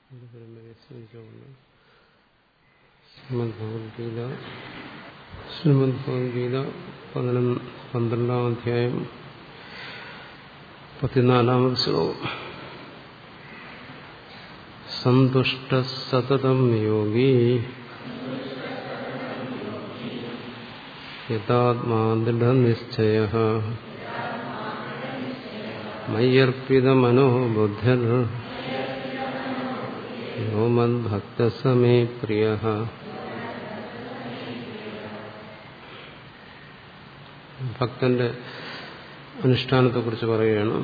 പരമ്പരയെ സ്മരിച്ചുകൊണ്ട് ശ്രീമദ് ഭഗവത്ഗീത ശ്രീമദ് ഭഗവത്ഗീത പതിനൊന്ന് പന്ത്രണ്ടാം അധ്യായം പതിനാലാമത് ശ്ലോകം സന്തുഷ്ട സതതം യോഗി യഥാത്മാ ദൃഢനിശ്ചയ മയ്യർപ്പിതമനോ ബുദ്ധർ യോ മദ്ഭക്തസമേ പ്രിയ ഭക്തന്റെ അനുഷ്ഠാനത്തെക്കുറിച്ച് പറയുകയാണ്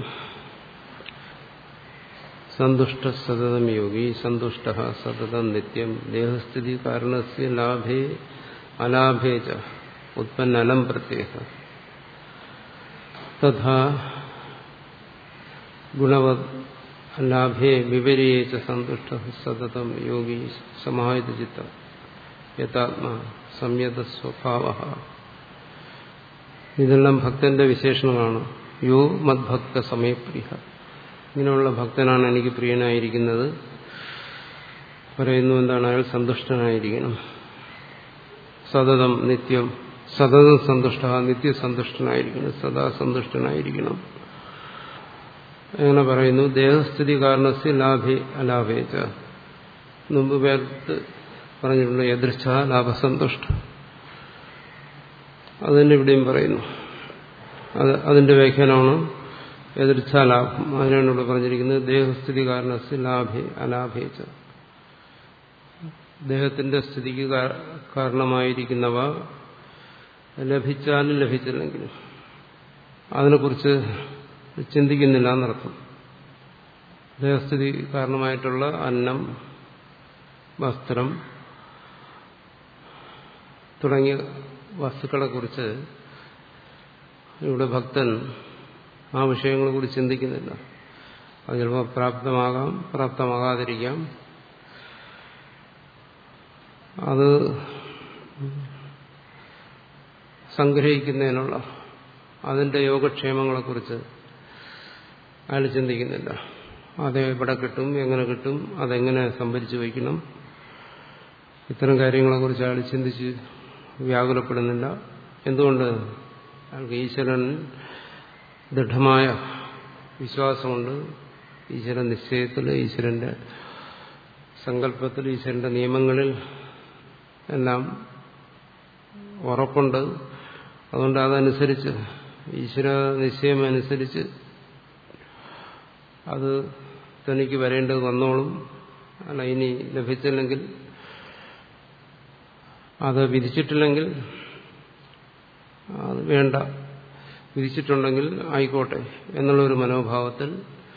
സന്തുഷ്ട സതതം യോഗി സന്തുഷ്ട സതതം നിത്യം ദേഹസ്ഥിതി കാരണസ്യ ലാഭേ അലാഭേ ച ഉത്പന്നലം പ്രത്യേക തഥാ ഗുണവത് ലാഭേ വിപരീയ ച സന്തുഷ്ട സതതം യോഗി സമാഹിത ചിത്ത യഥാത്മാ സംയത സ്വഭാവ ഇതെല്ലാം ഭക്തന്റെ വിശേഷണമാണ് യോ മദ്ഭക്ത സമയപ്രിയ ഇങ്ങനെയുള്ള ഭക്തനാണ് എനിക്ക് പ്രിയനായിരിക്കുന്നത് പറയുന്നു എന്താണ് അയാൾ സന്തുഷ്ടനായിരിക്കണം സതതം നിത്യം സതതം സന്തുഷ്ട നിത്യസന്തുഷ്ടനായിരിക്കണം സദാ സന്തുഷ്ടനായിരിക്കണം എങ്ങനെ പറയുന്നു ദേഹസ്ഥിതി കാരണസ്യ ലാഭേ അലാഭേച്ച മുമ്പ് പേർത്ത് പറഞ്ഞിട്ടുണ്ട് യദൃച്ഛ ലാഭസന്തുഷ്ട അതുതന്നെ ഇവിടെയും പറയുന്നു അത് അതിന്റെ വ്യാഖ്യാനമാണ് എതിർച്ചാലാഭം അതിനാണ് ഇവിടെ പറഞ്ഞിരിക്കുന്നത് ദേഹസ്ഥിതി കാരണസ് ലാഭേ അലാഭേച്ച ദേഹത്തിന്റെ സ്ഥിതിക്ക് കാരണമായിരിക്കുന്നവ ലഭിച്ചാലും ലഭിച്ചില്ലെങ്കിലും അതിനെക്കുറിച്ച് ചിന്തിക്കുന്നില്ല എന്നർത്ഥം ദേഹസ്ഥിതി കാരണമായിട്ടുള്ള അന്നം വസ്ത്രം തുടങ്ങിയ വസ്തുക്കളെക്കുറിച്ച് ഇവിടെ ഭക്തൻ ആ വിഷയങ്ങളെക്കുറിച്ച് ചിന്തിക്കുന്നില്ല അത് ചിലപ്പോൾ പ്രാപ്തമാകാം പ്രാപ്തമാകാതിരിക്കാം അത് സംഗ്രഹിക്കുന്നതിനുള്ള അതിന്റെ യോഗക്ഷേമങ്ങളെക്കുറിച്ച് അയാൾ ചിന്തിക്കുന്നില്ല അത് എവിടെ കിട്ടും എങ്ങനെ കിട്ടും അതെങ്ങനെ സംഭരിച്ചു വയ്ക്കണം ഇത്തരം കാര്യങ്ങളെക്കുറിച്ച് അയാൾ ചിന്തിച്ച് വ്യാകുലപ്പെടുന്നില്ല എന്തുകൊണ്ട് അയാൾക്ക് ഈശ്വരൻ ദൃഢമായ വിശ്വാസമുണ്ട് ഈശ്വരൻ നിശ്ചയത്തിൽ ഈശ്വരന്റെ സങ്കല്പത്തിൽ ഈശ്വരന്റെ നിയമങ്ങളിൽ എല്ലാം ഉറപ്പുണ്ട് അതുകൊണ്ട് അതനുസരിച്ച് ഈശ്വര നിശ്ചയം അനുസരിച്ച് അത് തനിക്ക് വരേണ്ടത് വന്നോളും അല്ല ഇനി ലഭിച്ചില്ലെങ്കിൽ അത് വിധിച്ചിട്ടില്ലെങ്കിൽ അത് വേണ്ട വിധിച്ചിട്ടുണ്ടെങ്കിൽ ആയിക്കോട്ടെ എന്നുള്ളൊരു മനോഭാവത്തിൽ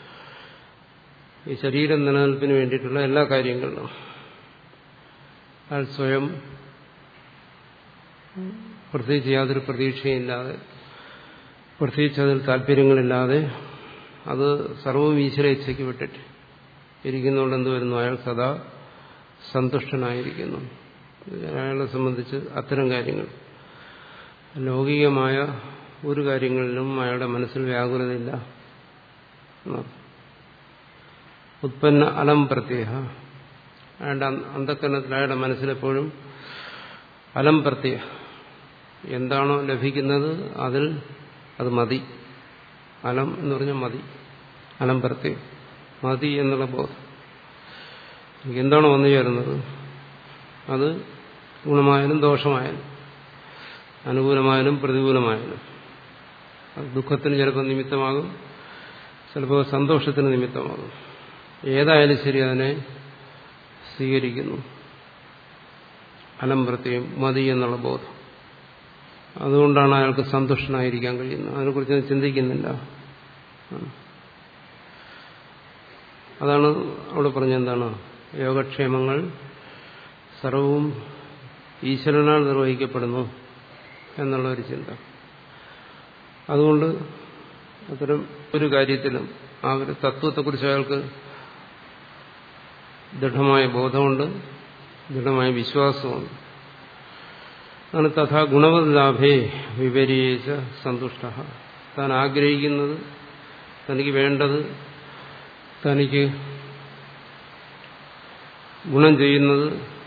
ഈ ശരീരം നിലനിൽപ്പിന് വേണ്ടിയിട്ടുള്ള എല്ലാ കാര്യങ്ങളിലും അയാൾ സ്വയം പ്രത്യേകിച്ച് യാതൊരു പ്രതീക്ഷയില്ലാതെ പ്രത്യേകിച്ച് അതിൽ താല്പര്യങ്ങളില്ലാതെ അത് സർവവും ഈശ്വര ഇച്ഛയ്ക്ക് വിട്ടിട്ട് ഇരിക്കുന്നതുകൊണ്ട് എന്ത് വരുന്നു അയാൾ സദാ സന്തുഷ്ടനായിരിക്കുന്നു അയാളെ സംബന്ധിച്ച് അത്തരം കാര്യങ്ങൾ ലൗകികമായ ഒരു കാര്യങ്ങളിലും അയാളുടെ മനസ്സിൽ വ്യാകുലതയില്ല ഉത്പന്ന അലം പ്രത്യേക അയാളുടെ അന്ധക്കരണത്തിൽ അയാളുടെ മനസ്സിലെപ്പോഴും അലം പ്രത്യേക എന്താണോ ലഭിക്കുന്നത് അതിൽ അത് മതി അലം എന്ന് പറഞ്ഞാൽ മതി അലം പ്രത്യേക മതി എന്നുള്ള ബോധം എന്താണോ വന്നു ചേരുന്നത് അത് ഗുണമായാലും ദോഷമായാലും അനുകൂലമായാലും പ്രതികൂലമായാലും അത് ദുഃഖത്തിന് ചിലപ്പോൾ നിമിത്തമാകും ചിലപ്പോൾ സന്തോഷത്തിന് നിമിത്തമാകും ഏതായാലും ശരി അതിനെ സ്വീകരിക്കുന്നു അലംപ്രത്യം മതി എന്നുള്ള ബോധം അതുകൊണ്ടാണ് അയാൾക്ക് സന്തുഷ്ടനായിരിക്കാൻ കഴിയുന്നത് അതിനെക്കുറിച്ച് ചിന്തിക്കുന്നില്ല അതാണ് അവിടെ പറഞ്ഞെന്താണ് യോഗക്ഷേമങ്ങൾ സർവവും ഈശ്വരനാൽ നിർവഹിക്കപ്പെടുന്നു എന്നുള്ള ഒരു ചിന്ത അതുകൊണ്ട് അത്തരം ഒരു കാര്യത്തിലും ആ ഒരു തത്വത്തെക്കുറിച്ച് അയാൾക്ക് ദൃഢമായ ബോധമുണ്ട് ദൃഢമായ വിശ്വാസമുണ്ട് ആണ് തഥാ ഗുണവത് ലാഭേ വിപരീച്ച സന്തുഷ്ട താൻ ആഗ്രഹിക്കുന്നത് തനിക്ക് വേണ്ടത് തനിക്ക് ഗുണം ചെയ്യുന്നത്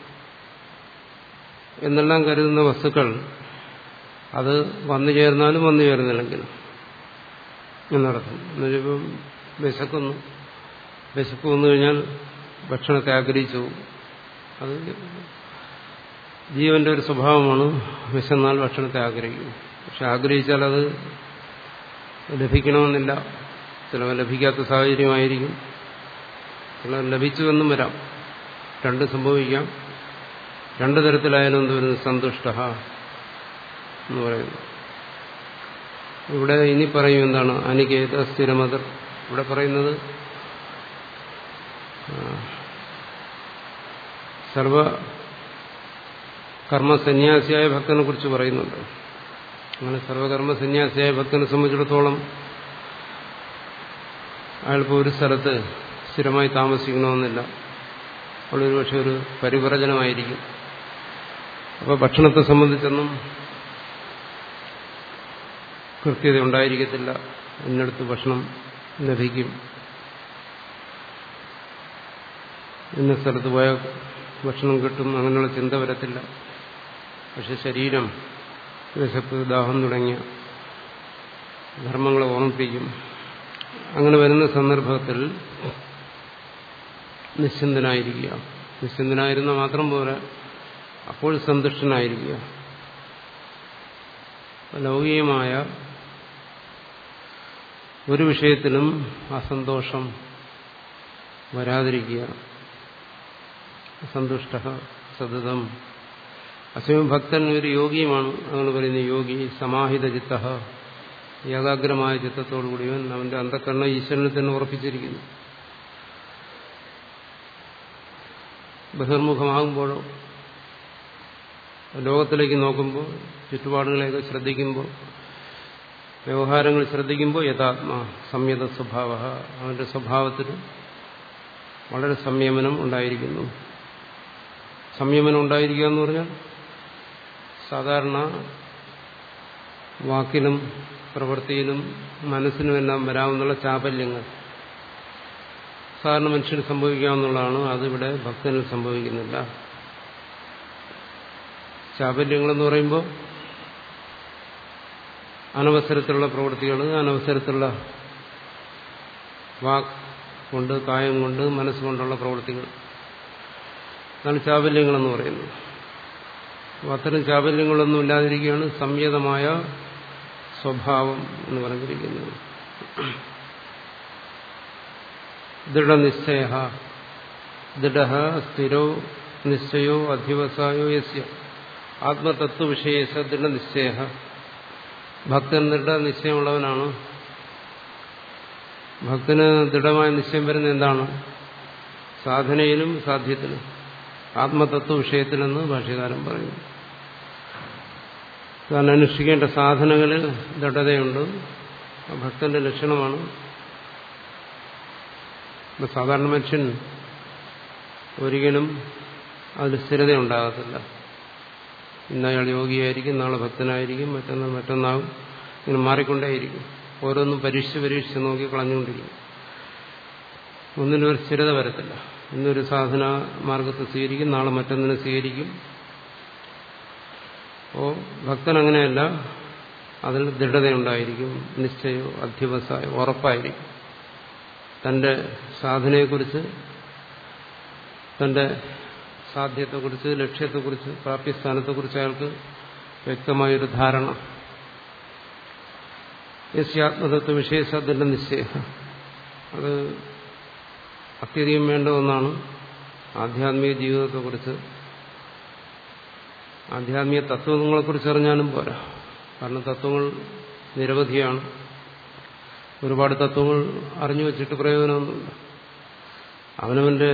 എന്നെല്ലാം കരുതുന്ന വസ്തുക്കൾ അത് വന്നു ചേർന്നാലും വന്നു ചേർന്നില്ലെങ്കിലും എന്നർത്ഥം എന്നുവെച്ചപ്പം വിശക്കുന്നു വിശപ്പ് വന്നു കഴിഞ്ഞാൽ ഭക്ഷണത്തെ ആഗ്രഹിച്ചു പോകും അത് ജീവന്റെ ഒരു സ്വഭാവമാണ് വിശന്നാൽ ഭക്ഷണത്തെ ആഗ്രഹിക്കും പക്ഷെ ആഗ്രഹിച്ചാൽ അത് ലഭിക്കണമെന്നില്ല ചിലവർ ലഭിക്കാത്ത സാഹചര്യമായിരിക്കും ചിലർ ലഭിച്ചുവെന്നും വരാം രണ്ട് സംഭവിക്കാം രണ്ടു തരത്തിലായാലും എന്ത് വരുന്നു സന്തുഷ്ട എന്ന് പറയുന്നു ഇവിടെ ഇനി പറയും എന്താണ് അനികേത സ്ഥിരമതർ ഇവിടെ പറയുന്നത് സർവ കർമ്മസന്യാസിയായ ഭക്തനെ കുറിച്ച് പറയുന്നുണ്ട് അങ്ങനെ സർവകർമ്മ സന്യാസിയായ ഭക്തനെ സംബന്ധിച്ചിടത്തോളം അയാളിപ്പോൾ ഒരു സ്ഥലത്ത് സ്ഥിരമായി താമസിക്കണമെന്നില്ല അവളൊരു പക്ഷെ ഒരു പരിവ്രജനമായിരിക്കും അപ്പോൾ ഭക്ഷണത്തെ സംബന്ധിച്ചൊന്നും കൃത്യത ഉണ്ടായിരിക്കത്തില്ല ഇന്നടുത്ത് ഭക്ഷണം ലഭിക്കും ഇന്ന സ്ഥലത്ത് പോയാൽ ഭക്ഷണം കിട്ടും അങ്ങനെയുള്ള ചിന്ത വരത്തില്ല പക്ഷെ ശരീരം വിശപ്പ് ദാഹം തുടങ്ങിയ ധർമ്മങ്ങളെ ഓർമ്മിപ്പിക്കും അങ്ങനെ വരുന്ന സന്ദർഭത്തിൽ നിശ്ചിന്തനായിരിക്കുക നിശ്ചിന്തനായിരുന്ന മാത്രം പോരാ അപ്പോൾ സന്തുഷ്ടനായിരിക്കുക ലൗകികമായ ഒരു വിഷയത്തിലും അസന്തോഷം വരാതിരിക്കുക സന്തുഷ്ട സതതം അസമയം ഭക്തൻ ഒരു യോഗിയുമാണ് അങ്ങനെ പറയുന്ന യോഗി സമാഹിത ചിത്ത ഏകാഗ്രമായ ചിത്തത്തോടുകൂടിയവൻ അവന്റെ അന്ധക്കരണ ഈശ്വരനെ തന്നെ ഉറപ്പിച്ചിരിക്കുന്നു ബഹിർമുഖമാകുമ്പോഴോ ലോകത്തിലേക്ക് നോക്കുമ്പോൾ ചുറ്റുപാടുകളെയൊക്കെ ശ്രദ്ധിക്കുമ്പോൾ വ്യവഹാരങ്ങൾ ശ്രദ്ധിക്കുമ്പോൾ യഥാത്മാ സംയത സ്വഭാവ അവന്റെ സ്വഭാവത്തിൽ വളരെ സംയമനം ഉണ്ടായിരിക്കുന്നു സംയമനം ഉണ്ടായിരിക്കുക എന്ന് പറഞ്ഞാൽ സാധാരണ വാക്കിനും പ്രവൃത്തിയിലും മനസ്സിനുമെല്ലാം വരാവുന്ന ചാപല്യങ്ങൾ സാധാരണ മനുഷ്യന് സംഭവിക്കാവുന്നതാണ് അതിവിടെ ഭക്തന് സംഭവിക്കുന്നില്ല ചാപല്യങ്ങളെന്ന് പറയുമ്പോൾ അനവസരത്തിലുള്ള പ്രവൃത്തികൾ അനവസരത്തിലുള്ള വാക്ക് കൊണ്ട് കായം കൊണ്ട് മനസ്സുകൊണ്ടുള്ള പ്രവൃത്തികൾ അതാണ് ചാബല്യങ്ങളെന്ന് പറയുന്നത് അപ്പോൾ അത്തരം ചാബല്യങ്ങളൊന്നും ഇല്ലാതിരിക്കുകയാണ് സംയതമായ സ്വഭാവം എന്ന് പറഞ്ഞിരിക്കുന്നത് ദൃഢനിശ്ചയ ദൃഢ സ്ഥിരോ നിശ്ചയോ അധ്യവസായോ യസ്യ ആത്മതത്വവിഷയേശ ദൃഢനിശ്ചയ ഭക്തൻ ദൃഢനിശ്ചയമുള്ളവനാണ് ഭക്തന് ദൃഢമായ നിശ്ചയം വരുന്ന എന്താണ് സാധനയിലും സാധ്യത്തിലും ആത്മതത്വ വിഷയത്തിലെന്ന് ഭാഷ്യകാരൻ പറയുന്നു താൻ അനുഷ്ഠിക്കേണ്ട സാധനങ്ങളിൽ ദൃഢതയുണ്ട് ഭക്തന്റെ ലക്ഷണമാണ് സാധാരണ മനുഷ്യൻ ഒരിക്കലും അതിൽ സ്ഥിരത ഉണ്ടാകത്തില്ല ഇന്ന് അയാൾ യോഗിയായിരിക്കും നാളെ ഭക്തനായിരിക്കും മറ്റന്നാൾ മറ്റന്നാളും ഇങ്ങനെ മാറിക്കൊണ്ടേയിരിക്കും ഓരോന്നും പരീക്ഷിച്ച് പരീക്ഷിച്ച് നോക്കി കളഞ്ഞുകൊണ്ടിരിക്കും ഒന്നിനും ഒരു സ്ഥിരത വരത്തില്ല ഇന്നൊരു സാധന മാർഗത്തെ സ്വീകരിക്കും നാളെ മറ്റൊന്നിനെ സ്വീകരിക്കും അപ്പോ ഭക്തൻ അങ്ങനെയല്ല അതിൽ ദൃഢതയുണ്ടായിരിക്കും നിശ്ചയോ അധ്യവസായോ ഉറപ്പായിരിക്കും തന്റെ സാധനയെക്കുറിച്ച് തന്റെ സാധ്യത്തെക്കുറിച്ച് ലക്ഷ്യത്തെക്കുറിച്ച് പ്രാപ്യസ്ഥാനത്തെക്കുറിച്ച് അയാൾക്ക് വ്യക്തമായൊരു ധാരണ യസ്യാത്മതത്വ വിഷയസാധ്യന്റെ നിശ്ചയ അത് അത്യധികം വേണ്ട ഒന്നാണ് ആധ്യാത്മിക ജീവിതത്തെക്കുറിച്ച് ആധ്യാത്മിക തത്വങ്ങളെക്കുറിച്ച് അറിഞ്ഞാലും പോരാ കാരണം തത്വങ്ങൾ നിരവധിയാണ് ഒരുപാട് തത്വങ്ങൾ അറിഞ്ഞു വച്ചിട്ട് പ്രയോജനമൊന്നുമില്ല അവനവന്റെ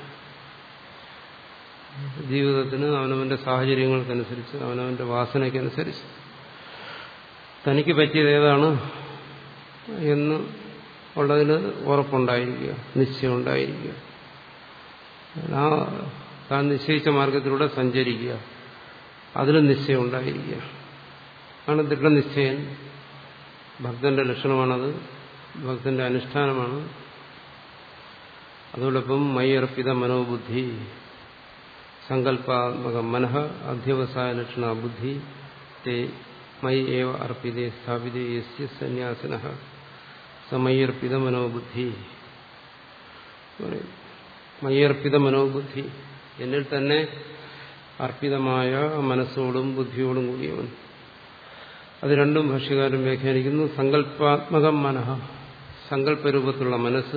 ജീവിതത്തിന് അവനവന്റെ സാഹചര്യങ്ങൾക്കനുസരിച്ച് അവനവന്റെ വാസനയ്ക്കനുസരിച്ച് തനിക്ക് പറ്റിയത് ഏതാണ് എന്ന് ഉള്ളതിൽ ഉറപ്പുണ്ടായിരിക്കുക നിശ്ചയം ഉണ്ടായിരിക്കുക ആ താൻ നിശ്ചയിച്ച മാർഗത്തിലൂടെ സഞ്ചരിക്കുക അതിലും നിശ്ചയം ഉണ്ടായിരിക്കുക ആണ് ദൃഢനിശ്ചയൻ ഭക്തന്റെ ലക്ഷണമാണത് ഭക്തന്റെ അനുഷ്ഠാനമാണ് അതോടൊപ്പം മൈയർപ്പിത മനോബുദ്ധി സങ്കല്പാത്മക മനഃ അധ്യവസായ ലക്ഷണ ബുദ്ധി തേ മൈ ഏവ അർപ്പിതേ സ്ഥാപിതേ യസ്യ സന്യാസിന സമയർപ്പിത മനോബുദ്ധി മയ്യർപ്പിത മനോബുദ്ധി എന്നിൽ തന്നെ അർപ്പിതമായ മനസ്സോടും ബുദ്ധിയോടും കൂടിയവൻ അത് രണ്ടും ഭാഷ്യകാരൻ വ്യാഖ്യാനിക്കുന്നു സങ്കല്പാത്മകം മനഃ സങ്കല്പരൂപത്തിലുള്ള മനസ്സ്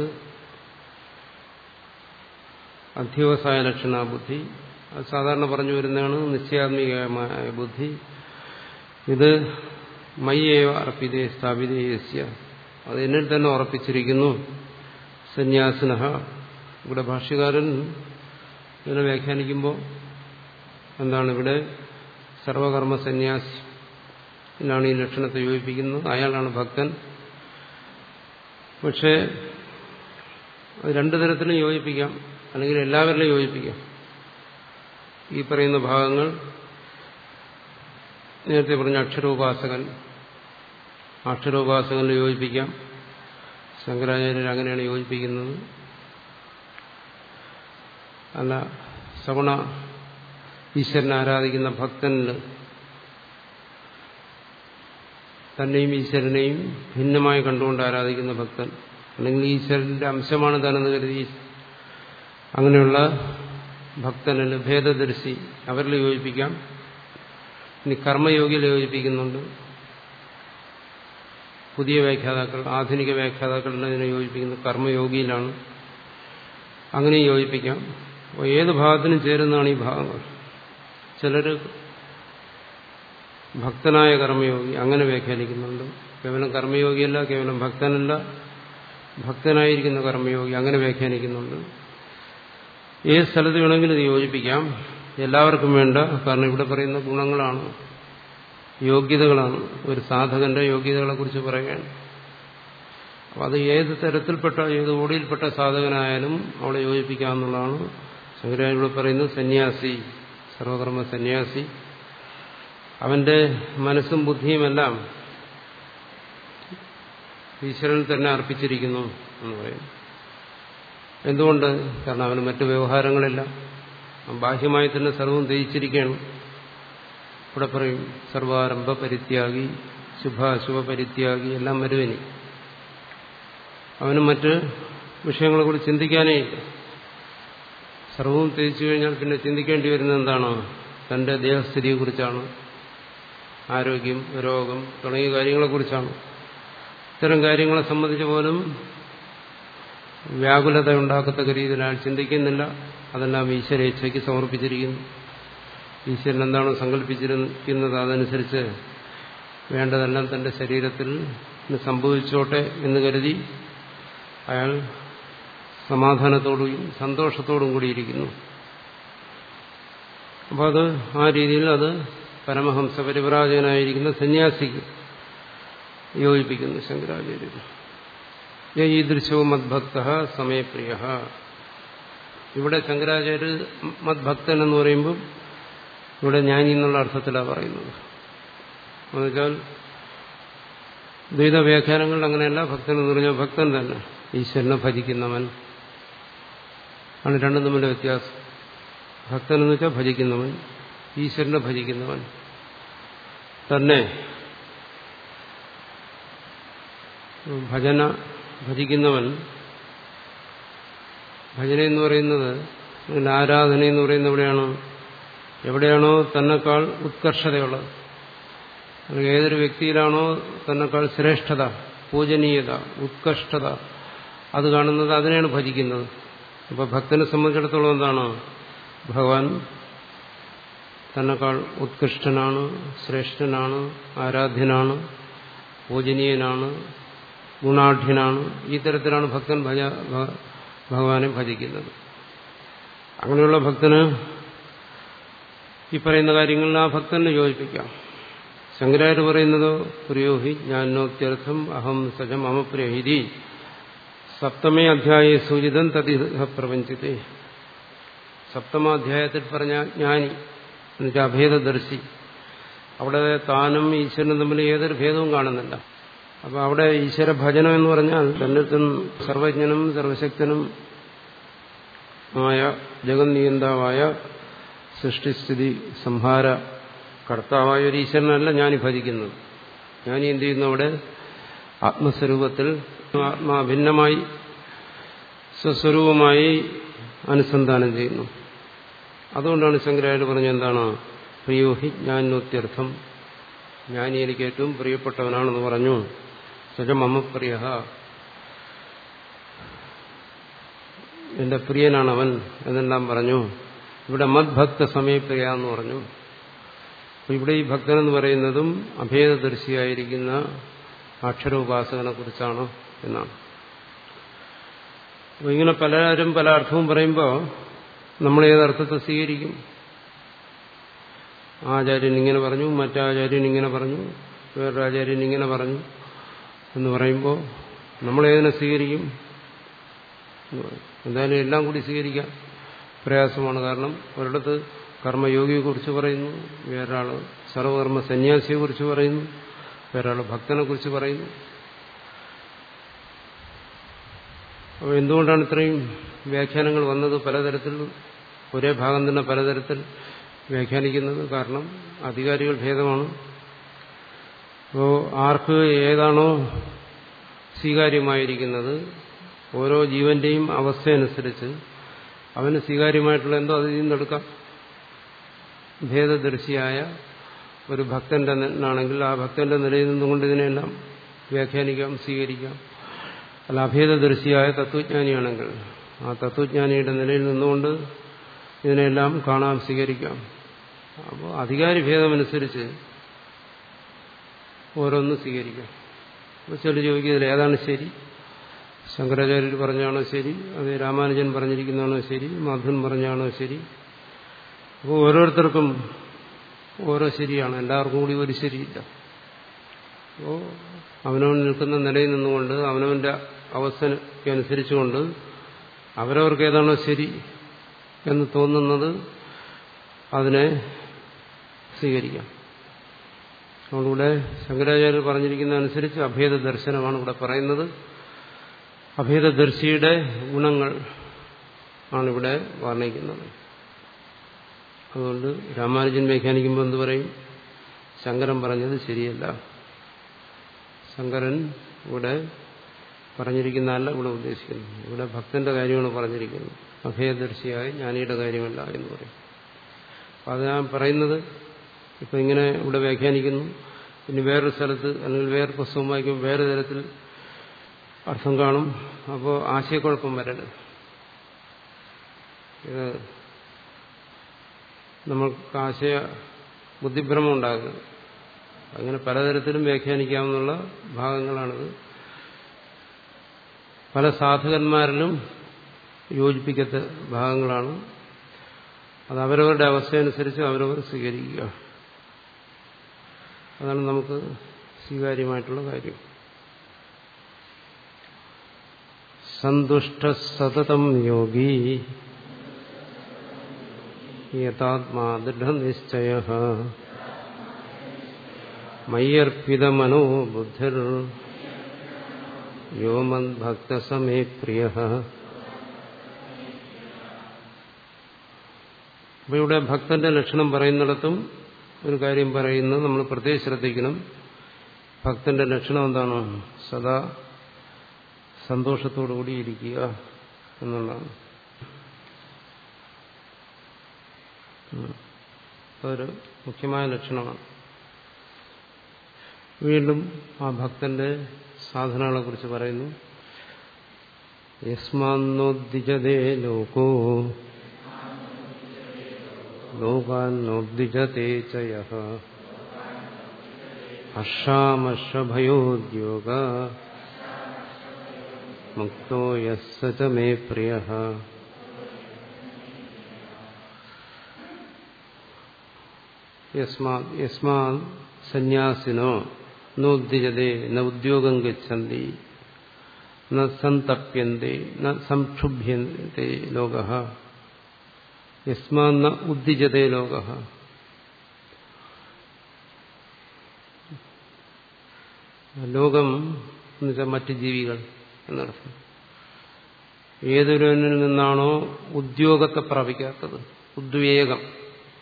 അധ്യവസായ ലക്ഷണ ബുദ്ധി അത് സാധാരണ പറഞ്ഞു വരുന്നതാണ് നിശ്ചയാത്മികമായ ബുദ്ധി ഇത് മയ്യേവ അർപ്പിതേ സ്ഥാപിതേ യസ്യ അത് എന്നിൽ തന്നെ ഉറപ്പിച്ചിരിക്കുന്നു സന്യാസിന ഇവിടെ ഭാഷ്യകാരൻ ഇതിനെ വ്യാഖ്യാനിക്കുമ്പോൾ എന്താണ് ഇവിടെ സർവകർമ്മ സന്യാസി എന്നാണ് ഈ ലക്ഷണത്തെ യോജിപ്പിക്കുന്നത് അയാളാണ് ഭക്തൻ പക്ഷേ അത് രണ്ടു തരത്തിലും യോജിപ്പിക്കാം അല്ലെങ്കിൽ എല്ലാവരിലും യോജിപ്പിക്കാം ഈ പറയുന്ന ഭാഗങ്ങൾ നേരത്തെ പറഞ്ഞ അക്ഷരോപാസകൻ അക്ഷരോപാസകനിൽ യോജിപ്പിക്കാം ശങ്കരാചാര്യർ അങ്ങനെയാണ് യോജിപ്പിക്കുന്നത് അല്ല സഗുണ ഈശ്വരനെ ആരാധിക്കുന്ന ഭക്തനിൽ തന്നെയും ഈശ്വരനെയും ഭിന്നമായി കണ്ടുകൊണ്ട് ആരാധിക്കുന്ന ഭക്തൻ അല്ലെങ്കിൽ ഈശ്വരന്റെ അംശമാണ് താനെന്ന് കരുതി അങ്ങനെയുള്ള ഭക്തനിൽ ഭേദദർശി അവരിൽ യോജിപ്പിക്കാം ഇനി കർമ്മയോഗിയിൽ യോജിപ്പിക്കുന്നുണ്ട് പുതിയ വ്യാഖ്യാതാക്കൾ ആധുനിക വ്യാഖ്യാതാക്കളുടെ ഇതിനെ യോജിപ്പിക്കുന്നത് കർമ്മയോഗിയിലാണ് അങ്ങനെ യോജിപ്പിക്കാം അപ്പോൾ ഏത് ഭാഗത്തിനും ചേരുന്നതാണ് ഈ ഭാഗങ്ങൾ ചിലർ ഭക്തനായ കർമ്മയോഗി അങ്ങനെ വ്യാഖ്യാനിക്കുന്നുണ്ട് കേവലം കർമ്മയോഗിയല്ല കേവലം ഭക്തനല്ല ഭക്തനായിരിക്കുന്ന കർമ്മയോഗി അങ്ങനെ വ്യാഖ്യാനിക്കുന്നുണ്ട് ഏത് സ്ഥലത്ത് വേണമെങ്കിലും ഇത് യോജിപ്പിക്കാം എല്ലാവർക്കും വേണ്ട കാരണം ഇവിടെ പറയുന്ന ഗുണങ്ങളാണ് യോഗ്യതകളാണ് ഒരു സാധകന്റെ യോഗ്യതകളെക്കുറിച്ച് പറയുകയാണ് അപ്പം അത് ഏത് തരത്തിൽപ്പെട്ട ഏത് ഓടിയിൽപ്പെട്ട സാധകനായാലും അവിടെ യോജിപ്പിക്കാമെന്നുള്ളതാണ് ശങ്കരാചാര്യ ഇവിടെ പറയുന്നത് സന്യാസി സർവകർമ്മ സന്യാസി അവന്റെ മനസ്സും ബുദ്ധിയുമെല്ലാം ഈശ്വരൻ തന്നെ അർപ്പിച്ചിരിക്കുന്നു എന്ന് പറയും എന്തുകൊണ്ട് കാരണം അവന് മറ്റു വ്യവഹാരങ്ങളില്ല ബാഹ്യമായി തന്നെ സർവവും ത്യജിച്ചിരിക്കുകയാണ് ഇവിടെ പറയും സർവാരംഭ പരിത്യാഗി ശുഭാശുഭ പരിത്യാഗി എല്ലാം വരുവനി അവന് മറ്റ് വിഷയങ്ങളെ കുറിച്ച് ചിന്തിക്കാനേ ഇല്ല സർവവും ത്യജിച്ചു കഴിഞ്ഞാൽ പിന്നെ ചിന്തിക്കേണ്ടി വരുന്നത് എന്താണ് തന്റെ ദേഹസ്ഥിതിയെക്കുറിച്ചാണ് ആരോഗ്യം രോഗം തുടങ്ങിയ കാര്യങ്ങളെക്കുറിച്ചാണ് ഇത്തരം കാര്യങ്ങളെ സംബന്ധിച്ച് പോലും വ്യാകുലത ഉണ്ടാക്കത്തക്ക രീതിയിൽ അയാൾ ചിന്തിക്കുന്നില്ല അതെല്ലാം ഈശ്വരേച്ഛയ്ക്ക് സമർപ്പിച്ചിരിക്കുന്നു ഈശ്വരൻ എന്താണോ സങ്കല്പിച്ചിരിക്കുന്നത് അതനുസരിച്ച് വേണ്ടതെല്ലാം തന്റെ ശരീരത്തിൽ സംഭവിച്ചോട്ടെ എന്ന് കരുതി അയാൾ സമാധാനത്തോടും സന്തോഷത്തോടും കൂടിയിരിക്കുന്നു അപ്പോൾ അത് ആ രീതിയിൽ അത് പരമഹംസ പരിവ്രാജകനായിരിക്കുന്ന സന്യാസിക്ക് യോജിപ്പിക്കുന്നു ശങ്കരാചാര്യർ ഈദൃശവും മദ്ഭക്ത സമയപ്രിയ ഇവിടെ ശങ്കരാചാര്യ മദ്ഭക്തൻ എന്ന് പറയുമ്പോൾ ഇവിടെ ജ്ഞാനി എന്നുള്ള അർത്ഥത്തിലാണ് പറയുന്നത് എന്നുവെച്ചാൽ ദ്വൈത വ്യാഖ്യാനങ്ങളിൽ അങ്ങനെയല്ല ഭക്തൻ എന്ന് പറഞ്ഞാൽ ഭക്തൻ തന്നെ ഈശ്വരനെ ഭജിക്കുന്നവൻ ആണ് രണ്ടും തമ്മിലെ വ്യത്യാസം ഭക്തൻ എന്ന് വെച്ചാൽ ഭജിക്കുന്നവൻ ഈശ്വരനെ ഭജിക്കുന്നവൻ തന്നെ ഭജന ഭജിക്കുന്നവൻ ഭജന എന്ന് പറയുന്നത് അല്ലെങ്കിൽ ആരാധന എന്ന് പറയുന്നത് എവിടെയാണ് എവിടെയാണോ തന്നെക്കാൾ ഉത്കർഷതയുള്ളത് അല്ലെങ്കിൽ ഏതൊരു വ്യക്തിയിലാണോ തന്നെക്കാൾ ശ്രേഷ്ഠത പൂജനീയത ഉത്കർഷ്ടത അത് കാണുന്നത് അതിനെയാണ് ഭജിക്കുന്നത് അപ്പൊ ഭക്തനെ സംബന്ധിച്ചിടത്തോളം എന്താണ് ഭഗവാൻ തന്നെക്കാൾ ഉത്കൃഷ്ടനാണ് ശ്രേഷ്ഠനാണ് ആരാധ്യനാണ് പൂജനീയനാണ് ഗുണാഢ്യനാണ് ഈ തരത്തിലാണ് ഭക്തൻ ഭജ ഭഗവാനെ ഭജിക്കുന്നത് അങ്ങനെയുള്ള ഭക്തന് ഈ പറയുന്ന കാര്യങ്ങളിൽ ആ ഭക്തനെ യോജിപ്പിക്കാം ശങ്കരാചാര്യ പറയുന്നതോ പ്രിയോഹി ജ്ഞാനോക്ത്യർത്ഥം അഹം സജം അമപ്രിയഹിരി സപ്തമേ അധ്യായ സൂചിതം തതിഹ പ്രപഞ്ചത്തെ സപ്തമാധ്യായത്തിൽ പറഞ്ഞ ജ്ഞാനി എന്നുവെച്ചാൽ അഭേദദർശി അവിടെ താനും ഈശ്വരനും തമ്മിൽ ഏതൊരു ഭേദവും കാണുന്നില്ല അപ്പൊ അവിടെ ഈശ്വര ഭജനം എന്ന് പറഞ്ഞാൽ തന്നിടത്തും സർവജ്ഞനും സർവശക്തനും ആയ ജഗന്നിയന്താവായ സൃഷ്ടിസ്ഥിതി സംഹാര കർത്താവായ ഒരു ഈശ്വരനല്ല ഞാൻ ഭജിക്കുന്നത് ഞാൻ എന്ത് ചെയ്യുന്നു അവിടെ ആത്മസ്വരൂപത്തിൽ ആത്മാഭിന്നമായി സ്വസ്വരൂപമായി അനുസന്ധാനം ചെയ്യുന്നു അതുകൊണ്ടാണ് ശങ്കരാചാര്യ പറഞ്ഞ എന്താണ് പ്രിയോഹി ജ്ഞാനോത്യർത്ഥം ജ്ഞാനി എനിക്ക് ഏറ്റവും പ്രിയപ്പെട്ടവനാണെന്ന് പറഞ്ഞു സജ മമ പ്രിയ എന്റെ പ്രിയനാണ് അവൻ എന്നെല്ലാം പറഞ്ഞു ഇവിടെ മദ്ഭക്ത സമയപ്രിയ എന്ന് പറഞ്ഞു അപ്പൊ ഇവിടെ ഈ ഭക്തൻ എന്ന് പറയുന്നതും അഭേദദർശിയായിരിക്കുന്ന അക്ഷരോപാസകനെ കുറിച്ചാണ് എന്നാണ് അപ്പൊ ഇങ്ങനെ പലരും പല അർത്ഥവും പറയുമ്പോൾ നമ്മൾ ഏതർത്ഥത്തെ സ്വീകരിക്കും ആചാര്യൻ ഇങ്ങനെ പറഞ്ഞു മറ്റാചാര്യൻ ഇങ്ങനെ പറഞ്ഞു വേറൊരു ആചാര്യൻ ഇങ്ങനെ പറഞ്ഞു എന്ന് പറയുമ്പോൾ നമ്മൾ ഏതിനെ സ്വീകരിക്കും എന്തായാലും എല്ലാം കൂടി സ്വീകരിക്കാം പ്രയാസമാണ് കാരണം ഒരിടത്ത് കർമ്മയോഗിയെക്കുറിച്ച് പറയുന്നു വേറൊരാൾ സർവകർമ്മ സന്യാസിയെക്കുറിച്ച് പറയുന്നു വേറൊരാൾ ഭക്തനെ കുറിച്ച് പറയുന്നു അപ്പോൾ എന്തുകൊണ്ടാണ് ഇത്രയും വ്യാഖ്യാനങ്ങൾ വന്നത് പലതരത്തിൽ ഒരേ ഭാഗം തന്നെ പലതരത്തിൽ വ്യാഖ്യാനിക്കുന്നത് കാരണം അധികാരികൾ ഭേദമാണ് അപ്പോൾ ആർക്ക് ഏതാണോ സ്വീകാര്യമായിരിക്കുന്നത് ഓരോ ജീവന്റെയും അവസ്ഥയനുസരിച്ച് അവന് സ്വീകാര്യമായിട്ടുള്ള എന്തോ അതിൽ നിന്നെടുക്കാം ഭേദദർശിയായ ഒരു ഭക്തന്റെ ആണെങ്കിൽ ആ ഭക്തന്റെ നിലയിൽ നിന്നുകൊണ്ട് ഇതിനെല്ലാം വ്യാഖ്യാനിക്കാം സ്വീകരിക്കാം അല്ല അഭേദദർശിയായ തത്വജ്ഞാനിയാണെങ്കിൽ ആ തത്വജ്ഞാനിയുടെ നിലയിൽ നിന്നുകൊണ്ട് ഇതിനെല്ലാം കാണാൻ സ്വീകരിക്കാം അപ്പോൾ അധികാരി ഭേദമനുസരിച്ച് ഓരോന്ന് സ്വീകരിക്കാം അപ്പോൾ ചില ചോദിക്കുന്നതിൽ ഏതാണ് ശരി ശങ്കരാചാര്യർ പറഞ്ഞാണോ ശരി അത് രാമാനുജൻ പറഞ്ഞിരിക്കുന്നതാണോ ശരി മാധവൻ പറഞ്ഞാണോ ശരി അപ്പോൾ ഓരോരുത്തർക്കും ഓരോ ശരിയാണ് എല്ലാവർക്കും കൂടി ഒരു ശരിയില്ല അപ്പോൾ അവനവൻ നിൽക്കുന്ന നിലയിൽ നിന്നുകൊണ്ട് അവനവന്റെ അവസ്ഥയ്ക്ക് അനുസരിച്ചുകൊണ്ട് അവരവർക്ക് ഏതാണോ ശരി എന്ന് തോന്നുന്നത് അതിനെ സ്വീകരിക്കാം അതുകൊണ്ടിവിടെ ശങ്കരാചാര്യർ പറഞ്ഞിരിക്കുന്ന അനുസരിച്ച് അഭേദ ദർശനമാണ് ഇവിടെ പറയുന്നത് അഭേദദർശിയുടെ ഗുണങ്ങൾ ആണിവിടെ വർണ്ണിക്കുന്നത് അതുകൊണ്ട് രാമാനുജൻ വ്യാഖ്യാനിക്കുമ്പോൾ എന്ത് പറയും ശങ്കരൻ പറഞ്ഞത് ശരിയല്ല ശങ്കരൻ ഇവിടെ പറഞ്ഞിരിക്കുന്നതല്ല ഇവിടെ ഉദ്ദേശിക്കുന്നു ഇവിടെ ഭക്തന്റെ കാര്യമാണ് പറഞ്ഞിരിക്കുന്നത് അഭയദർശിയായ ജ്ഞാനിയുടെ കാര്യമല്ല എന്ന് പറയും അപ്പം അത് ഞാൻ പറയുന്നത് ഇപ്പം ഇങ്ങനെ ഇവിടെ വ്യാഖ്യാനിക്കുന്നു ഇനി വേറൊരു സ്ഥലത്ത് അല്ലെങ്കിൽ വേറെ പുസ്തകം വായിക്കുമ്പോൾ വേറെ തരത്തിൽ അർത്ഥം കാണും അപ്പോൾ ആശയക്കുഴപ്പം വരരുത് ഇത് നമ്മൾക്ക് ആശയ ബുദ്ധിഭ്രമം ഉണ്ടാകരുത് അങ്ങനെ പലതരത്തിലും വ്യാഖ്യാനിക്കാവുന്ന ഭാഗങ്ങളാണിത് പല സാധകന്മാരിലും യോജിപ്പിക്കത്ത ഭാഗങ്ങളാണ് അത് അവരവരുടെ അവസ്ഥയനുസരിച്ച് അവരവർ സ്വീകരിക്കുക അതാണ് നമുക്ക് സ്വീകാര്യമായിട്ടുള്ള കാര്യം സന്തുഷ്ട സതതം യോഗി യഥാത്മാ ദൃഢനിശ്ചയ മയ്യർപ്പിതമനോ ബുദ്ധിർ യോ മദ്ഭക്തസമേ പ്രിയ അപ്പൊ ഇവിടെ ഭക്തന്റെ ലക്ഷണം പറയുന്നിടത്തും ഒരു കാര്യം പറയുന്നത് നമ്മൾ പ്രത്യേകം ശ്രദ്ധിക്കണം ഭക്തന്റെ ലക്ഷണം എന്താണ് സദാ സന്തോഷത്തോടുകൂടി ഇരിക്കുക എന്നുള്ളതാണ് അതൊരു മുഖ്യമായ ലക്ഷണമാണ് വീണ്ടും ആ ഭക്തന്റെ സാധനങ്ങളെ കുറിച്ച് പറയുന്നു യസ്മാന്നോദ്ദിജതേ ലോകോ ലോകാന്നോദ്ദിജതേ ചയ ഹർഷാമർഷഭയോദ്യോഗ മുക്തോ യസ്സ ച മേ പ്രിയ യസ്മാ സന്യാസിനോ നോദ്ദിജതേ ന ഉദ്യോഗം ഗച്ഛന്തി ന സന്തപ്യന്തെ ന സംക്ഷുഭ്യന്തെ ലോക യസ്മാ ന ഉദ്ദിജതേ ലോക ലോകം എന്നുവെച്ചാൽ മറ്റ് ജീവികൾ എന്നർത്ഥം ഏതൊരുവനിൽ നിന്നാണോ ഉദ്യോഗത്തെ പ്രാപിക്കാത്തത് ഉദ്വേഗം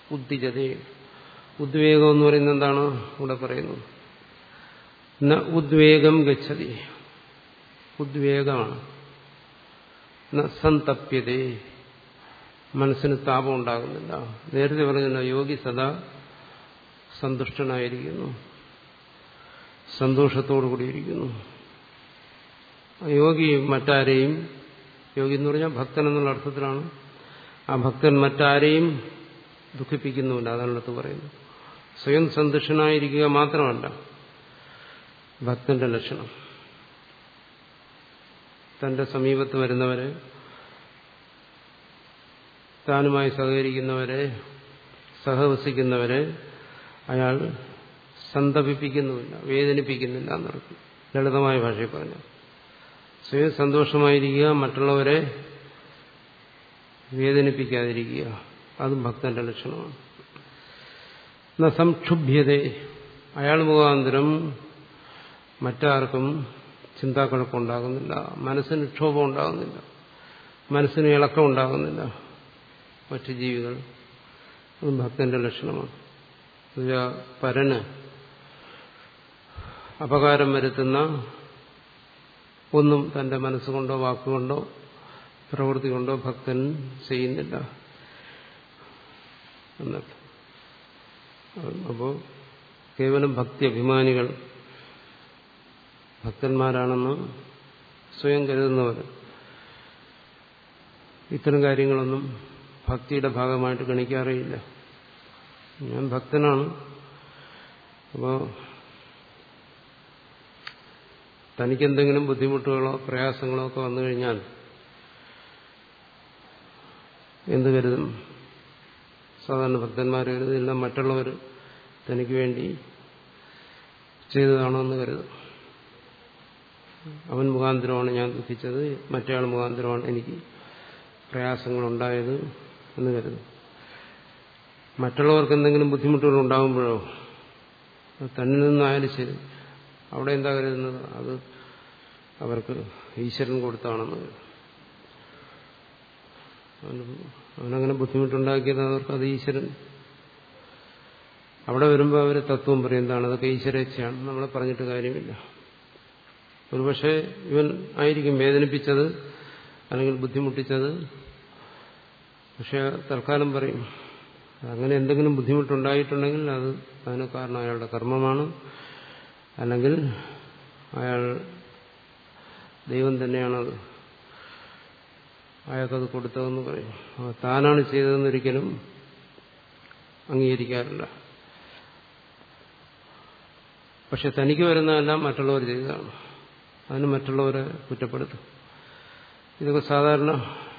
ഉദ്ദിജതേ ഉദ്വേഗം എന്ന് പറയുന്നത് എന്താണ് ഇവിടെ പറയുന്നത് ന ഉദ്വേഗം ഗച്ഛതി ഉദ്വേഗമാണ് ന സന്തപ്യതേ മനസ്സിന് താപം ഉണ്ടാകുന്നില്ല നേരത്തെ പറഞ്ഞില്ല യോഗി സദാ സന്തുഷ്ടനായിരിക്കുന്നു സന്തോഷത്തോടു കൂടിയിരിക്കുന്നു യോഗി മറ്റാരെയും യോഗി എന്ന് പറഞ്ഞാൽ ഭക്തൻ എന്നുള്ള അർത്ഥത്തിലാണ് ആ ഭക്തൻ മറ്റാരെയും ദുഃഖിപ്പിക്കുന്നുമില്ല അതാണ് അടുത്ത് പറയുന്നത് സ്വയം സന്തുഷ്ടനായിരിക്കുക മാത്രമല്ല ഭക്തന്റെ ലക്ഷണം തന്റെ സമീപത്ത് വരുന്നവരെ താനുമായി സഹകരിക്കുന്നവരെ സഹവസിക്കുന്നവരെ അയാൾ സന്തപിപ്പിക്കുന്നുമില്ല വേദനിപ്പിക്കുന്നില്ല എന്നർത്ഥം ലളിതമായ ഭാഷയിൽ പറഞ്ഞു സ്വയം സന്തോഷമായിരിക്കുക മറ്റുള്ളവരെ വേദനിപ്പിക്കാതിരിക്കുക അതും ഭക്തന്റെ ലക്ഷണമാണ് എന്ന സംക്ഷുഭ്യത അയാൾ മുഖാന്തരം മറ്റാർക്കും ചിന്താക്കുഴപ്പമുണ്ടാകുന്നില്ല മനസ്സിന് ക്ഷോഭം ഉണ്ടാകുന്നില്ല മനസ്സിന് ഇളക്കം ഉണ്ടാകുന്നില്ല മറ്റു ജീവികൾ അതും ഭക്തന്റെ ലക്ഷണമാണ് പരന് അപകാരം വരുത്തുന്ന ഒന്നും തന്റെ മനസ്സുകൊണ്ടോ വാക്കുകൊണ്ടോ പ്രവൃത്തി കൊണ്ടോ ഭക്തൻ ചെയ്യുന്നില്ല എന്നർത്ഥം അപ്പോൾ കേവലം ഭക്തി അഭിമാനികൾ ഭക്തന്മാരാണെന്ന് സ്വയം കരുതുന്നവർ ഇത്തരം കാര്യങ്ങളൊന്നും ഭക്തിയുടെ ഭാഗമായിട്ട് ഗണിക്കാറിയില്ല ഞാൻ ഭക്തനാണ് അപ്പോൾ തനിക്കെന്തെങ്കിലും ബുദ്ധിമുട്ടുകളോ പ്രയാസങ്ങളോ ഒക്കെ വന്നു കഴിഞ്ഞാൽ എന്ത് കരുതും സാധാരണ ഭക്തന്മാർ കരുതില്ല മറ്റുള്ളവർ തനിക്ക് വേണ്ടി ചെയ്തതാണോ എന്ന് കരുതും അവൻ മുഖാന്തരമാണ് ഞാൻ ദുഃഖിച്ചത് മറ്റേയാൾ മുഖാന്തരമാണ് എനിക്ക് പ്രയാസങ്ങളുണ്ടായത് എന്ന് കരുതും മറ്റുള്ളവർക്ക് എന്തെങ്കിലും ബുദ്ധിമുട്ടുകൾ ഉണ്ടാകുമ്പോഴോ തന്നിൽ നിന്നായാലും ശരി അവിടെ എന്താ കരുതുന്നത് അത് അവർക്ക് ഈശ്വരൻ കൊടുത്താണെന്ന് കരുതും അവനങ്ങനെ ബുദ്ധിമുട്ടുണ്ടാക്കിയത് അവർക്ക് അത് ഈശ്വരൻ അവിടെ വരുമ്പോൾ അവർ തത്വം പറയും എന്താണ് അതൊക്കെ ഈശ്വരേച്ഛയാണ് നമ്മളെ പറഞ്ഞിട്ട് കാര്യമില്ല ഒരുപക്ഷെ ഇവൻ ആയിരിക്കും വേദനിപ്പിച്ചത് അല്ലെങ്കിൽ ബുദ്ധിമുട്ടിച്ചത് പക്ഷെ തൽക്കാലം പറയും അങ്ങനെ എന്തെങ്കിലും ബുദ്ധിമുട്ടുണ്ടായിട്ടുണ്ടെങ്കിൽ അത് അതിന് കാരണം അയാളുടെ കർമ്മമാണ് അല്ലെങ്കിൽ അയാൾ ദൈവം തന്നെയാണത് അയാൾക്കത് കൊടുത്തതെന്ന് പറയും താനാണ് ചെയ്തതെന്നൊരിക്കലും അംഗീകരിക്കാറില്ല പക്ഷെ തനിക്ക് വരുന്നതെല്ലാം മറ്റുള്ളവർ ചെയ്തതാണ് അതിന് മറ്റുള്ളവരെ കുറ്റപ്പെടുത്തും ഇതൊക്കെ സാധാരണ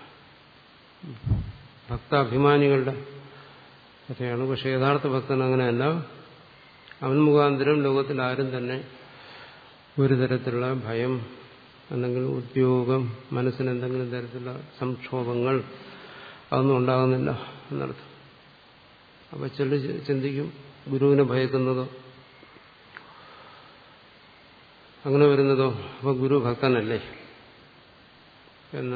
ഭക്താഭിമാനികളുടെ കഥയാണ് പക്ഷെ യഥാർത്ഥ ഭക്തൻ അങ്ങനെയല്ല അവൻ മുഖാന്തരം ലോകത്തിൽ ആരും തന്നെ ഒരു തരത്തിലുള്ള ഭയം അല്ലെങ്കിൽ ഉദ്യോഗം മനസ്സിന് എന്തെങ്കിലും തരത്തിലുള്ള സംക്ഷോഭങ്ങൾ അതൊന്നും ഉണ്ടാകുന്നില്ല എന്നർത്ഥം അപ്പൊ ചില ചിന്തിക്കും ഗുരുവിനെ ഭയക്കുന്നതോ അങ്ങനെ വരുന്നതോ അപ്പൊ ഗുരു ഭക്തനല്ലേ എന്ന്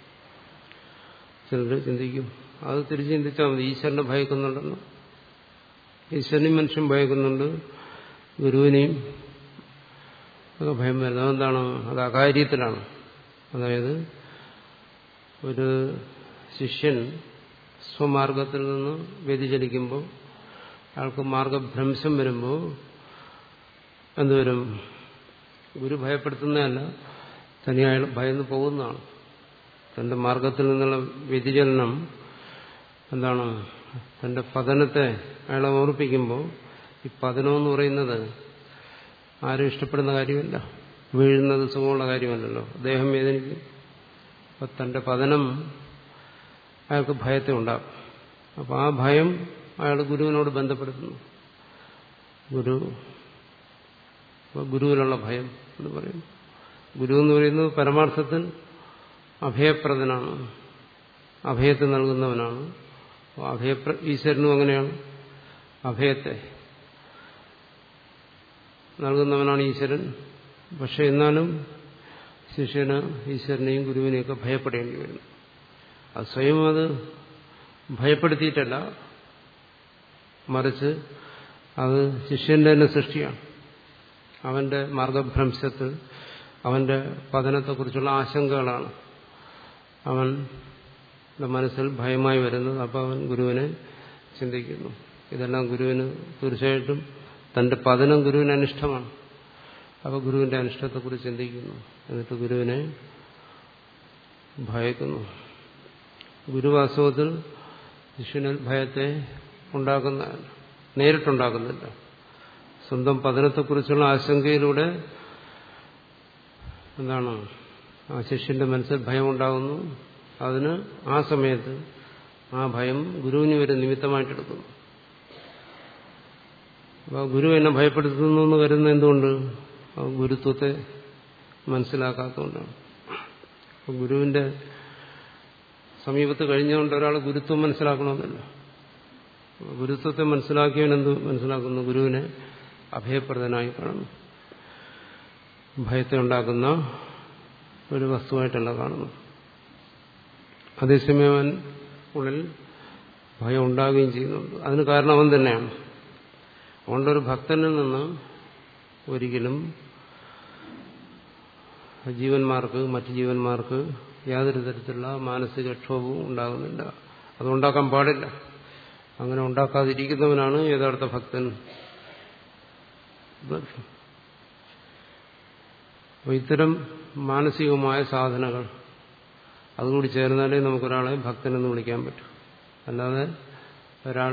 ചിലർ ചിന്തിക്കും അത് തിരിച്ച് ചിന്തിച്ചാൽ മതി ഈശ്വരനെ ഭയക്കുന്നുണ്ടെന്ന് ഈശ്വരനെയും മനുഷ്യൻ ഭയക്കുന്നുണ്ട് ഗുരുവിനെയും ഒക്കെ ഭയം വരുന്നത് അതെന്താണ് അത് അകാര്യത്തിലാണ് അതായത് ഒരു ശിഷ്യൻ സ്വമാർഗത്തിൽ നിന്ന് വ്യതിചലിക്കുമ്പോൾ അയാൾക്ക് മാർഗഭ്രംശം വരുമ്പോൾ എന്തുവരും ഗുരു ഭയപ്പെടുത്തുന്നതല്ല തനി അയാൾ ഭയന്ന് പോകുന്നതാണ് തന്റെ മാർഗത്തിൽ നിന്നുള്ള വ്യതിചലനം എന്താണ് തന്റെ പതനത്തെ അയാളെ ഓർപ്പിക്കുമ്പോൾ ഈ പതനം എന്ന് പറയുന്നത് ആരും ഇഷ്ടപ്പെടുന്ന കാര്യമല്ല വീഴുന്നത് സുഖമുള്ള കാര്യമല്ലല്ലോ ദേഹം വേദനിക്കും അപ്പൊ തന്റെ പതനം അയാൾക്ക് ഭയത്തെ ഉണ്ടാകും അപ്പൊ ആ ഭയം അയാൾ ഗുരുവിനോട് ബന്ധപ്പെടുത്തുന്നു ഗുരു ഗുരുവിലുള്ള ഭയം എന്ന് പറയുന്നു ഗുരു എന്ന് പറയുന്നത് പരമാർത്ഥത്തിൽ അഭയപ്രദനാണ് അഭയത്തെ നൽകുന്നവനാണ് അഭയപ്ര ഈശ്വരനും അങ്ങനെയാണ് അഭയത്തെ നൽകുന്നവനാണ് ഈശ്വരൻ പക്ഷെ എന്നാലും ശിഷ്യന് ഈശ്വരനെയും ഗുരുവിനെയൊക്കെ ഭയപ്പെടേണ്ടി വരുന്നു അത് സ്വയം അത് ഭയപ്പെടുത്തിയിട്ടല്ല മറിച്ച് അത് ശിഷ്യന്റെ തന്നെ സൃഷ്ടിയാണ് അവന്റെ മാർഗഭ്രംശത്തിൽ അവന്റെ പതനത്തെക്കുറിച്ചുള്ള ആശങ്കകളാണ് അവൻ മനസ്സിൽ ഭയമായി വരുന്നത് അപ്പോൾ അവൻ ഗുരുവിനെ ചിന്തിക്കുന്നു ഇതെല്ലാം ഗുരുവിന് തീർച്ചയായിട്ടും തന്റെ പതനം ഗുരുവിന് അനിഷ്ടമാണ് അപ്പോൾ ഗുരുവിന്റെ അനിഷ്ടത്തെക്കുറിച്ച് ചിന്തിക്കുന്നു എന്നിട്ട് ഗുരുവിനെ ഭയക്കുന്നു ഗുരു വാസ്തവത്തിൽ ശിഷ്യനിൽ ഭയത്തെ ഉണ്ടാക്കുന്ന നേരിട്ടുണ്ടാക്കുന്നില്ല സ്വന്തം പതനത്തെക്കുറിച്ചുള്ള ആശങ്കയിലൂടെ എന്താണ് ആ ശിഷ്യന്റെ മനസ്സിൽ ഭയം ഉണ്ടാകുന്നു അതിന് ആ സമയത്ത് ആ ഭയം ഗുരുവിന് ഒരു നിമിത്തമായിട്ടെടുക്കുന്നു അപ്പോൾ ഗുരു എന്നെ ഭയപ്പെടുത്തുന്നു എന്ന് വരുന്ന എന്തുകൊണ്ട് ഗുരുത്വത്തെ മനസ്സിലാക്കാത്തതുകൊണ്ടാണ് അപ്പോൾ ഗുരുവിന്റെ സമീപത്ത് കഴിഞ്ഞുകൊണ്ട് ഒരാൾ ഗുരുത്വം മനസ്സിലാക്കണമെന്നില്ല ഗുരുത്വത്തെ മനസ്സിലാക്കിയവൻ എന്ത് മനസ്സിലാക്കുന്നു ഗുരുവിനെ അഭയപ്രദനായി കാണുന്നു ഭയത്തെ ഉണ്ടാക്കുന്ന ഒരു വസ്തുവായിട്ടല്ല കാണുന്നു അതേസമയം അവൻ ഉള്ളിൽ ഭയം ഉണ്ടാകുകയും ചെയ്യുന്നുണ്ട് അതിന് കാരണം അവൻ തന്നെയാണ് അതുകൊണ്ടൊരു ഭക്തനിൽ നിന്ന് ഒരിക്കലും ജീവന്മാർക്ക് മറ്റു ജീവന്മാർക്ക് യാതൊരു തരത്തിലുള്ള മാനസിക ക്ഷോഭവും ഉണ്ടാകുന്നില്ല അതുണ്ടാക്കാൻ പാടില്ല അങ്ങനെ ഉണ്ടാക്കാതിരിക്കുന്നവനാണ് യഥാർത്ഥ ഭക്തൻ അപ്പോൾ ഇത്തരം മാനസികമായ സാധനകൾ അതുകൂടി ചേർന്നാലേ നമുക്കൊരാളെ ഭക്തനെന്ന് വിളിക്കാൻ പറ്റൂ അല്ലാതെ ഒരാൾ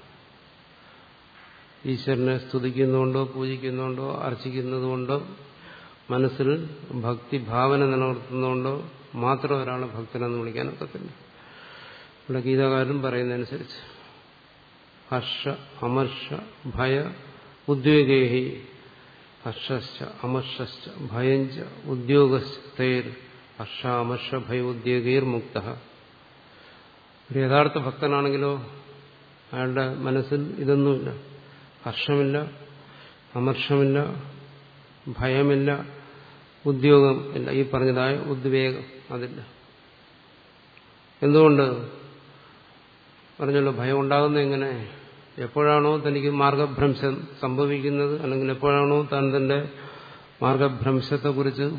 ഈശ്വരനെ സ്തുതിക്കുന്നുകൊണ്ടോ പൂജിക്കുന്നുകൊണ്ടോ അർച്ചിക്കുന്നതുകൊണ്ടോ മനസ്സിൽ ഭക്തി ഭാവന നിലനിർത്തുന്നതുകൊണ്ടോ മാത്രം ഒരാളെ ഭക്തനെന്ന് വിളിക്കാനൊക്കത്തില്ല ഇവിടെ ഗീതാകാരൻ പറയുന്നതനുസരിച്ച് ഹർഷ അമർഷ ഭയ ഉദ്വേഗേഹി ഹർഷശ്ച അമർഷശ്ച ഭയഞ്ച ഉദ്യോഗസ്ഥേർ ഹർഷ അമർഷ ഭയ ഉദ്യോഗേർ മുക്ത ഒരു യഥാർത്ഥ ഭക്തനാണെങ്കിലോ അയാളുടെ മനസ്സിൽ ഇതൊന്നുമില്ല ഹർഷമില്ല അമർഷമില്ല ഭയമില്ല ഉദ്യോഗം ഇല്ല ഈ പറഞ്ഞതായ ഉദ്വേഗം അതില്ല എന്തുകൊണ്ട് പറഞ്ഞല്ലോ ഭയം ഉണ്ടാകുന്നത് എങ്ങനെ എപ്പോഴാണോ തനിക്ക് മാർഗഭ്രംശം സംഭവിക്കുന്നത് അല്ലെങ്കിൽ എപ്പോഴാണോ താൻ തന്റെ മാർഗഭ്രംശത്തെക്കുറിച്ച്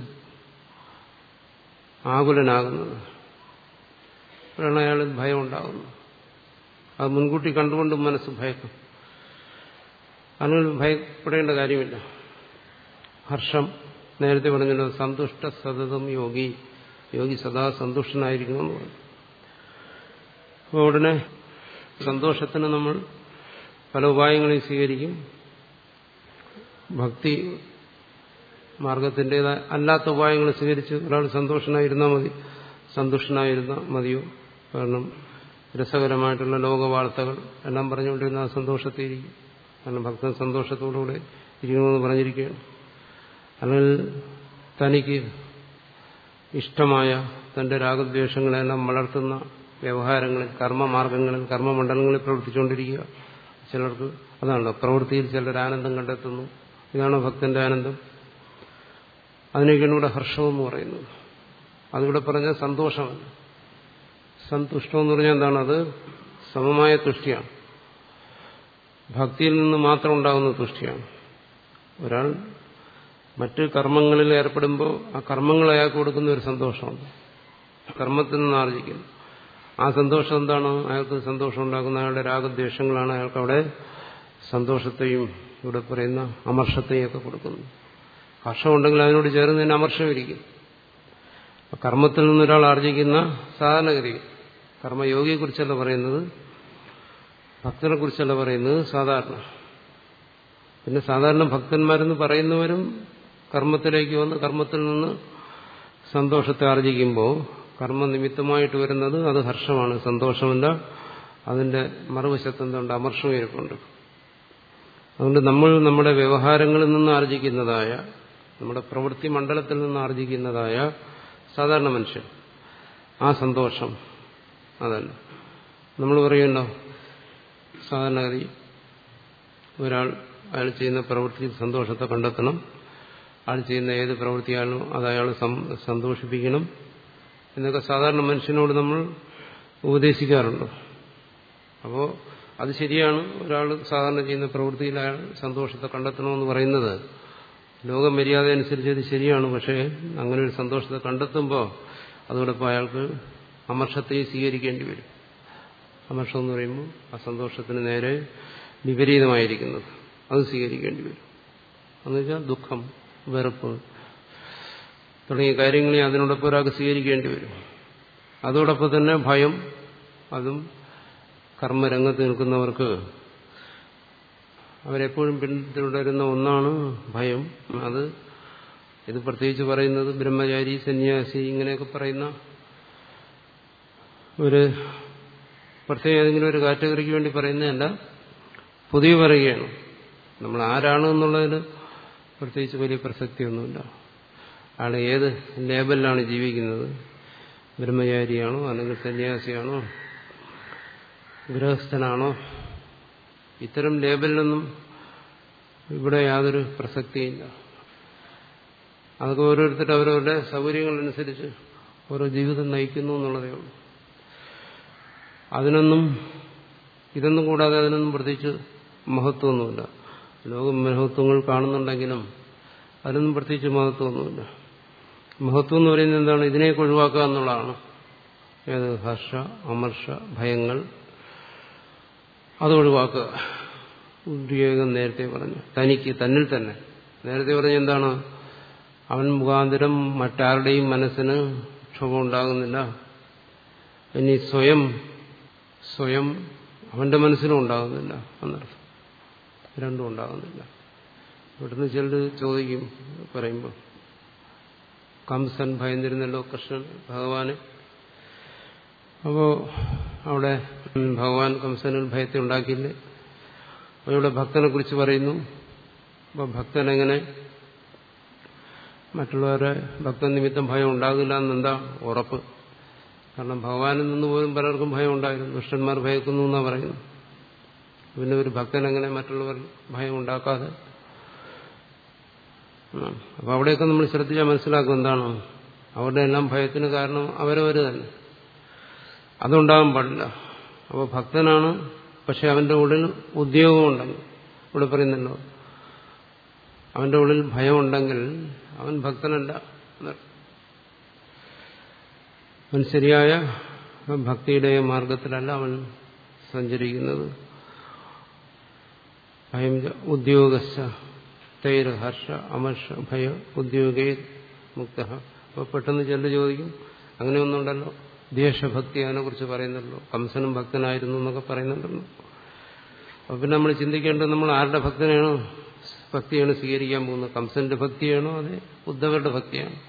ആകുലനാകുന്നത് അപ്പോഴാണ് അയാളിൽ ഭയം ഉണ്ടാകുന്നത് അത് മുൻകൂട്ടി കണ്ടുകൊണ്ട് മനസ്സ് ഭയക്കും അതിന് ഭയപ്പെടേണ്ട കാര്യമില്ല ഹർഷം നേരത്തെ പറഞ്ഞല്ലോ സന്തുഷ്ട സതതം യോഗി യോഗി സദാ സന്തുഷ്ടനായിരിക്കണമെന്ന് പറഞ്ഞു അപ്പോൾ ഉടനെ സന്തോഷത്തിന് നമ്മൾ പല ഉപായങ്ങളെയും സ്വീകരിക്കും ഭക്തി മാർഗത്തിൻ്റെതായ അല്ലാത്ത ഉപായങ്ങൾ സ്വീകരിച്ച് ഒരാൾ സന്തോഷനായിരുന്നാൽ മതി സന്തുഷ്ടനായിരുന്നാൽ മതിയോ കാരണം രസകരമായിട്ടുള്ള ലോകവാർത്തകൾ എല്ലാം പറഞ്ഞുകൊണ്ടിരുന്ന ആ സന്തോഷത്തിരിക്കും കാരണം ഭക്തൻ സന്തോഷത്തോടുകൂടെ ഇരിക്കണമെന്ന് പറഞ്ഞിരിക്കുകയാണ് അല്ലെങ്കിൽ തനിക്ക് ഇഷ്ടമായ തന്റെ രാഗദ്വേഷങ്ങളെല്ലാം വളർത്തുന്ന വ്യവഹാരങ്ങളിൽ കർമ്മമാർഗങ്ങളിൽ കർമ്മമണ്ഡലങ്ങളിൽ പ്രവർത്തിച്ചുകൊണ്ടിരിക്കുക ചിലർക്ക് അതാണല്ലോ പ്രവൃത്തിയിൽ ചിലർ ആനന്ദം കണ്ടെത്തുന്നു ഇതാണോ ഭക്തന്റെ ആനന്ദം അതിനൊക്കെയാണ് ഇവിടെ ഹർഷമെന്ന് പറയുന്നത് അതിവിടെ പറഞ്ഞ സന്തോഷമല്ല സന്തുഷ്ടം എന്ന് പറഞ്ഞാൽ എന്താണ് അത് സമമായ തുഷ്ടിയാണ് ഭക്തിയിൽ നിന്ന് മാത്രം ഉണ്ടാകുന്ന തുഷ്ടിയാണ് ഒരാൾ മറ്റ് കർമ്മങ്ങളിൽ ഏർപ്പെടുമ്പോൾ ആ കർമ്മങ്ങൾ അയാൾക്ക് കൊടുക്കുന്ന ഒരു സന്തോഷമുണ്ട് കർമ്മത്തിൽ നിന്ന് ആർജിക്കുന്നു ആ സന്തോഷം എന്താണ് അയാൾക്ക് സന്തോഷം ഉണ്ടാക്കുന്ന അയാളുടെ രാഗദ്വേഷങ്ങളാണ് അയാൾക്ക് അവിടെ സന്തോഷത്തെയും ഇവിടെ പറയുന്ന അമർഷത്തെയും ഒക്കെ കൊടുക്കുന്നു ഹർഷമുണ്ടെങ്കിൽ അതിനോട് ചേർന്ന് തന്നെ അമർഷമിരിക്കും കർമ്മത്തിൽ നിന്നൊരാൾ ആർജിക്കുന്ന സാധാരണഗതി കർമ്മയോഗിയെക്കുറിച്ചല്ല പറയുന്നത് ഭക്തനെ കുറിച്ചല്ല പറയുന്നത് സാധാരണ പിന്നെ സാധാരണ ഭക്തന്മാരെന്ന് പറയുന്നവരും കർമ്മത്തിലേക്ക് വന്ന് കർമ്മത്തിൽ നിന്ന് സന്തോഷത്തെ ആർജിക്കുമ്പോൾ കർമ്മനിമിത്തമായിട്ട് വരുന്നത് അത് ഹർഷമാണ് സന്തോഷമല്ല അതിന്റെ മറുവശത്ത് എന്തുണ്ട് അമർഷം ഇരിപ്പുണ്ട് അതുകൊണ്ട് നമ്മൾ നമ്മുടെ വ്യവഹാരങ്ങളിൽ നിന്ന് ആർജിക്കുന്നതായ നമ്മുടെ പ്രവൃത്തി മണ്ഡലത്തിൽ നിന്ന് ആർജിക്കുന്നതായ സാധാരണ മനുഷ്യൻ ആ സന്തോഷം അതല്ല നമ്മൾ പറയുമല്ലോ സാധാരണഗതി ഒരാൾ അയാൾ ചെയ്യുന്ന പ്രവൃത്തിയിൽ സന്തോഷത്തെ കണ്ടെത്തണം അയാൾ ചെയ്യുന്ന ഏത് പ്രവൃത്തിയാണോ അത് അയാൾ സന്തോഷിപ്പിക്കണം എന്നൊക്കെ സാധാരണ മനുഷ്യനോട് നമ്മൾ ഉപദേശിക്കാറുണ്ട് അപ്പോൾ അത് ശരിയാണ് ഒരാൾ സാധാരണ ചെയ്യുന്ന പ്രവൃത്തിയിൽ അയാൾ സന്തോഷത്തെ കണ്ടെത്തണമെന്ന് പറയുന്നത് ലോകമര്യാദ അനുസരിച്ച് അത് ശരിയാണ് പക്ഷേ അങ്ങനെ ഒരു സന്തോഷത്തെ കണ്ടെത്തുമ്പോൾ അതോടൊപ്പം അയാൾക്ക് അമർഷത്തെയും സ്വീകരിക്കേണ്ടി വരും അമർഷം എന്ന് പറയുമ്പോൾ ആ സന്തോഷത്തിന് നേരെ വിപരീതമായിരിക്കുന്നത് അത് സ്വീകരിക്കേണ്ടി വരും എന്നുവെച്ചാൽ ദുഃഖം വെറുപ്പ് തുടങ്ങിയ കാര്യങ്ങളെ അതിനോടൊപ്പം ഒരാൾക്ക് സ്വീകരിക്കേണ്ടി വരും അതോടൊപ്പം തന്നെ ഭയം അതും കർമ്മരംഗത്ത് നിൽക്കുന്നവർക്ക് അവരെപ്പോഴും പിന്തുടരുന്ന ഒന്നാണ് ഭയം അത് ഇത് പ്രത്യേകിച്ച് പറയുന്നത് ബ്രഹ്മചാരി സന്യാസി ഇങ്ങനെയൊക്കെ പറയുന്ന ഒരു പ്രത്യേക ഏതെങ്കിലും ഒരു കാറ്റഗറിക്ക് വേണ്ടി പറയുന്നതല്ല പുതിയ പറയുകയാണ് നമ്മൾ ആരാണ് എന്നുള്ളതിൽ പ്രത്യേകിച്ച് വലിയ പ്രസക്തിയൊന്നുമില്ല ആൾ ഏത് ലേബലിലാണ് ജീവിക്കുന്നത് ബ്രഹ്മചാരിയാണോ അല്ലെങ്കിൽ സന്യാസിയാണോ ഗൃഹസ്ഥനാണോ ഇത്തരം ലേബലിലൊന്നും ഇവിടെ യാതൊരു പ്രസക്തിയില്ല അതൊക്കെ ഓരോരുത്തർ അവരവരുടെ സൗകര്യങ്ങളനുസരിച്ച് ഓരോ ജീവിതം നയിക്കുന്നു എന്നുള്ളതേ ഉള്ളൂ അതിനൊന്നും ഇതൊന്നും കൂടാതെ അതിനൊന്നും പ്രത്യേകിച്ച് മഹത്വമൊന്നുമില്ല ലോകം മഹത്വങ്ങൾ കാണുന്നുണ്ടെങ്കിലും അതിനൊന്നും പ്രത്യേകിച്ച് മഹത്വമൊന്നുമില്ല മഹത്വം എന്ന് പറയുന്നത് എന്താണ് ഇതിനെയൊക്കെ ഒഴിവാക്കുക എന്നുള്ളതാണ് ഏത് ഹർഷ അമർഷ ഭയങ്ങൾ അത് ഒഴിവാക്കുക ഉദ്യോഗം നേരത്തെ പറഞ്ഞു തനിക്ക് തന്നിൽ തന്നെ നേരത്തെ പറഞ്ഞ എന്താണ് അവൻ മുഖാന്തരം മറ്റാരുടെയും മനസ്സിന് ക്ഷോഭം ഉണ്ടാകുന്നില്ല ഇനി സ്വയം സ്വയം അവന്റെ മനസ്സിനും ഉണ്ടാകുന്നില്ല എന്നർത്ഥം രണ്ടും ഉണ്ടാകുന്നില്ല ഇവിടുന്ന് ചിലർ ചോദിക്കും പറയുമ്പോൾ കംസൻ ഭയന്നിരുന്നല്ലോ കൃഷ്ണൻ ഭഗവാന് അപ്പോ അവിടെ ഭഗവാൻ കംസനിൽ ഭയത്തെ ഉണ്ടാക്കിയില്ലേ അപ്പോൾ ഇവിടെ ഭക്തനെ കുറിച്ച് പറയുന്നു അപ്പോൾ ഭക്തൻ എങ്ങനെ മറ്റുള്ളവരെ ഭക്തൻ നിമിത്തം ഭയം ഉണ്ടാകില്ല എന്നെന്താ ഉറപ്പ് കാരണം ഭഗവാനിൽ നിന്ന് പോലും പലർക്കും ഭയം ഉണ്ടായിരുന്നു ദുഷ്ടന്മാർ ഭയക്കുന്നു എന്നാണ് പറയുന്നത് പിന്നെ ഒരു ഭക്തൻ എങ്ങനെ മറ്റുള്ളവർ ഭയം ഉണ്ടാക്കാതെ അപ്പൊ അവിടെയൊക്കെ നമ്മൾ ശ്രദ്ധിച്ചാൽ മനസ്സിലാക്കും എന്താണ് അവരുടെ എല്ലാം ഭയത്തിന് കാരണം അവരവർ തന്നെ അതുണ്ടാകാൻ പാടില്ല അപ്പോൾ ഭക്തനാണ് പക്ഷെ അവന്റെ ഉള്ളിൽ ഉദ്യോഗമുണ്ടെങ്കിൽ ഇവിടെ പറയുന്നല്ലോ അവന്റെ ഉള്ളിൽ ഭയമുണ്ടെങ്കിൽ അവൻ ഭക്തനല്ല അവൻ ശരിയായ ഭക്തിയുടെ മാർഗത്തിലല്ല അവൻ സഞ്ചരിക്കുന്നത് ഭയം ഉദ്യോഗസ്ഥ തൈര് ഹർഷ അമർഷ ഭയ ഉദ്യോഗേ മുക്ത അപ്പോൾ പെട്ടെന്ന് ചെല്ലു ചോദിക്കും അങ്ങനെയൊന്നുണ്ടല്ലോ ദേശഭക്തി അതിനെ കുറിച്ച് പറയുന്നല്ലോ കംസനും ഭക്തനായിരുന്നു എന്നൊക്കെ പറയുന്നുണ്ടല്ലോ അപ്പൊ പിന്നെ നമ്മൾ ചിന്തിക്കേണ്ടത് നമ്മൾ ആരുടെ ഭക്തനാണോ ഭക്തിയാണ് സ്വീകരിക്കാൻ പോകുന്നത് കംസന്റെ ഭക്തിയാണോ അതെ ഉദ്ധവരുടെ ഭക്തിയാണോ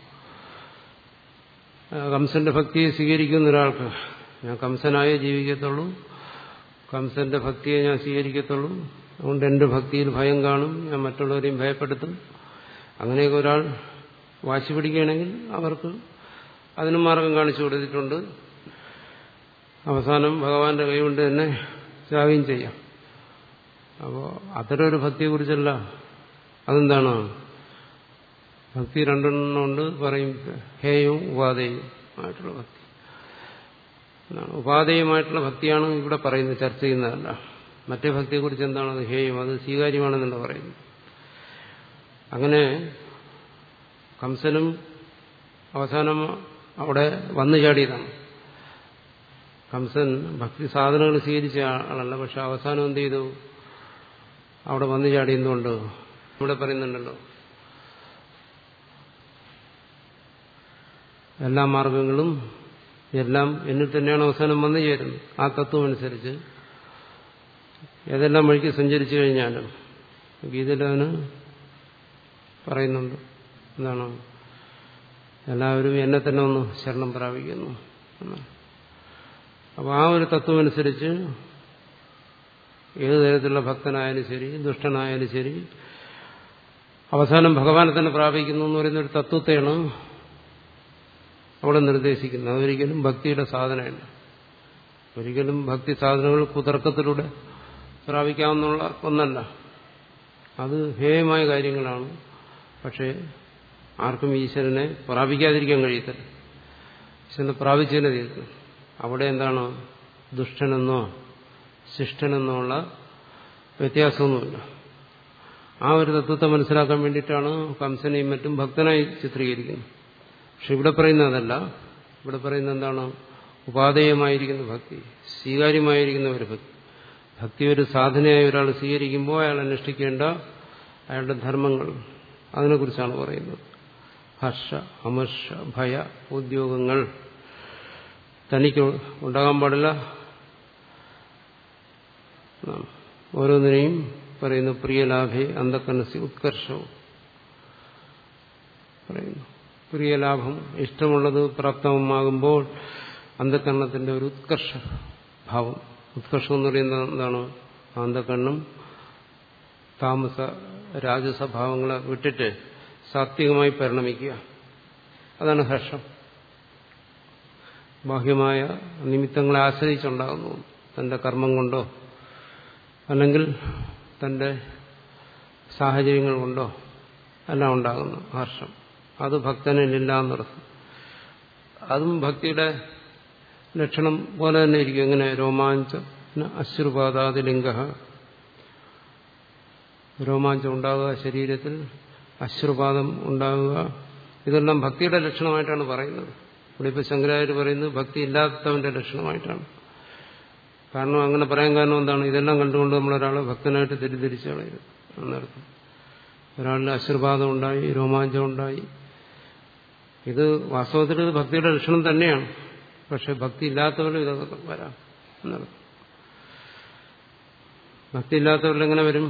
കംസന്റെ ഭക്തിയെ സ്വീകരിക്കുന്ന ഒരാൾക്ക് ഞാൻ കംസനായേ ജീവിക്കത്തുള്ളൂ കംസന്റെ ഭക്തിയെ ഞാൻ സ്വീകരിക്കത്തുള്ളൂ അതുകൊണ്ട് എന്റെ ഭക്തിയിൽ ഭയം കാണും ഞാൻ മറ്റുള്ളവരെയും ഭയപ്പെടുത്തും അങ്ങനെയൊക്കെ ഒരാൾ വാശി പിടിക്കുകയാണെങ്കിൽ അവർക്ക് അതിനും മാർഗം കാണിച്ചു കൊടുത്തിട്ടുണ്ട് അവസാനം ഭഗവാന്റെ കൈകൊണ്ട് തന്നെ ത്യാഗം ചെയ്യാം അപ്പോൾ അത്തരം ഒരു ഭക്തിയെക്കുറിച്ചല്ല അതെന്താണ് ഭക്തി രണ്ടെണ്ണമുണ്ട് പറയും ഹേയവും ഉപാധേയവും ആയിട്ടുള്ള ഭക്തി ഉപാധേയമായിട്ടുള്ള ഭക്തിയാണ് ഇവിടെ പറയുന്നത് ചർച്ച ചെയ്യുന്നതല്ല മറ്റേ ഭക്തിയെക്കുറിച്ച് എന്താണ് അത് ഹേയം അത് സ്വീകാര്യമാണെന്നല്ല പറയുന്നത് അങ്ങനെ കംസനും അവസാനം അവിടെ വന്നു ചാടിയതാണ് കംസൻ ഭക്തി സാധനങ്ങൾ സ്വീകരിച്ച ആളല്ല പക്ഷെ അവസാനം എന്ത് ചെയ്തു അവിടെ വന്നു ചാടിയതുകൊണ്ട് ഇവിടെ പറയുന്നുണ്ടല്ലോ എല്ലാ മാർഗങ്ങളും എല്ലാം എന്നിൽ തന്നെയാണ് അവസാനം വന്നു ചേരുന്നത് ആ തത്വം അനുസരിച്ച് ഏതെല്ലാം വഴിക്ക് സഞ്ചരിച്ചു കഴിഞ്ഞാലും ഗീതയിലവന് പറയുന്നുണ്ട് എന്താണ് എല്ലാവരും എന്നെ തന്നെ ഒന്ന് ശരണം പ്രാപിക്കുന്നു അപ്പോൾ ആ ഒരു തത്വം അനുസരിച്ച് ഏത് തരത്തിലുള്ള ഭക്തനായാലും ശരി ദുഷ്ടനായാലും ശരി അവസാനം ഭഗവാനെ തന്നെ പ്രാപിക്കുന്നു എന്ന് പറയുന്ന ഒരു തത്വത്തെയാണ് അവിടെ നിർദ്ദേശിക്കുന്നത് അതൊരിക്കലും ഭക്തിയുടെ സാധനമല്ല ഒരിക്കലും ഭക്തി സാധനങ്ങൾ കുതർക്കത്തിലൂടെ പ്രാപിക്കാവുന്ന ഒന്നല്ല അത് ഹേയമായ കാര്യങ്ങളാണ് പക്ഷേ ആർക്കും ഈശ്വരനെ പ്രാപിക്കാതിരിക്കാൻ കഴിയത്തില്ല ഈശ്വരനെ പ്രാപിച്ചതിനെ തീർക്കും അവിടെ എന്താണ് ദുഷ്ടനെന്നോ ശിഷ്ടനെന്നുള്ള വ്യത്യാസമൊന്നുമില്ല ആ ഒരു തത്വത്തെ മനസ്സിലാക്കാൻ വേണ്ടിയിട്ടാണ് കംസനെയും മറ്റും ഭക്തനായി ചിത്രീകരിക്കുന്നത് പക്ഷെ ഇവിടെ പറയുന്നത് അതല്ല ഇവിടെ പറയുന്നത് എന്താണ് ഉപാധേയമായിരിക്കുന്ന ഭക്തി സ്വീകാര്യമായിരിക്കുന്ന ഒരു ഭക്തി ഭക്തി ഒരു സാധനയായി ഒരാൾ സ്വീകരിക്കുമ്പോൾ അയാൾ അനുഷ്ഠിക്കേണ്ട അയാളുടെ ധർമ്മങ്ങൾ അതിനെക്കുറിച്ചാണ് പറയുന്നത് ഹർഷ അമർഷ ഭയ ഉദ്യോഗങ്ങൾ തനിക്ക് ഉണ്ടാകാൻ പാടില്ല ഓരോന്നിനെയും പറയുന്നു പ്രിയലാഭേ അന്ധക്കനസി ഉത്കർഷവും പറയുന്നു പ്രിയലാഭം ഇഷ്ടമുള്ളത് പ്രാപ്തമാകുമ്പോൾ അന്ധകരണത്തിന്റെ ഒരു ഉത്കർഷ ഭാവം ഉത്കർഷം എന്ന് പറയുന്നത് എന്താണ് അന്ധകണ്ണം താമസ രാജസഭാവങ്ങളെ വിട്ടിട്ട് സാത്വികമായി പരിണമിക്കുക അതാണ് ഹർഷം ബാഹ്യമായ നിമിത്തങ്ങളെ ആശ്രയിച്ചുണ്ടാകുന്നു തന്റെ കർമ്മം കൊണ്ടോ അല്ലെങ്കിൽ തന്റെ സാഹചര്യങ്ങൾ കൊണ്ടോ എല്ലാം ഉണ്ടാകുന്നു ഹർഷം അത് ഭക്തനിലില്ല എന്നർത്ഥം അതും ഭക്തിയുടെ ലക്ഷണം പോലെ തന്നെ ഇരിക്കും എങ്ങനെ രോമാഞ്ച അശ്രുപാതാതിലിംഗ രോമാഞ്ചം ഉണ്ടാകുക ശരീരത്തിൽ അശ്രുപാതം ഉണ്ടാകുക ഇതെല്ലാം ഭക്തിയുടെ ലക്ഷണമായിട്ടാണ് പറയുന്നത് ഇവിടെ ഇപ്പോൾ ശങ്കരാചാര്യ പറയുന്നത് ഭക്തി ഇല്ലാത്തവന്റെ ലക്ഷണമായിട്ടാണ് കാരണം അങ്ങനെ പറയാൻ കാരണം എന്താണ് ഇതെല്ലാം കണ്ടുകൊണ്ട് നമ്മളൊരാളെ ഭക്തനായിട്ട് തെറ്റിദ്ധരിച്ചു കളയരുത് എന്നർത്ഥം ഒരാളിൽ അശ്രുപാതം ഉണ്ടായി രോമാഞ്ചം ഉണ്ടായി ഇത് വാസ്തവത്തിൽ ഇത് ഭക്തിയുടെ ലക്ഷണം തന്നെയാണ് പക്ഷെ ഭക്തി ഇല്ലാത്തവരും ഇതൊക്കെ വരാം എന്നർത്ഥം ഭക്തി ഇല്ലാത്തവരിൽ എങ്ങനെ വരും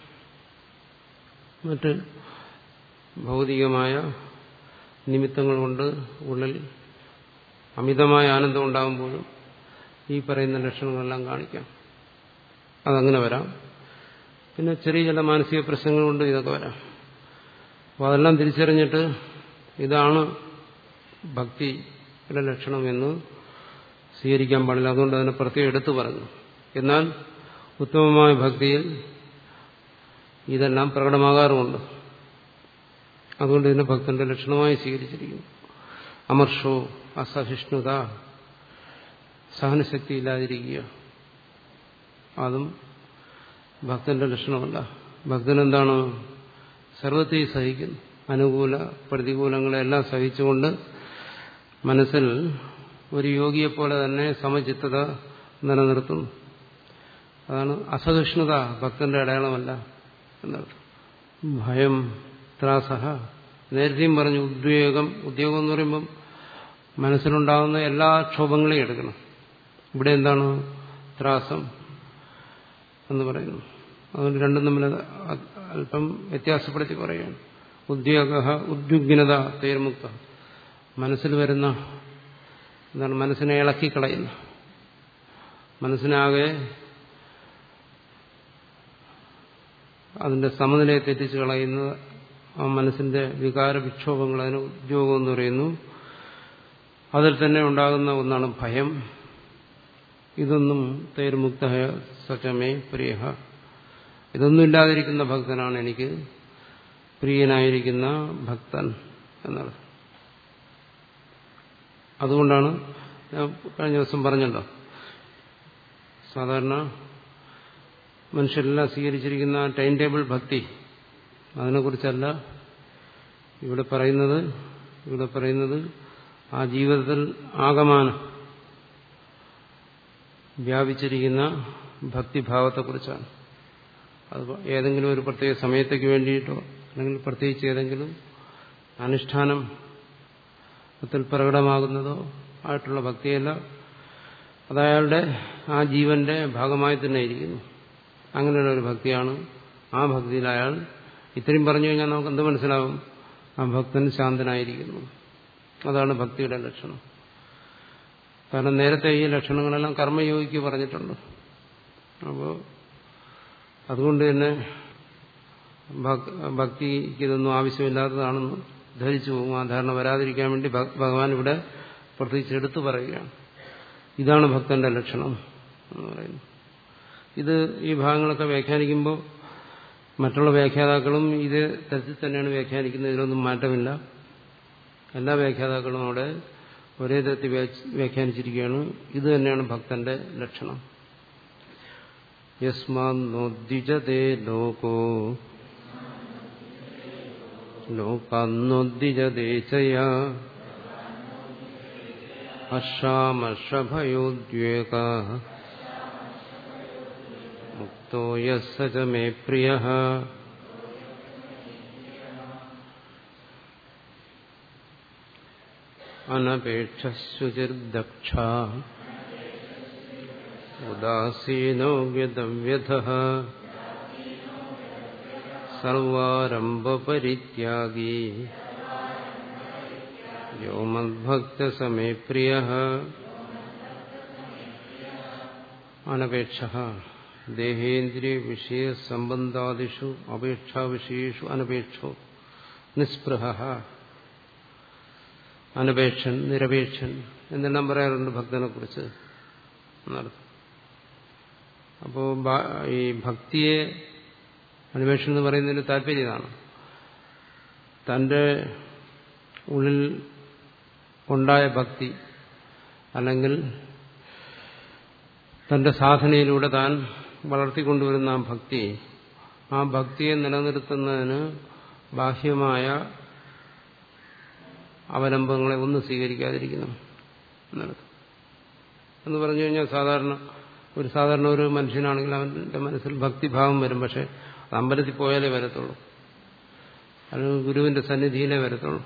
മറ്റ് ഭൗതികമായ നിമിത്തങ്ങൾ കൊണ്ട് ഉള്ളിൽ അമിതമായ ആനന്ദം ഉണ്ടാകുമ്പോഴും ഈ പറയുന്ന ലക്ഷണങ്ങളെല്ലാം കാണിക്കാം അതങ്ങനെ വരാം പിന്നെ ചെറിയ ചില മാനസിക പ്രശ്നങ്ങൾ കൊണ്ട് ഇതൊക്കെ വരാം അപ്പോൾ അതെല്ലാം തിരിച്ചറിഞ്ഞിട്ട് ഇതാണ് ഭക്തിയുടെ ലക്ഷണം എന്ന് സ്വീകരിക്കാൻ പാടില്ല അതുകൊണ്ട് അതിനെ പ്രത്യേകം എടുത്തു പറഞ്ഞു എന്നാൽ ഉത്തമമായ ഭക്തിയിൽ ഇതെല്ലാം പ്രകടമാകാറുമുണ്ട് അതുകൊണ്ട് ഇതിനെ ഭക്തന്റെ ലക്ഷണമായി സ്വീകരിച്ചിരിക്കുന്നു അമർഷോ അസഹിഷ്ണുത സഹനശക്തി ഇല്ലാതിരിക്കുക അതും ഭക്തന്റെ ലക്ഷണമല്ല ഭക്തൻ എന്താണ് സർവത്തെയും സഹിക്കുന്നു അനുകൂല പ്രതികൂലങ്ങളെല്ലാം സഹിച്ചുകൊണ്ട് മനസ്സിൽ ഒരു യോഗിയെപ്പോലെ തന്നെ സമചിത്തത നിലനിർത്തുന്നു അതാണ് അസഹിഷ്ണുത ഭക്തന്റെ അടയാളമല്ല എന്നർത്ഥം ഭയം ത്രാസഹ നേരത്തെയും പറഞ്ഞു ഉദ്വേഗം ഉദ്യോഗം എന്ന് പറയുമ്പം മനസ്സിലുണ്ടാകുന്ന എല്ലാ ക്ഷോഭങ്ങളെയും എടുക്കണം ഇവിടെ എന്താണ് ത്രാസം എന്ന് പറയുന്നു അതുകൊണ്ട് രണ്ടും തമ്മിൽ അല്പം വ്യത്യാസപ്പെടുത്തി പറയുകയാണ് ഉദ്യോഗ ഉദ്വിഗ്നത തേർമുക്ത മനസ്സിൽ വരുന്ന എന്താണ് മനസ്സിനെ ഇളക്കിക്കളയുന്ന മനസ്സിനാകെ അതിന്റെ സമനിലയെ തെറ്റിച്ച് കളയുന്ന ആ മനസ്സിന്റെ വികാര വിക്ഷോഭങ്ങൾ അതിന് ഉദ്യോഗം എന്ന് പറയുന്നു അതിൽ തന്നെ ഉണ്ടാകുന്ന ഒന്നാണ് ഭയം ഇതൊന്നും തൈർമുക്ത സചമേ പ്രിയ ഇതൊന്നും ഇല്ലാതിരിക്കുന്ന ഭക്തനാണ് എനിക്ക് പ്രിയനായിരിക്കുന്ന ഭക്തൻ എന്നത് അതുകൊണ്ടാണ് ഞാൻ കഴിഞ്ഞ ദിവസം പറഞ്ഞല്ലോ സാധാരണ മനുഷ്യരെല്ലാം സ്വീകരിച്ചിരിക്കുന്ന ടൈം ടേബിൾ ഭക്തി അതിനെക്കുറിച്ചല്ല ഇവിടെ പറയുന്നത് ഇവിടെ പറയുന്നത് ആ ജീവിതത്തിൽ ആകമാനം വ്യാപിച്ചിരിക്കുന്ന ഭക്തിഭാവത്തെക്കുറിച്ചാണ് അത് ഏതെങ്കിലും ഒരു പ്രത്യേക സമയത്തേക്ക് വേണ്ടിയിട്ടോ അല്ലെങ്കിൽ പ്രത്യേകിച്ച് ഏതെങ്കിലും അനുഷ്ഠാനം ത്തിൽ പ്രകടമാകുന്നതോ ആയിട്ടുള്ള ഭക്തിയല്ല അതയാളുടെ ആ ജീവന്റെ ഭാഗമായി തന്നെ ഇരിക്കുന്നു അങ്ങനെയുള്ള ഒരു ഭക്തിയാണ് ആ ഭക്തിയിൽ അയാൾ ഇത്രയും പറഞ്ഞു കഴിഞ്ഞാൽ നമുക്ക് എന്ത് മനസ്സിലാവും ആ ഭക്തൻ ശാന്തനായിരിക്കുന്നു അതാണ് ഭക്തിയുടെ ലക്ഷണം കാരണം നേരത്തെ ഈ ലക്ഷണങ്ങളെല്ലാം കർമ്മയോഗിക്ക് പറഞ്ഞിട്ടുണ്ട് അപ്പോൾ അതുകൊണ്ട് തന്നെ ഭക്തിക്ക് ഇതൊന്നും ആവശ്യമില്ലാത്തതാണെന്ന് ധരിച്ചു പോകും ആ ധാരണ വരാതിരിക്കാൻ വേണ്ടി ഭഗവാൻ ഇവിടെ പ്രത്യേകിച്ച് എടുത്തു പറയുകയാണ് ഇതാണ് ഭക്തന്റെ ലക്ഷണം എന്ന് പറയുന്നു ഇത് ഈ ഭാഗങ്ങളൊക്കെ വ്യാഖ്യാനിക്കുമ്പോൾ മറ്റുള്ള വ്യാഖ്യാതാക്കളും ഇത് തരത്തിൽ തന്നെയാണ് വ്യാഖ്യാനിക്കുന്നത് ഇതിലൊന്നും മാറ്റമില്ല എല്ലാ വ്യാഖ്യാതാക്കളും അവിടെ ഒരേ തരത്തിൽ വ്യാഖ്യാനിച്ചിരിക്കുകയാണ് ഇത് തന്നെയാണ് ഭക്തന്റെ ലക്ഷണം യസ്മാന്നോദ്വിജതേ ലോകോ ലോകാന്നോദ്വിജതേ ചയ ഹർഷാമർഷഭയോദ്വേക മുക്തോ യസ്സ ച മേ പ്രിയ അനപേക്ഷശുചിർദക്ഷ ഉദാസീനോ വ്യതവ്യഥ സർവാരംഭപരിത്യാഗീ യോ മദ്ഭക്തസമേ പ്രിയ അനപേക്ഷ ദേഹേന്ദ്രിയ വിഷയ സംബന്ധാദിഷു അപേക്ഷാവിഷയേഷു അനപേക്ഷോ നിസ്പൃഹ അനപേക്ഷൻ നിരപേക്ഷൻ എന്നെല്ലാം പറയാറുണ്ട് ഭക്തനെ കുറിച്ച് എന്നർത്ഥം അപ്പോ ഈ ഭക്തിയെ അന്വേഷണം എന്ന് പറയുന്നതിന് താല്പര്യം ഇതാണ് തന്റെ ഉള്ളിൽ ഉണ്ടായ ഭക്തി അല്ലെങ്കിൽ തന്റെ സാധനയിലൂടെ താൻ വളർത്തിക്കൊണ്ടുവരുന്ന ആ ഭക്തി ആ ഭക്തിയെ നിലനിർത്തുന്നതിന് ബാഹ്യമായ അവലംബങ്ങളെ ഒന്നും സ്വീകരിക്കാതിരിക്കുന്നു എന്നർത്ഥം എന്ന് പറഞ്ഞു കഴിഞ്ഞാൽ സാധാരണ ഒരു സാധാരണ ഒരു മനുഷ്യനാണെങ്കിൽ അവന്റെ മനസ്സിൽ ഭക്തിഭാവം വരും പക്ഷെ അത് അമ്പലത്തിൽ പോയാലേ വരത്തുള്ളൂ അല്ലെങ്കിൽ ഗുരുവിന്റെ സന്നിധിയിലേ വരത്തുള്ളൂ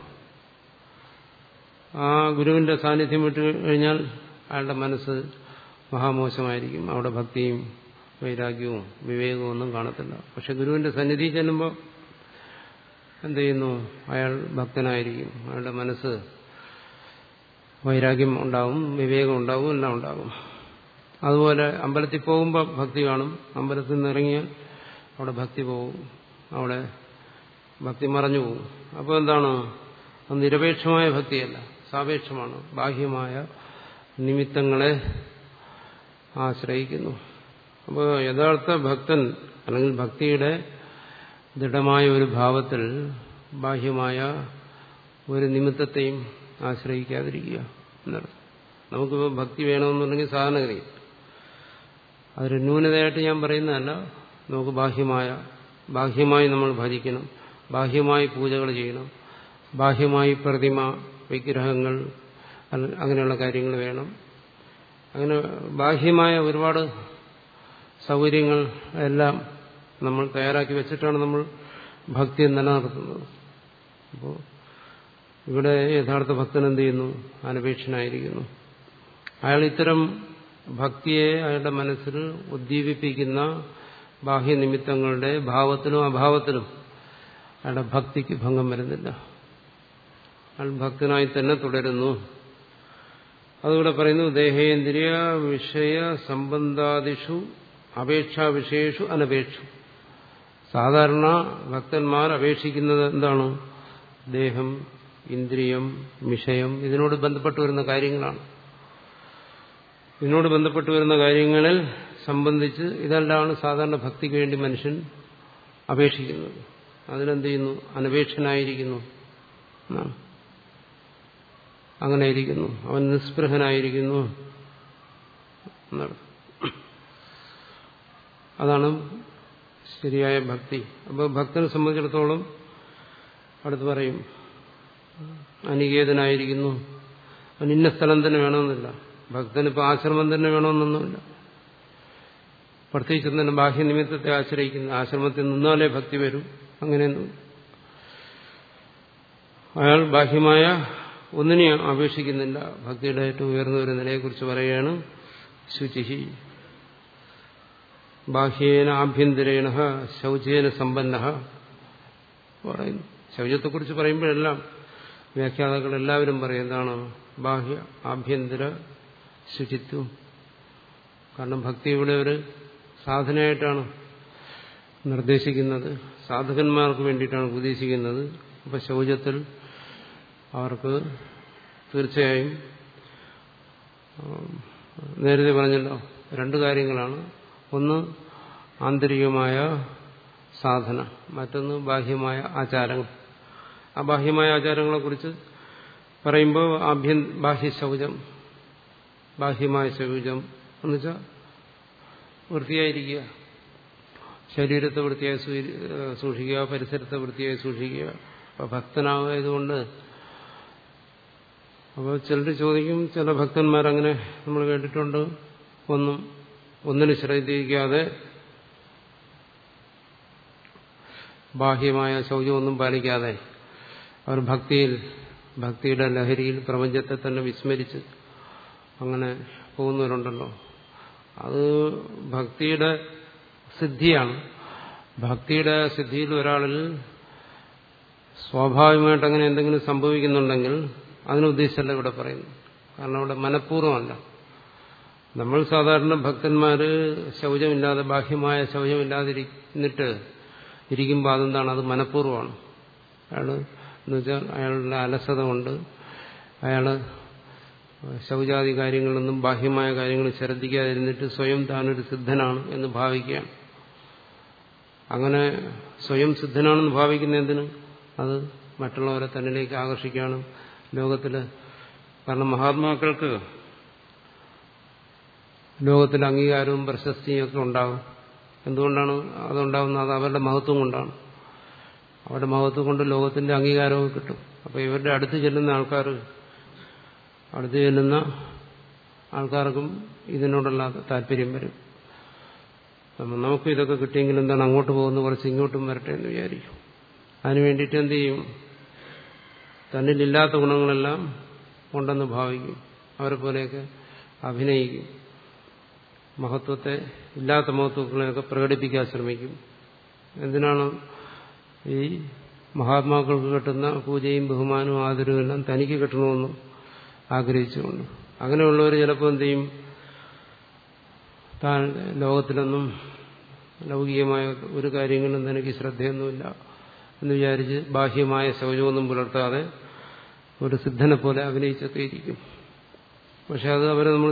ആ ഗുരുവിന്റെ സാന്നിധ്യം വിട്ട് കഴിഞ്ഞാൽ അയാളുടെ മനസ്സ് മഹാമോശമായിരിക്കും അവിടെ ഭക്തിയും വൈരാഗ്യവും വിവേകവും ഒന്നും കാണത്തില്ല പക്ഷെ ഗുരുവിന്റെ സന്നിധി ചെല്ലുമ്പോൾ എന്ത് ചെയ്യുന്നു അയാൾ ഭക്തനായിരിക്കും അയാളുടെ മനസ്സ് വൈരാഗ്യം ഉണ്ടാവും വിവേകം ഉണ്ടാവും എല്ലാം ഉണ്ടാകും അതുപോലെ അമ്പലത്തിൽ പോകുമ്പോൾ ഭക്തി കാണും അമ്പലത്തിൽ നിന്ന് ഇറങ്ങിയാൽ അവിടെ ഭക്തി പോകും അവിടെ ഭക്തി മറഞ്ഞു പോകും അപ്പോൾ എന്താണ് അത് നിരപേക്ഷമായ ഭക്തിയല്ല സാപേക്ഷമാണ് ബാഹ്യമായ നിമിത്തങ്ങളെ ആശ്രയിക്കുന്നു അപ്പോൾ യഥാർത്ഥ ഭക്തൻ അല്ലെങ്കിൽ ഭക്തിയുടെ ദൃഢമായ ഒരു ഭാവത്തിൽ ബാഹ്യമായ ഒരു നിമിത്തത്തെയും ആശ്രയിക്കാതിരിക്കുക എന്നർത്ഥം നമുക്കിപ്പോൾ ഭക്തി വേണമെന്നുണ്ടെങ്കിൽ സാധാരണഗതിയിൽ അതൊരു ന്യൂനതയായിട്ട് ഞാൻ പറയുന്നതല്ല നമുക്ക് ബാഹ്യമായ ബാഹ്യമായി നമ്മൾ ഭജിക്കണം ബാഹ്യമായി പൂജകൾ ചെയ്യണം ബാഹ്യമായി പ്രതിമ വിഗ്രഹങ്ങൾ അങ്ങനെയുള്ള കാര്യങ്ങൾ വേണം അങ്ങനെ ബാഹ്യമായ ഒരുപാട് സൗകര്യങ്ങൾ എല്ലാം നമ്മൾ തയ്യാറാക്കി വെച്ചിട്ടാണ് നമ്മൾ ഭക്തി നിലനിർത്തുന്നത് അപ്പോൾ ഇവിടെ യഥാർത്ഥ ഭക്തൻ എന്ത് ചെയ്യുന്നു അനപേക്ഷനായിരിക്കുന്നു അയാൾ ഇത്തരം ഭക്തിയെ അയാളുടെ മനസ്സിൽ ഉദ്ദീപിപ്പിക്കുന്ന ബാഹ്യനിമിത്തങ്ങളുടെ ഭാവത്തിലും അഭാവത്തിലും അയാളുടെ ഭക്തിക്ക് ഭംഗം വരുന്നില്ല അയാൾ ഭക്തനായി തന്നെ തുടരുന്നു അതുകൂടെ പറയുന്നു ദേഹേന്ദ്രിയ വിഷയ സംബന്ധാദിഷു അപേക്ഷാ വിഷയേഷു അനപേക്ഷു സാധാരണ ഭക്തന്മാർ അപേക്ഷിക്കുന്നത് എന്താണ് ദേഹം ഇന്ദ്രിയം വിഷയം ഇതിനോട് ബന്ധപ്പെട്ട് വരുന്ന കാര്യങ്ങളാണ് ഇതിനോട് ബന്ധപ്പെട്ട് വരുന്ന കാര്യങ്ങളിൽ സംബന്ധിച്ച് ഇതെല്ലാമാണ് സാധാരണ ഭക്തിക്ക് വേണ്ടി മനുഷ്യൻ അപേക്ഷിക്കുന്നത് അതിനെന്ത് ചെയ്യുന്നു അനപേക്ഷനായിരിക്കുന്നു അങ്ങനെ ഇരിക്കുന്നു അവൻ നിസ്പൃഹനായിരിക്കുന്നു അതാണ് ശരിയായ ഭക്തി അപ്പോൾ ഭക്തനെ സംബന്ധിച്ചിടത്തോളം അടുത്ത് പറയും അനികേതനായിരിക്കുന്നു അവൻ ഇന്ന സ്ഥലം തന്നെ വേണമെന്നില്ല ഭക്തനിപ്പോൾ ആശ്രമം തന്നെ വേണമെന്നൊന്നുമില്ല പ്രത്യേകിച്ച് തന്നെ ബാഹ്യനിമിത്തത്തെ ആശ്രയിക്കുന്ന ആശ്രമത്തിൽ നിന്നാലേ ഭക്തി വരും അങ്ങനെയൊന്നും അയാൾ ബാഹ്യമായ ഒന്നിനെയും അപേക്ഷിക്കുന്നില്ല ഭക്തിയുടെ ഏറ്റവും ഉയർന്ന ഒരു നിലയെക്കുറിച്ച് പറയുകയാണ് ശുചിഹി ബാഹ്യേന ആഭ്യന്തരേണ ശൗചേന സമ്പന്ന പറയുന്നു ശൗചത്തെക്കുറിച്ച് പറയുമ്പോഴെല്ലാം വ്യാഖ്യാതാക്കൾ എല്ലാവരും പറയും എന്താണ് ബാഹ്യ ആഭ്യന്തര ശുചിത്വം കാരണം ഭക്തി ഇവിടെ ഒരു സാധനയായിട്ടാണ് നിർദ്ദേശിക്കുന്നത് സാധകന്മാർക്ക് വേണ്ടിയിട്ടാണ് ഉപദേശിക്കുന്നത് അപ്പം ശൗചത്തിൽ അവർക്ക് തീർച്ചയായും നേരത്തെ പറഞ്ഞല്ലോ രണ്ട് കാര്യങ്ങളാണ് ഒന്ന് ആന്തരികമായ സാധന മറ്റൊന്ന് ബാഹ്യമായ ആചാരങ്ങൾ ആ ബാഹ്യമായ ആചാരങ്ങളെക്കുറിച്ച് പറയുമ്പോൾ ആഭ്യ ബാഹ്യ ശൗചം ബാഹ്യമായ ശൗചം എന്നുവെച്ചാൽ വൃത്തിയായിരിക്കുക ശരീരത്തെ വൃത്തിയായി സൂക്ഷിക്കുക പരിസരത്തെ വൃത്തിയായി സൂക്ഷിക്കുക അപ്പോൾ ഭക്തനായതുകൊണ്ട് അപ്പോൾ ചിലർ ചോദിക്കും ചില ഭക്തന്മാരങ്ങനെ നമ്മൾ കേട്ടിട്ടുണ്ട് ഒന്നും ഒന്നിന് ശ്രദ്ധിക്കാതെ ബാഹ്യമായ ശൗചമൊന്നും പാലിക്കാതെ അവർ ഭക്തിയിൽ ഭക്തിയുടെ ലഹരിയിൽ പ്രപഞ്ചത്തെ തന്നെ വിസ്മരിച്ച് അങ്ങനെ പോകുന്നവരുണ്ടല്ലോ അത് ഭക്തിയുടെ സിദ്ധിയാണ് ഭക്തിയുടെ സിദ്ധിയിൽ ഒരാളിൽ സ്വാഭാവികമായിട്ട് അങ്ങനെ എന്തെങ്കിലും സംഭവിക്കുന്നുണ്ടെങ്കിൽ അതിനുദ്ദേശിച്ചല്ല ഇവിടെ പറയുന്നു കാരണം അവിടെ മനഃപൂർവ്വമല്ല നമ്മൾ സാധാരണ ഭക്തന്മാര് ശൗചമില്ലാതെ ബാഹ്യമായ ശൗചമില്ലാതിരുന്നിട്ട് ഇരിക്കുമ്പോൾ അതെന്താണ് അത് മനഃപൂർവ്വമാണ് അയാൾ എന്ന് വെച്ചാൽ അയാളുടെ അലസത കൊണ്ട് അയാൾ ശൗചാദി കാര്യങ്ങളൊന്നും ബാഹ്യമായ കാര്യങ്ങൾ ശ്രദ്ധിക്കാതിരുന്നിട്ട് സ്വയം താനൊരു സിദ്ധനാണ് എന്ന് ഭാവിക്കുകയാണ് അങ്ങനെ സ്വയം സിദ്ധനാണെന്ന് ഭാവിക്കുന്ന എന്തിന് അത് മറ്റുള്ളവരെ തന്നിലേക്ക് ആകർഷിക്കാനും ലോകത്തിൽ കാരണം മഹാത്മാക്കൾക്ക് ലോകത്തിൽ അംഗീകാരവും പ്രശസ്തിയും ഒക്കെ ഉണ്ടാകും എന്തുകൊണ്ടാണ് അതുണ്ടാകുന്നത് അത് അവരുടെ മഹത്വം കൊണ്ടാണ് അവരുടെ മഹത്വം കൊണ്ട് ലോകത്തിന്റെ അംഗീകാരവും കിട്ടും അപ്പോൾ ഇവരുടെ അടുത്ത് ചെല്ലുന്ന ആൾക്കാർ അടുത്ത് ചെല്ലുന്ന ആൾക്കാർക്കും ഇതിനോടുള്ള താല്പര്യം വരും നമുക്കും ഇതൊക്കെ കിട്ടിയെങ്കിൽ എന്താണ് അങ്ങോട്ട് പോകുന്ന കുറച്ച് ഇങ്ങോട്ടും വരട്ടെ എന്ന് വിചാരിക്കും അതിനു വേണ്ടിയിട്ട് എന്ത് ചെയ്യും തന്നിലില്ലാത്ത ഗുണങ്ങളെല്ലാം ഉണ്ടെന്ന് ഭാവിക്കും അവരെ പോലെയൊക്കെ അഭിനയിക്കും മഹത്വത്തെ ഇല്ലാത്ത മഹത്വങ്ങളെയൊക്കെ പ്രകടിപ്പിക്കാൻ ശ്രമിക്കും എന്തിനാണ് ഈ മഹാത്മാക്കൾക്ക് കിട്ടുന്ന പൂജയും ബഹുമാനവും ആദരവും എല്ലാം തനിക്ക് കിട്ടണമെന്നും ആഗ്രഹിച്ചുകൊണ്ട് അങ്ങനെയുള്ളവർ ചിലപ്പോൾ എന്ത് ചെയ്യും താൻ ലോകത്തിലൊന്നും ലൗകികമായ ഒരു കാര്യങ്ങളും തനിക്ക് ശ്രദ്ധയൊന്നുമില്ല എന്ന് വിചാരിച്ച് ബാഹ്യമായ ശൗചമൊന്നും പുലർത്താതെ ഒരു സിദ്ധനെ പോലെ അഭിനയിച്ചൊക്കെ ഇരിക്കും പക്ഷെ അത് അവരെ നമ്മൾ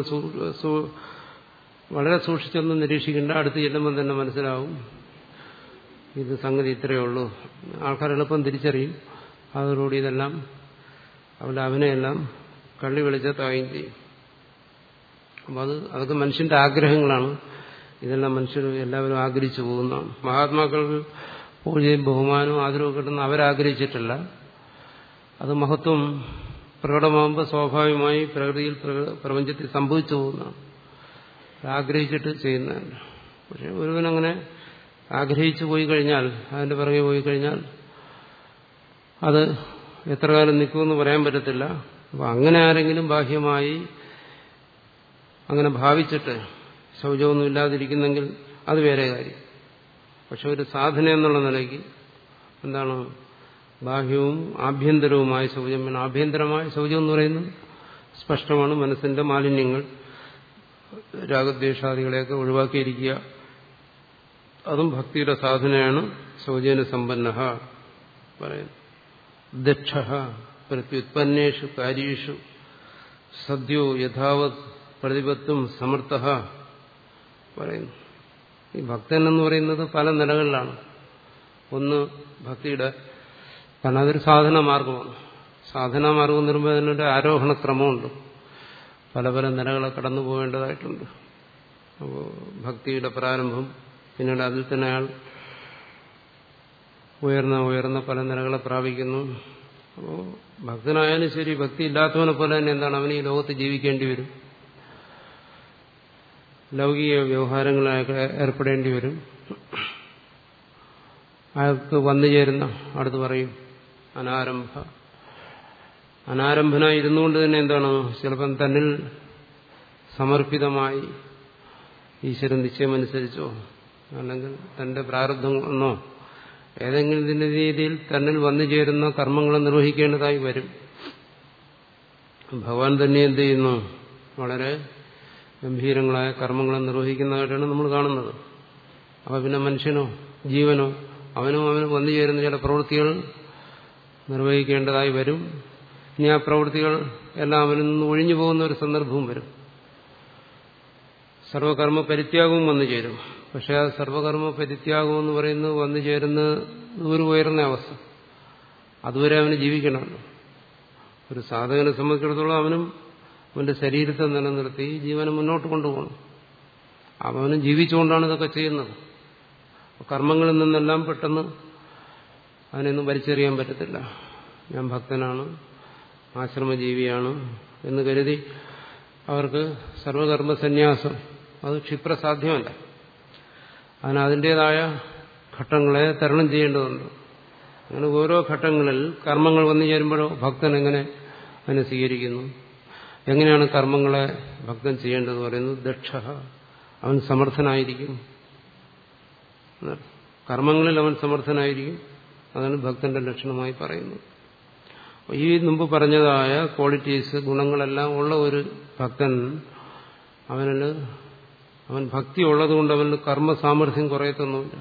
വളരെ സൂക്ഷിച്ചൊന്നും നിരീക്ഷിക്കേണ്ട അടുത്ത് ചെല്ലുമ്പോൾ തന്നെ മനസ്സിലാവും ഇത് സംഗതി ഇത്രയേ ഉള്ളൂ ആൾക്കാർ എളുപ്പം തിരിച്ചറിയും അതോടുകൂടി ഇതെല്ലാം അവരുടെ അഭിനയെല്ലാം കള്ളി വെളിച്ചത്താവുകയും ചെയ്യും അപ്പം അത് അതൊക്കെ മനുഷ്യന്റെ ആഗ്രഹങ്ങളാണ് ഇതെല്ലാം മനുഷ്യർ എല്ലാവരും ആഗ്രഹിച്ചു പോകുന്നതാണ് മഹാത്മാക്കൾക്ക് പൂജയും ബഹുമാനവും ആദരവും കിട്ടുന്ന അവരാഗ്രഹിച്ചിട്ടില്ല അത് മഹത്വം പ്രകടമാകുമ്പോൾ സ്വാഭാവികമായി പ്രകൃതിയിൽ പ്രപഞ്ചത്തിൽ സംഭവിച്ചു പോകുന്നതാണ് ആഗ്രഹിച്ചിട്ട് ചെയ്യുന്നതല്ല പക്ഷെ ഒരുവനങ്ങനെ ആഗ്രഹിച്ചു പോയി കഴിഞ്ഞാൽ അതിന്റെ പിറകെ പോയി കഴിഞ്ഞാൽ അത് എത്ര കാലം നിൽക്കുമെന്ന് പറയാൻ പറ്റത്തില്ല അപ്പം അങ്ങനെ ആരെങ്കിലും ബാഹ്യമായി അങ്ങനെ ഭാവിച്ചിട്ട് ശൗചമൊന്നും ഇല്ലാതിരിക്കുന്നെങ്കിൽ അത് വേറെ കാര്യം പക്ഷെ ഒരു സാധന എന്നുള്ള നിലയ്ക്ക് എന്താണ് ബാഹ്യവും ആഭ്യന്തരവുമായ ശൗചം വേണം ആഭ്യന്തരമായ ശൗചം എന്ന് പറയുന്നത് സ്പഷ്ടമാണ് മനസ്സിന്റെ മാലിന്യങ്ങൾ രാഗദ്വേഷാദികളെയൊക്കെ ഒഴിവാക്കിയിരിക്കുക അതും ഭക്തിയുടെ സാധനയാണ് ശൗചേന സമ്പന്ന പറയുന്നു ദക്ഷ പ്രത്യുത്പന്നേഷു കാര്യേഷു സദ്യോ യഥാവത് പ്രതിപത്തും സമർത്ഥ പറയുന്നു ഈ ഭക്തൻ എന്ന് പറയുന്നത് പല നിലകളിലാണ് ഒന്ന് ഭക്തിയുടെ കാരണം അതൊരു സാധന മാർഗമാണ് സാധന മാർഗം എന്ന് പറയുമ്പോൾ അതിനൊരു ആരോഹണ ക്രമമുണ്ട് പല പല നിലകളെ കടന്നു പോകേണ്ടതായിട്ടുണ്ട് അപ്പോൾ ഭക്തിയുടെ പ്രാരംഭം പിന്നീട് അതിൽ തന്നെ അയാൾ ഉയർന്ന ഉയർന്ന പല നിലകളെ പ്രാപിക്കുന്നു അപ്പോൾ ഭക്തനായാലും ശരി ഭക്തി ഇല്ലാത്തവനെ പോലെ തന്നെ എന്താണ് അവന് ഈ ലോകത്ത് ജീവിക്കേണ്ടി വരും ലൗകിക വ്യവഹാരങ്ങളൊക്കെ ഏർപ്പെടേണ്ടി വരും അയാൾക്ക് വന്നു ചേരുന്ന അടുത്ത് പറയും അനാരംഭ അനാരംഭനായി ഇരുന്നുകൊണ്ട് തന്നെ എന്താണ് ചിലപ്പം തന്നിൽ സമർപ്പിതമായി ഈശ്വരൻ നിശ്ചയമനുസരിച്ചോ അല്ലെങ്കിൽ തന്റെ പ്രാരബ്ധങ്ങളെന്നോ ഏതെങ്കിലും ഇതിന്റെ രീതിയിൽ തന്നിൽ വന്നു ചേരുന്ന കർമ്മങ്ങൾ നിർവഹിക്കേണ്ടതായി വരും ഭഗവാൻ തന്നെ എന്ത് ചെയ്യുന്നു വളരെ ഗംഭീരങ്ങളായ കർമ്മങ്ങളെ നിർവഹിക്കുന്നതായിട്ടാണ് നമ്മൾ കാണുന്നത് അപ്പൊ പിന്നെ മനുഷ്യനോ ജീവനോ അവനും അവനും വന്നു ചേരുന്ന ചില പ്രവൃത്തികൾ നിർവഹിക്കേണ്ടതായി വരും ഇനി ആ പ്രവൃത്തികൾ എല്ലാം അവനിൽ നിന്ന് ഒഴിഞ്ഞു പോകുന്ന ഒരു സന്ദർഭവും വരും സർവകർമ്മ പരിത്യാഗവും വന്നു ചേരും പക്ഷെ ആ സർവകർമ്മ പരിത്യാഗം എന്ന് പറയുന്നത് വന്നു ചേരുന്ന ഒരു ഉയർന്ന അവസ്ഥ അതുവരെ അവന് ജീവിക്കണമല്ലോ ഒരു സാധകനെ സംബന്ധിച്ചിടത്തോളം അവനും അവന്റെ ശരീരത്തെ നിലനിർത്തി ജീവനെ മുന്നോട്ട് കൊണ്ടുപോകണം അവനും ജീവിച്ചുകൊണ്ടാണ് ഇതൊക്കെ ചെയ്യുന്നത് കർമ്മങ്ങളിൽ നിന്നെല്ലാം പെട്ടെന്ന് അതിനൊന്നും വലിച്ചെറിയാൻ പറ്റത്തില്ല ഞാൻ ഭക്തനാണ് ആശ്രമജീവിയാണ് എന്ന് കരുതി അവർക്ക് സർവകർമ്മ സന്യാസം അത് ക്ഷിപ്രസാധ്യമല്ല അതിന് അതിൻ്റെതായ ഘട്ടങ്ങളെ തരണം ചെയ്യേണ്ടതുണ്ട് അങ്ങനെ ഓരോ ഘട്ടങ്ങളിൽ കർമ്മങ്ങൾ വന്നു ചേരുമ്പോഴോ ഭക്തൻ എങ്ങനെ അതിനെ സ്വീകരിക്കുന്നു എങ്ങനെയാണ് കർമ്മങ്ങളെ ഭക്തൻ ചെയ്യേണ്ടത് പറയുന്നത് ദക്ഷ അവൻ സമർത്ഥനായിരിക്കും കർമ്മങ്ങളിൽ അവൻ സമർത്ഥനായിരിക്കും അതാണ് ഭക്തന്റെ ലക്ഷണമായി പറയുന്നത് ഈ മുമ്പ് പറഞ്ഞതായ ക്വാളിറ്റീസ് ഗുണങ്ങളെല്ലാം ഉള്ള ഒരു ഭക്തൻ അവനിൽ അവൻ ഭക്തി ഉള്ളതുകൊണ്ട് അവന് കർമ്മ സാമർഥ്യം കുറയത്തൊന്നുമില്ല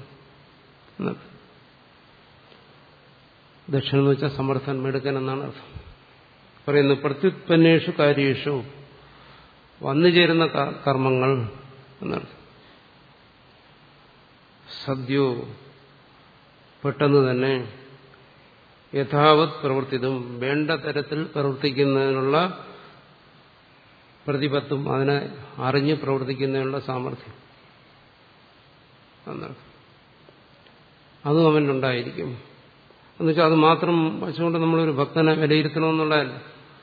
ദക്ഷിണം എന്ന് വെച്ചാൽ സമർത്ഥൻ മെടുക്കൻ എന്നാണ് അർത്ഥം പറയുന്നു പ്രത്യുത്പന്നേഷു കാര്യേഷു വന്നു ചേരുന്ന കർമ്മങ്ങൾ എന്നർത്ഥം സദ്യോ പെട്ടെന്ന് തന്നെ യഥാവത് പ്രവർത്തിതും വേണ്ട തരത്തിൽ പ്രവർത്തിക്കുന്നതിനുള്ള പ്രതിപത്തും അതിനെ അറിഞ്ഞ് പ്രവർത്തിക്കുന്നതിനുള്ള സാമർഥ്യം എന്നർത്ഥം അതും അവനുണ്ടായിരിക്കും എന്നുവെച്ചാൽ അത് മാത്രം വെച്ചുകൊണ്ട് നമ്മളൊരു ഭക്തനെ വിലയിരുത്തണമെന്നുള്ളതല്ല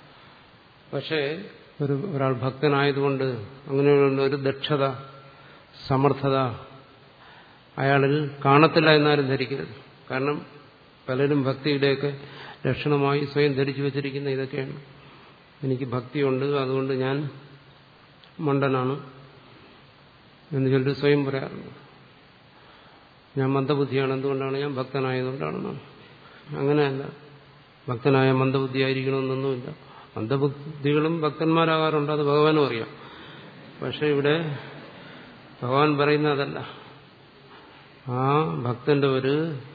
പക്ഷേ ഒരു ഒരാൾ ഭക്തനായതുകൊണ്ട് അങ്ങനെയുള്ള ഒരു ദക്ഷത സമർത്ഥത അയാളിൽ കാണത്തില്ല എന്നാലും ധരിക്കരുത് കാരണം പലരും ഭക്തിയുടെയൊക്കെ ലക്ഷണമായി സ്വയം ധരിച്ചു വച്ചിരിക്കുന്ന ഇതൊക്കെയാണ് എനിക്ക് ഭക്തിയുണ്ട് അതുകൊണ്ട് ഞാൻ മണ്ടനാണ് എന്ന് ചിലർ സ്വയം പറയാറുണ്ട് ഞാൻ മന്ദബുദ്ധിയാണ് എന്തുകൊണ്ടാണ് ഞാൻ ഭക്തനായതുകൊണ്ടാണെന്നാണ് അങ്ങനെയല്ല ഭക്തനായ മന്ദബുദ്ധിയായിരിക്കണമെന്നൊന്നുമില്ല മന്ദബുദ്ധികളും ഭക്തന്മാരാകാറുണ്ട് അത് ഭഗവാനും അറിയാം പക്ഷെ ഇവിടെ ഭഗവാൻ പറയുന്ന അതല്ല ആ ഭക്തന്റെ ഒരു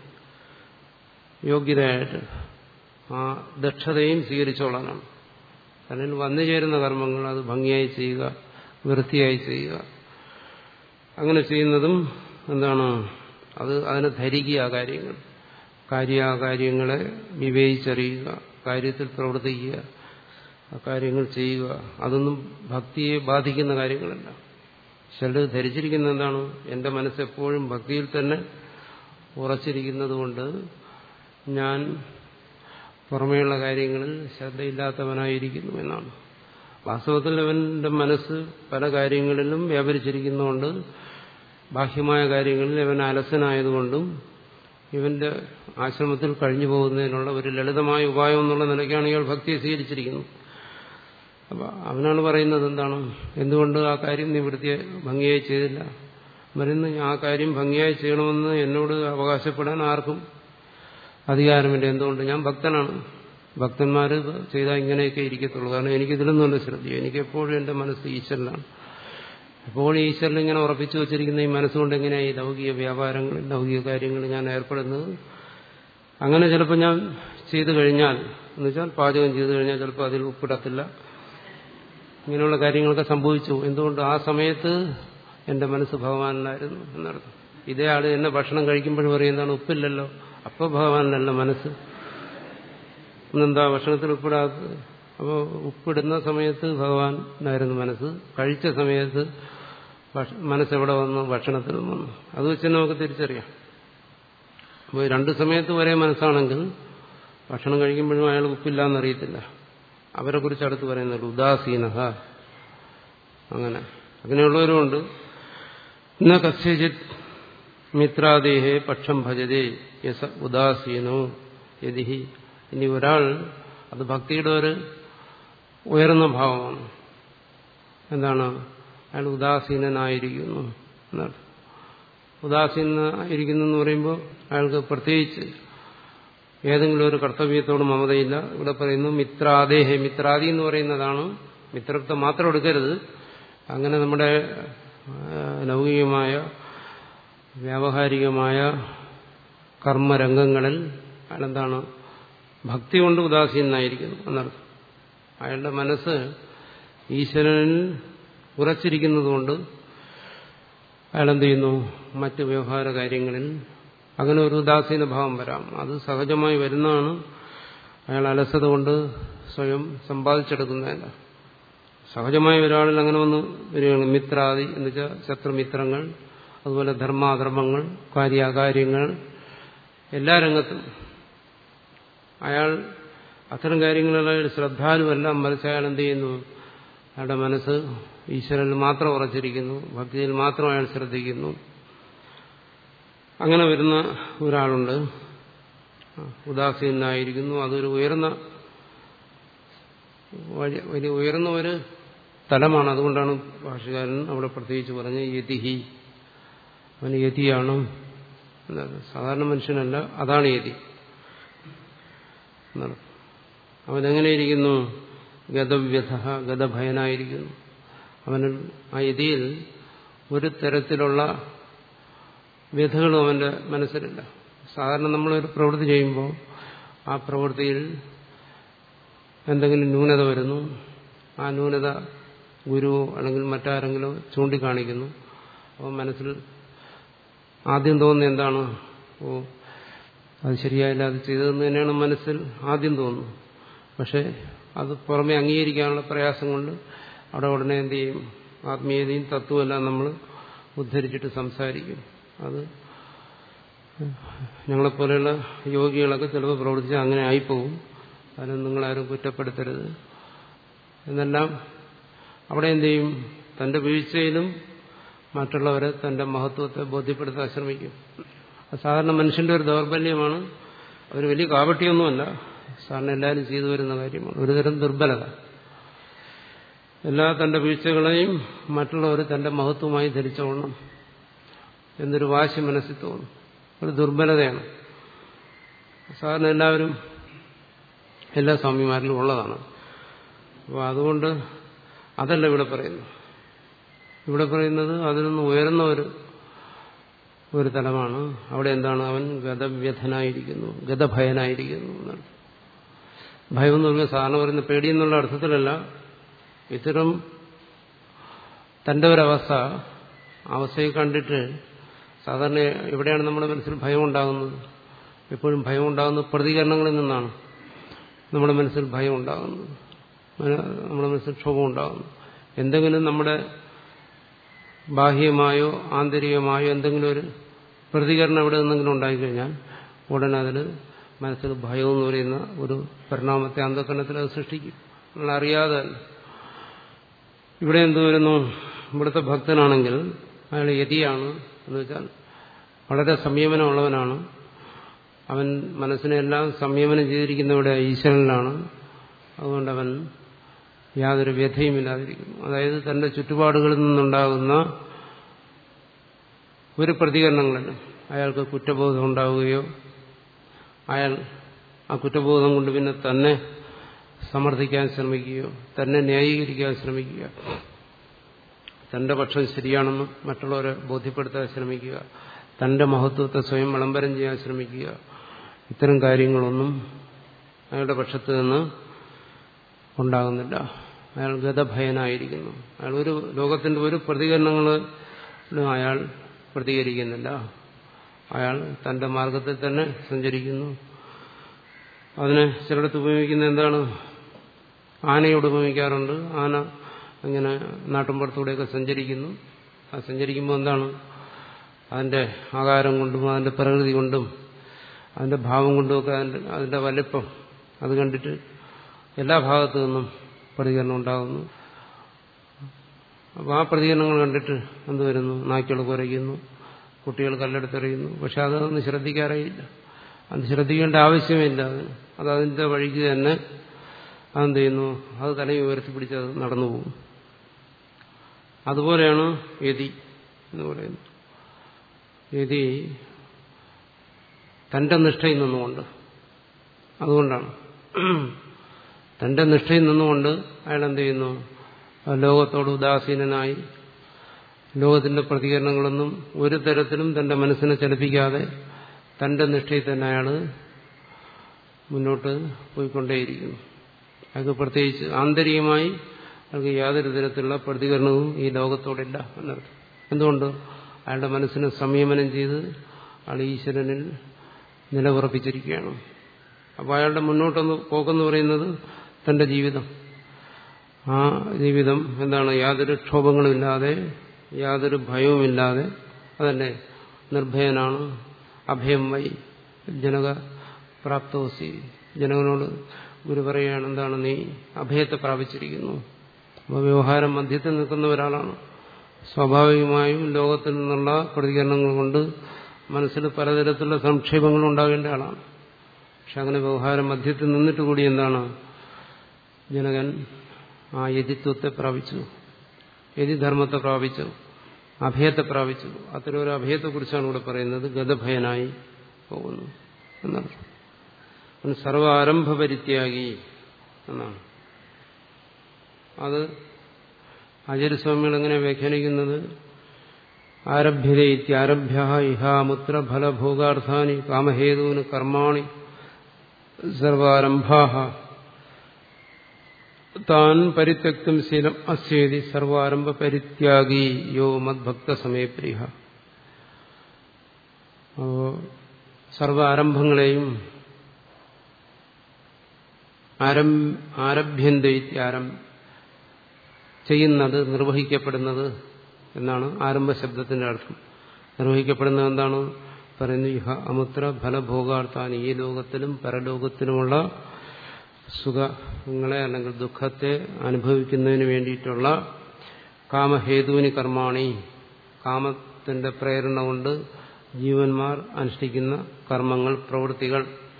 യോഗ്യതയായിട്ട് ആ ദക്ഷതയും സ്വീകരിച്ചോളാനാണ് കാരണം വന്നു ചേരുന്ന കർമ്മങ്ങൾ അത് ഭംഗിയായി ചെയ്യുക വൃത്തിയായി ചെയ്യുക അങ്ങനെ ചെയ്യുന്നതും എന്താണ് അത് അതിനെ ധരിക്കുക ആ കാര്യങ്ങൾ കാര്യാകാര്യങ്ങളെ വിവേചിച്ചറിയുക കാര്യത്തിൽ പ്രവർത്തിക്കുക ആ കാര്യങ്ങൾ ചെയ്യുക അതൊന്നും ഭക്തിയെ ബാധിക്കുന്ന കാര്യങ്ങളല്ല ചിലർ ധരിച്ചിരിക്കുന്ന എന്താണ് എന്റെ മനസ്സെപ്പോഴും ഭക്തിയിൽ തന്നെ ഉറച്ചിരിക്കുന്നത് കൊണ്ട് ഞാൻ പുറമേയുള്ള കാര്യങ്ങളിൽ ശ്രദ്ധയില്ലാത്തവനായിരിക്കുന്നു എന്നാണ് വാസ്തവത്തിൽ അവന്റെ മനസ്സ് പല കാര്യങ്ങളിലും വ്യാപരിച്ചിരിക്കുന്നതുകൊണ്ട് ബാഹ്യമായ കാര്യങ്ങളിൽ അവൻ അലസനായതുകൊണ്ടും ഇവന്റെ ആശ്രമത്തിൽ കഴിഞ്ഞു പോകുന്നതിനുള്ള ഒരു ലളിതമായ ഉപായം എന്നുള്ള നിലയ്ക്കാണ് ഇയാൾ ഭക്തിയെ സ്വീകരിച്ചിരിക്കുന്നത് അപ്പൊ അവനാണ് പറയുന്നത് എന്താണ് എന്തുകൊണ്ട് ആ കാര്യം നീ വൃത്തിയെ ഭംഗിയായി ചെയ്തില്ല മരുന്ന് ആ കാര്യം ഭംഗിയായി ചെയ്യണമെന്ന് എന്നോട് അവകാശപ്പെടാൻ ആർക്കും അധികാരമില്ല എന്തുകൊണ്ട് ഞാൻ ഭക്തനാണ് ഭക്തന്മാർ ചെയ്താൽ ഇങ്ങനെയൊക്കെ ഇരിക്കത്തുള്ളൂ കാരണം എനിക്കിതിലൊന്നും നല്ല ശ്രദ്ധയോ എനിക്ക് എപ്പോഴും എന്റെ മനസ്സ് ഈശ്വരനാണ് എപ്പോഴും ഈശ്വരൻ ഇങ്ങനെ ഉറപ്പിച്ചു വെച്ചിരിക്കുന്ന ഈ മനസ്സുകൊണ്ട് എങ്ങനെയാണ് ഈ ലൗകിക വ്യാപാരങ്ങൾ ലൗകിക കാര്യങ്ങൾ ഞാൻ ഏർപ്പെടുന്നത് അങ്ങനെ ചിലപ്പോൾ ഞാൻ ചെയ്തു കഴിഞ്ഞാൽ എന്നുവെച്ചാൽ പാചകം ചെയ്തു കഴിഞ്ഞാൽ ചിലപ്പോൾ അതിൽ ഉപ്പിടത്തില്ല ഇങ്ങനെയുള്ള കാര്യങ്ങളൊക്കെ സംഭവിച്ചു എന്തുകൊണ്ട് ആ സമയത്ത് എന്റെ മനസ്സ് ഭഗവാനിലായിരുന്നു എന്നർത്ഥം ഇതേ ആള് എന്നെ ഭക്ഷണം കഴിക്കുമ്പോഴും പറയുന്നതാണ് ഉപ്പില്ലല്ലോ അപ്പോൾ ഭഗവാനല്ല മനസ്സ് ഇന്നെന്താ ഭക്ഷണത്തിൽ ഉപ്പിടാത്തത് അപ്പോൾ ഉപ്പിടുന്ന സമയത്ത് ഭഗവാനായിരുന്നു മനസ്സ് കഴിച്ച സമയത്ത് മനസ്സെവിടെ വന്നു ഭക്ഷണത്തിൽ വന്നു അത് വെച്ച് നമുക്ക് തിരിച്ചറിയാം അപ്പോൾ രണ്ട് സമയത്ത് ഒരേ മനസ്സാണെങ്കിൽ ഭക്ഷണം കഴിക്കുമ്പോഴും അയാൾ ഉപ്പില്ല എന്നറിയത്തില്ല അവരെ കുറിച്ച് അടുത്ത് പറയുന്നുണ്ട് ഉദാസീനഹ അങ്ങനെ അങ്ങനെയുള്ളവരുമുണ്ട് ഇന്ന കസ്യജിത് മിത്രാദേഹേ പക്ഷം ഭജതേ യസ ഉദാസീനോ യതിഹി ഇനി ഒരാൾ അത് ഭക്തിയുടെ ഒരു ഉയർന്ന ഭാവമാണ് എന്താണ് അയാൾ ഉദാസീനനായിരിക്കുന്നു എന്നർത്ഥം ഉദാസീനായിരിക്കുന്നു എന്ന് പറയുമ്പോൾ അയാൾക്ക് പ്രത്യേകിച്ച് ഏതെങ്കിലും ഒരു കർത്തവ്യത്തോട് മമതയില്ല ഇവിടെ പറയുന്നു മിത്രാദേഹേ മിത്രാദി എന്ന് പറയുന്നതാണ് മിത്രത്വം മാത്രം എടുക്കരുത് അങ്ങനെ നമ്മുടെ ലൗകികമായ വ്യാവഹാരികമായ കർമ്മരംഗങ്ങളിൽ അയാളെന്താണ് ഭക്തി കൊണ്ട് ഉദാസീനായിരിക്കുന്നു എന്നർത്ഥം അയാളുടെ മനസ്സ് ഈശ്വരനിൽ ഉറച്ചിരിക്കുന്നതുകൊണ്ട് അയാളെന്ത് ചെയ്യുന്നു മറ്റ് വ്യവഹാര കാര്യങ്ങളിൽ അങ്ങനെ ഒരു ഉദാസീന ഭാവം വരാം അത് സഹജമായി വരുന്നതാണ് അയാൾ അലസത കൊണ്ട് സ്വയം സമ്പാദിച്ചെടുക്കുന്നതല്ല സഹജമായ ഒരാളിൽ അങ്ങനെ വന്ന് വരികയാണ് മിത്രാദി എന്ന് വെച്ചാൽ ശത്രുമിത്രങ്ങൾ അതുപോലെ ധർമാധർമ്മങ്ങൾ കാര്യാകാര്യങ്ങൾ എല്ലാ രംഗത്തും അയാൾ അത്തരം കാര്യങ്ങളിൽ ശ്രദ്ധാലുവെല്ലാം മറിച്ച് അയാൾ എന്ത് ചെയ്യുന്നു അയാളുടെ മനസ്സ് ഈശ്വരനിൽ മാത്രം ഉറച്ചിരിക്കുന്നു ഭക്തിയിൽ മാത്രം അയാൾ ശ്രദ്ധിക്കുന്നു അങ്ങനെ വരുന്ന ഒരാളുണ്ട് ഉദാസീനായിരിക്കുന്നു അതൊരു ഉയർന്ന വലിയ ഉയർന്ന ഒരു തലമാണ് അതുകൊണ്ടാണ് ഭാഷകാരൻ അവിടെ പ്രത്യേകിച്ച് പറഞ്ഞ് യതിഹി അവന് യതിയാണ് സാധാരണ മനുഷ്യനല്ല അതാണ് യതി എന്നാണ് അവനെങ്ങനെയിരിക്കുന്നു ഗതവ്യഥ ഗതഭയനായിരിക്കുന്നു അവന് ആ യതിയിൽ ഒരു തരത്തിലുള്ള വ്യഥകളും അവന്റെ മനസ്സിലില്ല സാധാരണ നമ്മളൊരു പ്രവൃത്തി ചെയ്യുമ്പോൾ ആ പ്രവൃത്തിയിൽ എന്തെങ്കിലും ന്യൂനത വരുന്നു ആ ന്യൂനത ഗുരുവോ അല്ലെങ്കിൽ മറ്റാരെങ്കിലോ ചൂണ്ടിക്കാണിക്കുന്നു അപ്പോൾ മനസ്സിൽ ആദ്യം തോന്നുന്നത് എന്താണ് ഓ അത് ശരിയായില്ല അത് ചെയ്തതെന്ന് തന്നെയാണ് മനസ്സിൽ ആദ്യം തോന്നുന്നത് പക്ഷേ അത് പുറമെ അംഗീകരിക്കാനുള്ള പ്രയാസം കൊണ്ട് അവിടെ ഉടനെ എന്ത് ചെയ്യും ആത്മീയതയും തത്വമെല്ലാം നമ്മൾ ഉദ്ധരിച്ചിട്ട് സംസാരിക്കും അത് ഞങ്ങളെപ്പോലെയുള്ള യോഗികളൊക്കെ ചിലപ്പോൾ പ്രവർത്തിച്ചാൽ അങ്ങനെ ആയിപ്പോവും അതിന് നിങ്ങളാരും കുറ്റപ്പെടുത്തരുത് എന്നെല്ലാം അവിടെ എന്ത് ചെയ്യും തന്റെ വീഴ്ചയിലും മറ്റുള്ളവരെ തന്റെ മഹത്വത്തെ ബോധ്യപ്പെടുത്താൻ ശ്രമിക്കും അത് സാധാരണ മനുഷ്യന്റെ ഒരു ദൗർബല്യമാണ് ഒരു വലിയ കാപട്യമൊന്നുമല്ല സാറിന് എല്ലാവരും ചെയ്തു വരുന്ന കാര്യമാണ് ഒരുതരം ദുർബലത എല്ലാ തന്റെ വീഴ്ചകളെയും മറ്റുള്ളവർ തന്റെ മഹത്വമായി ധരിച്ചോളണം എന്നൊരു വാശി മനസ്സിൽ തോന്നും ഒരു ദുർബലതയാണ് സാധാരണ എല്ലാവരും എല്ലാ സ്വാമിമാരിലും ഉള്ളതാണ് അപ്പോൾ അതുകൊണ്ട് അതല്ല ഇവിടെ പറയുന്നു ഇവിടെ പറയുന്നത് അതിൽ നിന്ന് ഉയർന്ന ഒരു ഒരു തലമാണ് അവിടെ എന്താണ് അവൻ ഗതവ്യഥനായിരിക്കുന്നു ഗതഭയനായിരിക്കുന്നു എന്നാണ് ഭയം എന്ന് പറഞ്ഞാൽ സാധാരണ പറയുന്ന പേടി എന്നുള്ള അർത്ഥത്തിലല്ല ഇത്തരം തന്റെ ഒരവസ്ഥ അവസ്ഥയെ കണ്ടിട്ട് സാധാരണ എവിടെയാണ് നമ്മുടെ മനസ്സിൽ ഭയം ഉണ്ടാകുന്നത് എപ്പോഴും ഭയം ഉണ്ടാകുന്നത് പ്രതികരണങ്ങളിൽ നിന്നാണ് നമ്മുടെ മനസ്സിൽ ഭയം ഉണ്ടാകുന്നത് നമ്മുടെ മനസ്സിൽ ക്ഷോഭം ഉണ്ടാകുന്നു എന്തെങ്കിലും നമ്മുടെ ബാഹ്യമായോ ആന്തരികമായോ എന്തെങ്കിലും ഒരു പ്രതികരണം എവിടെ നിന്നെങ്കിലും ഉണ്ടായിക്കഴിഞ്ഞാൽ ഉടനെ അതിൽ മനസ്സിൽ ഭയം എന്ന് പറയുന്ന ഒരു പരിണാമത്തെ അന്ധകരണത്തിൽ അത് സൃഷ്ടിക്കും നമ്മൾ അറിയാതെ ഇവിടെ എന്ത് വരുന്നു ഇവിടുത്തെ ഭക്തനാണെങ്കിൽ അയാൾ യതിയാണ് എന്ന് വെച്ചാൽ വളരെ സംയമനമുള്ളവനാണ് അവൻ മനസ്സിനെല്ലാം സംയമനം ചെയ്തിരിക്കുന്നവിടെ ഈശ്വരനിലാണ് അതുകൊണ്ട് അവൻ യാതൊരു വ്യഥയുമില്ലാതിരിക്കുന്നു അതായത് തന്റെ ചുറ്റുപാടുകളിൽ നിന്നുണ്ടാകുന്ന ഒരു പ്രതികരണങ്ങളിലും അയാൾക്ക് കുറ്റബോധം ഉണ്ടാവുകയോ അയാൾ ആ കുറ്റബോധം കൊണ്ട് പിന്നെ തന്നെ സമർത്ഥിക്കാൻ ശ്രമിക്കുകയോ തന്നെ ന്യായീകരിക്കാൻ ശ്രമിക്കുക തന്റെ പക്ഷം ശരിയാണെന്ന് മറ്റുള്ളവരെ ബോധ്യപ്പെടുത്താൻ ശ്രമിക്കുക തന്റെ മഹത്വത്തെ സ്വയം വിളംബരം ചെയ്യാൻ ശ്രമിക്കുക ഇത്തരം കാര്യങ്ങളൊന്നും അയാളുടെ പക്ഷത്ത് നിന്ന് ഉണ്ടാകുന്നില്ല അയാൾ ഗതഭയനായിരിക്കുന്നു അയാൾ ഒരു ലോകത്തിന്റെ ഒരു പ്രതികരണങ്ങളും അയാൾ പ്രതികരിക്കുന്നില്ല അയാൾ തന്റെ മാർഗത്തിൽ തന്നെ സഞ്ചരിക്കുന്നു അതിനെ ചിലടത്ത് ഉപയോഗിക്കുന്ന എന്താണ് ആനയോട് ഉപയോഗിക്കാറുണ്ട് ആന ഇങ്ങനെ നാട്ടിൻപുറത്തൂടെയൊക്കെ സഞ്ചരിക്കുന്നു ആ സഞ്ചരിക്കുമ്പോൾ എന്താണ് അതിന്റെ ആകാരം കൊണ്ടും അതിന്റെ പ്രകൃതി കൊണ്ടും അതിന്റെ ഭാവം കൊണ്ടുമൊക്കെ അതിന്റെ അതിന്റെ വലിപ്പം അത് കണ്ടിട്ട് എല്ലാ ഭാഗത്തു നിന്നും പ്രതികരണം ഉണ്ടാകുന്നു അപ്പോൾ ആ പ്രതികരണങ്ങൾ കണ്ടിട്ട് എന്ത് വരുന്നു നായ്ക്കൾ കുരയ്ക്കുന്നു കുട്ടികൾ കല്ലെടുത്തെറിയുന്നു പക്ഷെ അതൊന്നും ശ്രദ്ധിക്കാറേയില്ല അത് ശ്രദ്ധിക്കേണ്ട ആവശ്യമില്ല അതിന് അത് അതിന്റെ വഴിക്ക് തന്നെ അതെന്ത് ചെയ്യുന്നു അത് തലയും ഉയർത്തിപ്പിടിച്ച് അത് നടന്നു പോകും അതുപോലെയാണ് യതി എന്ന് പറയുന്നത് യതി തന്റെ നിഷ്ഠയിൽ നിന്നുകൊണ്ട് അതുകൊണ്ടാണ് തന്റെ നിഷ്ഠയിൽ നിന്നുകൊണ്ട് അയാൾ എന്ത് ചെയ്യുന്നു ലോകത്തോട് ഉദാസീനനായി ലോകത്തിന്റെ പ്രതികരണങ്ങളൊന്നും ഒരു തരത്തിലും തന്റെ മനസ്സിനെ ചലിപ്പിക്കാതെ തന്റെ നിഷ്ഠയിൽ തന്നെ അയാൾ മുന്നോട്ട് പോയിക്കൊണ്ടേയിരിക്കുന്നു അയാൾക്ക് പ്രത്യേകിച്ച് ആന്തരികമായി അയാൾക്ക് യാതൊരു തരത്തിലുള്ള പ്രതികരണവും ഈ ലോകത്തോടില്ല എന്നർത്ഥം എന്തുകൊണ്ട് അയാളുടെ മനസ്സിനെ സംയമനം ചെയ്ത് അയാൾ ഈശ്വരനിൽ നിലയുറപ്പിച്ചിരിക്കുകയാണ് അപ്പോൾ അയാളുടെ മുന്നോട്ടൊന്ന് പോക്കെന്ന് പറയുന്നത് തന്റെ ജീവിതം ആ ജീവിതം എന്താണ് യാതൊരു ക്ഷോഭങ്ങളുമില്ലാതെ യാതൊരു ഭയവുമില്ലാതെ അതന്നെ നിർഭയനാണ് അഭയം വൈ ജനക പ്രാപ്തോസി ജനകനോട് ഗുരു പറയുകയാണ് എന്താണ് നീ അഭയത്തെ പ്രാപിച്ചിരിക്കുന്നു അപ്പോൾ വ്യവഹാരം മധ്യത്തിൽ നിൽക്കുന്ന ഒരാളാണ് സ്വാഭാവികമായും ലോകത്തിൽ നിന്നുള്ള പ്രതികരണങ്ങൾ കൊണ്ട് മനസ്സിൽ പലതരത്തിലുള്ള സംക്ഷേപങ്ങൾ ഉണ്ടാകേണ്ട ആളാണ് പക്ഷെ അങ്ങനെ വ്യവഹാരം മധ്യത്തിൽ നിന്നിട്ട് കൂടി എന്താണ് ജനകൻ ആ യതിത്വത്തെ പ്രാപിച്ചു യതിധർമ്മത്തെ പ്രാപിച്ചു അഭയത്തെ പ്രാപിച്ചു അത്തരം ഒരു അഭയത്തെക്കുറിച്ചാണ് ഇവിടെ പറയുന്നത് ഗതഭയനായി പോകുന്നു എന്നർത്ഥം അവൻ സർവ ആരംഭ പരിത്യാഗി എന്നാണ് അത് ആചാര്യസ്വാമികൾ എങ്ങനെ വ്യാഖ്യാനിക്കുന്നത് ആരഭ്യത ഇത്യാരഭ്യ ഇഹാമുത്ര ഫലഭോഗാർത്ഥാനി കാമഹേതുവിന് കർമാണി സർവാരംഭാ താൻ പരിത്യക്തും ശീലം അസ്യേതി സർവാരംഭ പരിത്യാഗി യോ മദ്ഭക്ത സമയപ്രിയ അപ്പോ സർവ ആരംഭങ്ങളെയും ആരഭ്യന്തയിത്യാരം ചെയ്യുന്നത് നിർവഹിക്കപ്പെടുന്നത് എന്നാണ് ആരംഭ ശബ്ദത്തിന്റെ അർത്ഥം നിർവഹിക്കപ്പെടുന്നത് എന്താണ് പറയുന്നു ഇഹ അമുത്ര ഫലഭോഗാർത്ഥാൻ ഈ ലോകത്തിലും പരലോകത്തിലുമുള്ള സുഖങ്ങളെ അല്ലെങ്കിൽ ദുഃഖത്തെ അനുഭവിക്കുന്നതിന് വേണ്ടിയിട്ടുള്ള കാമഹേതുവിന് കർമാണി കാമത്തിന്റെ പ്രേരണ കൊണ്ട് ജീവന്മാർ അനുഷ്ഠിക്കുന്ന കർമ്മങ്ങൾ പ്രവൃത്തികൾ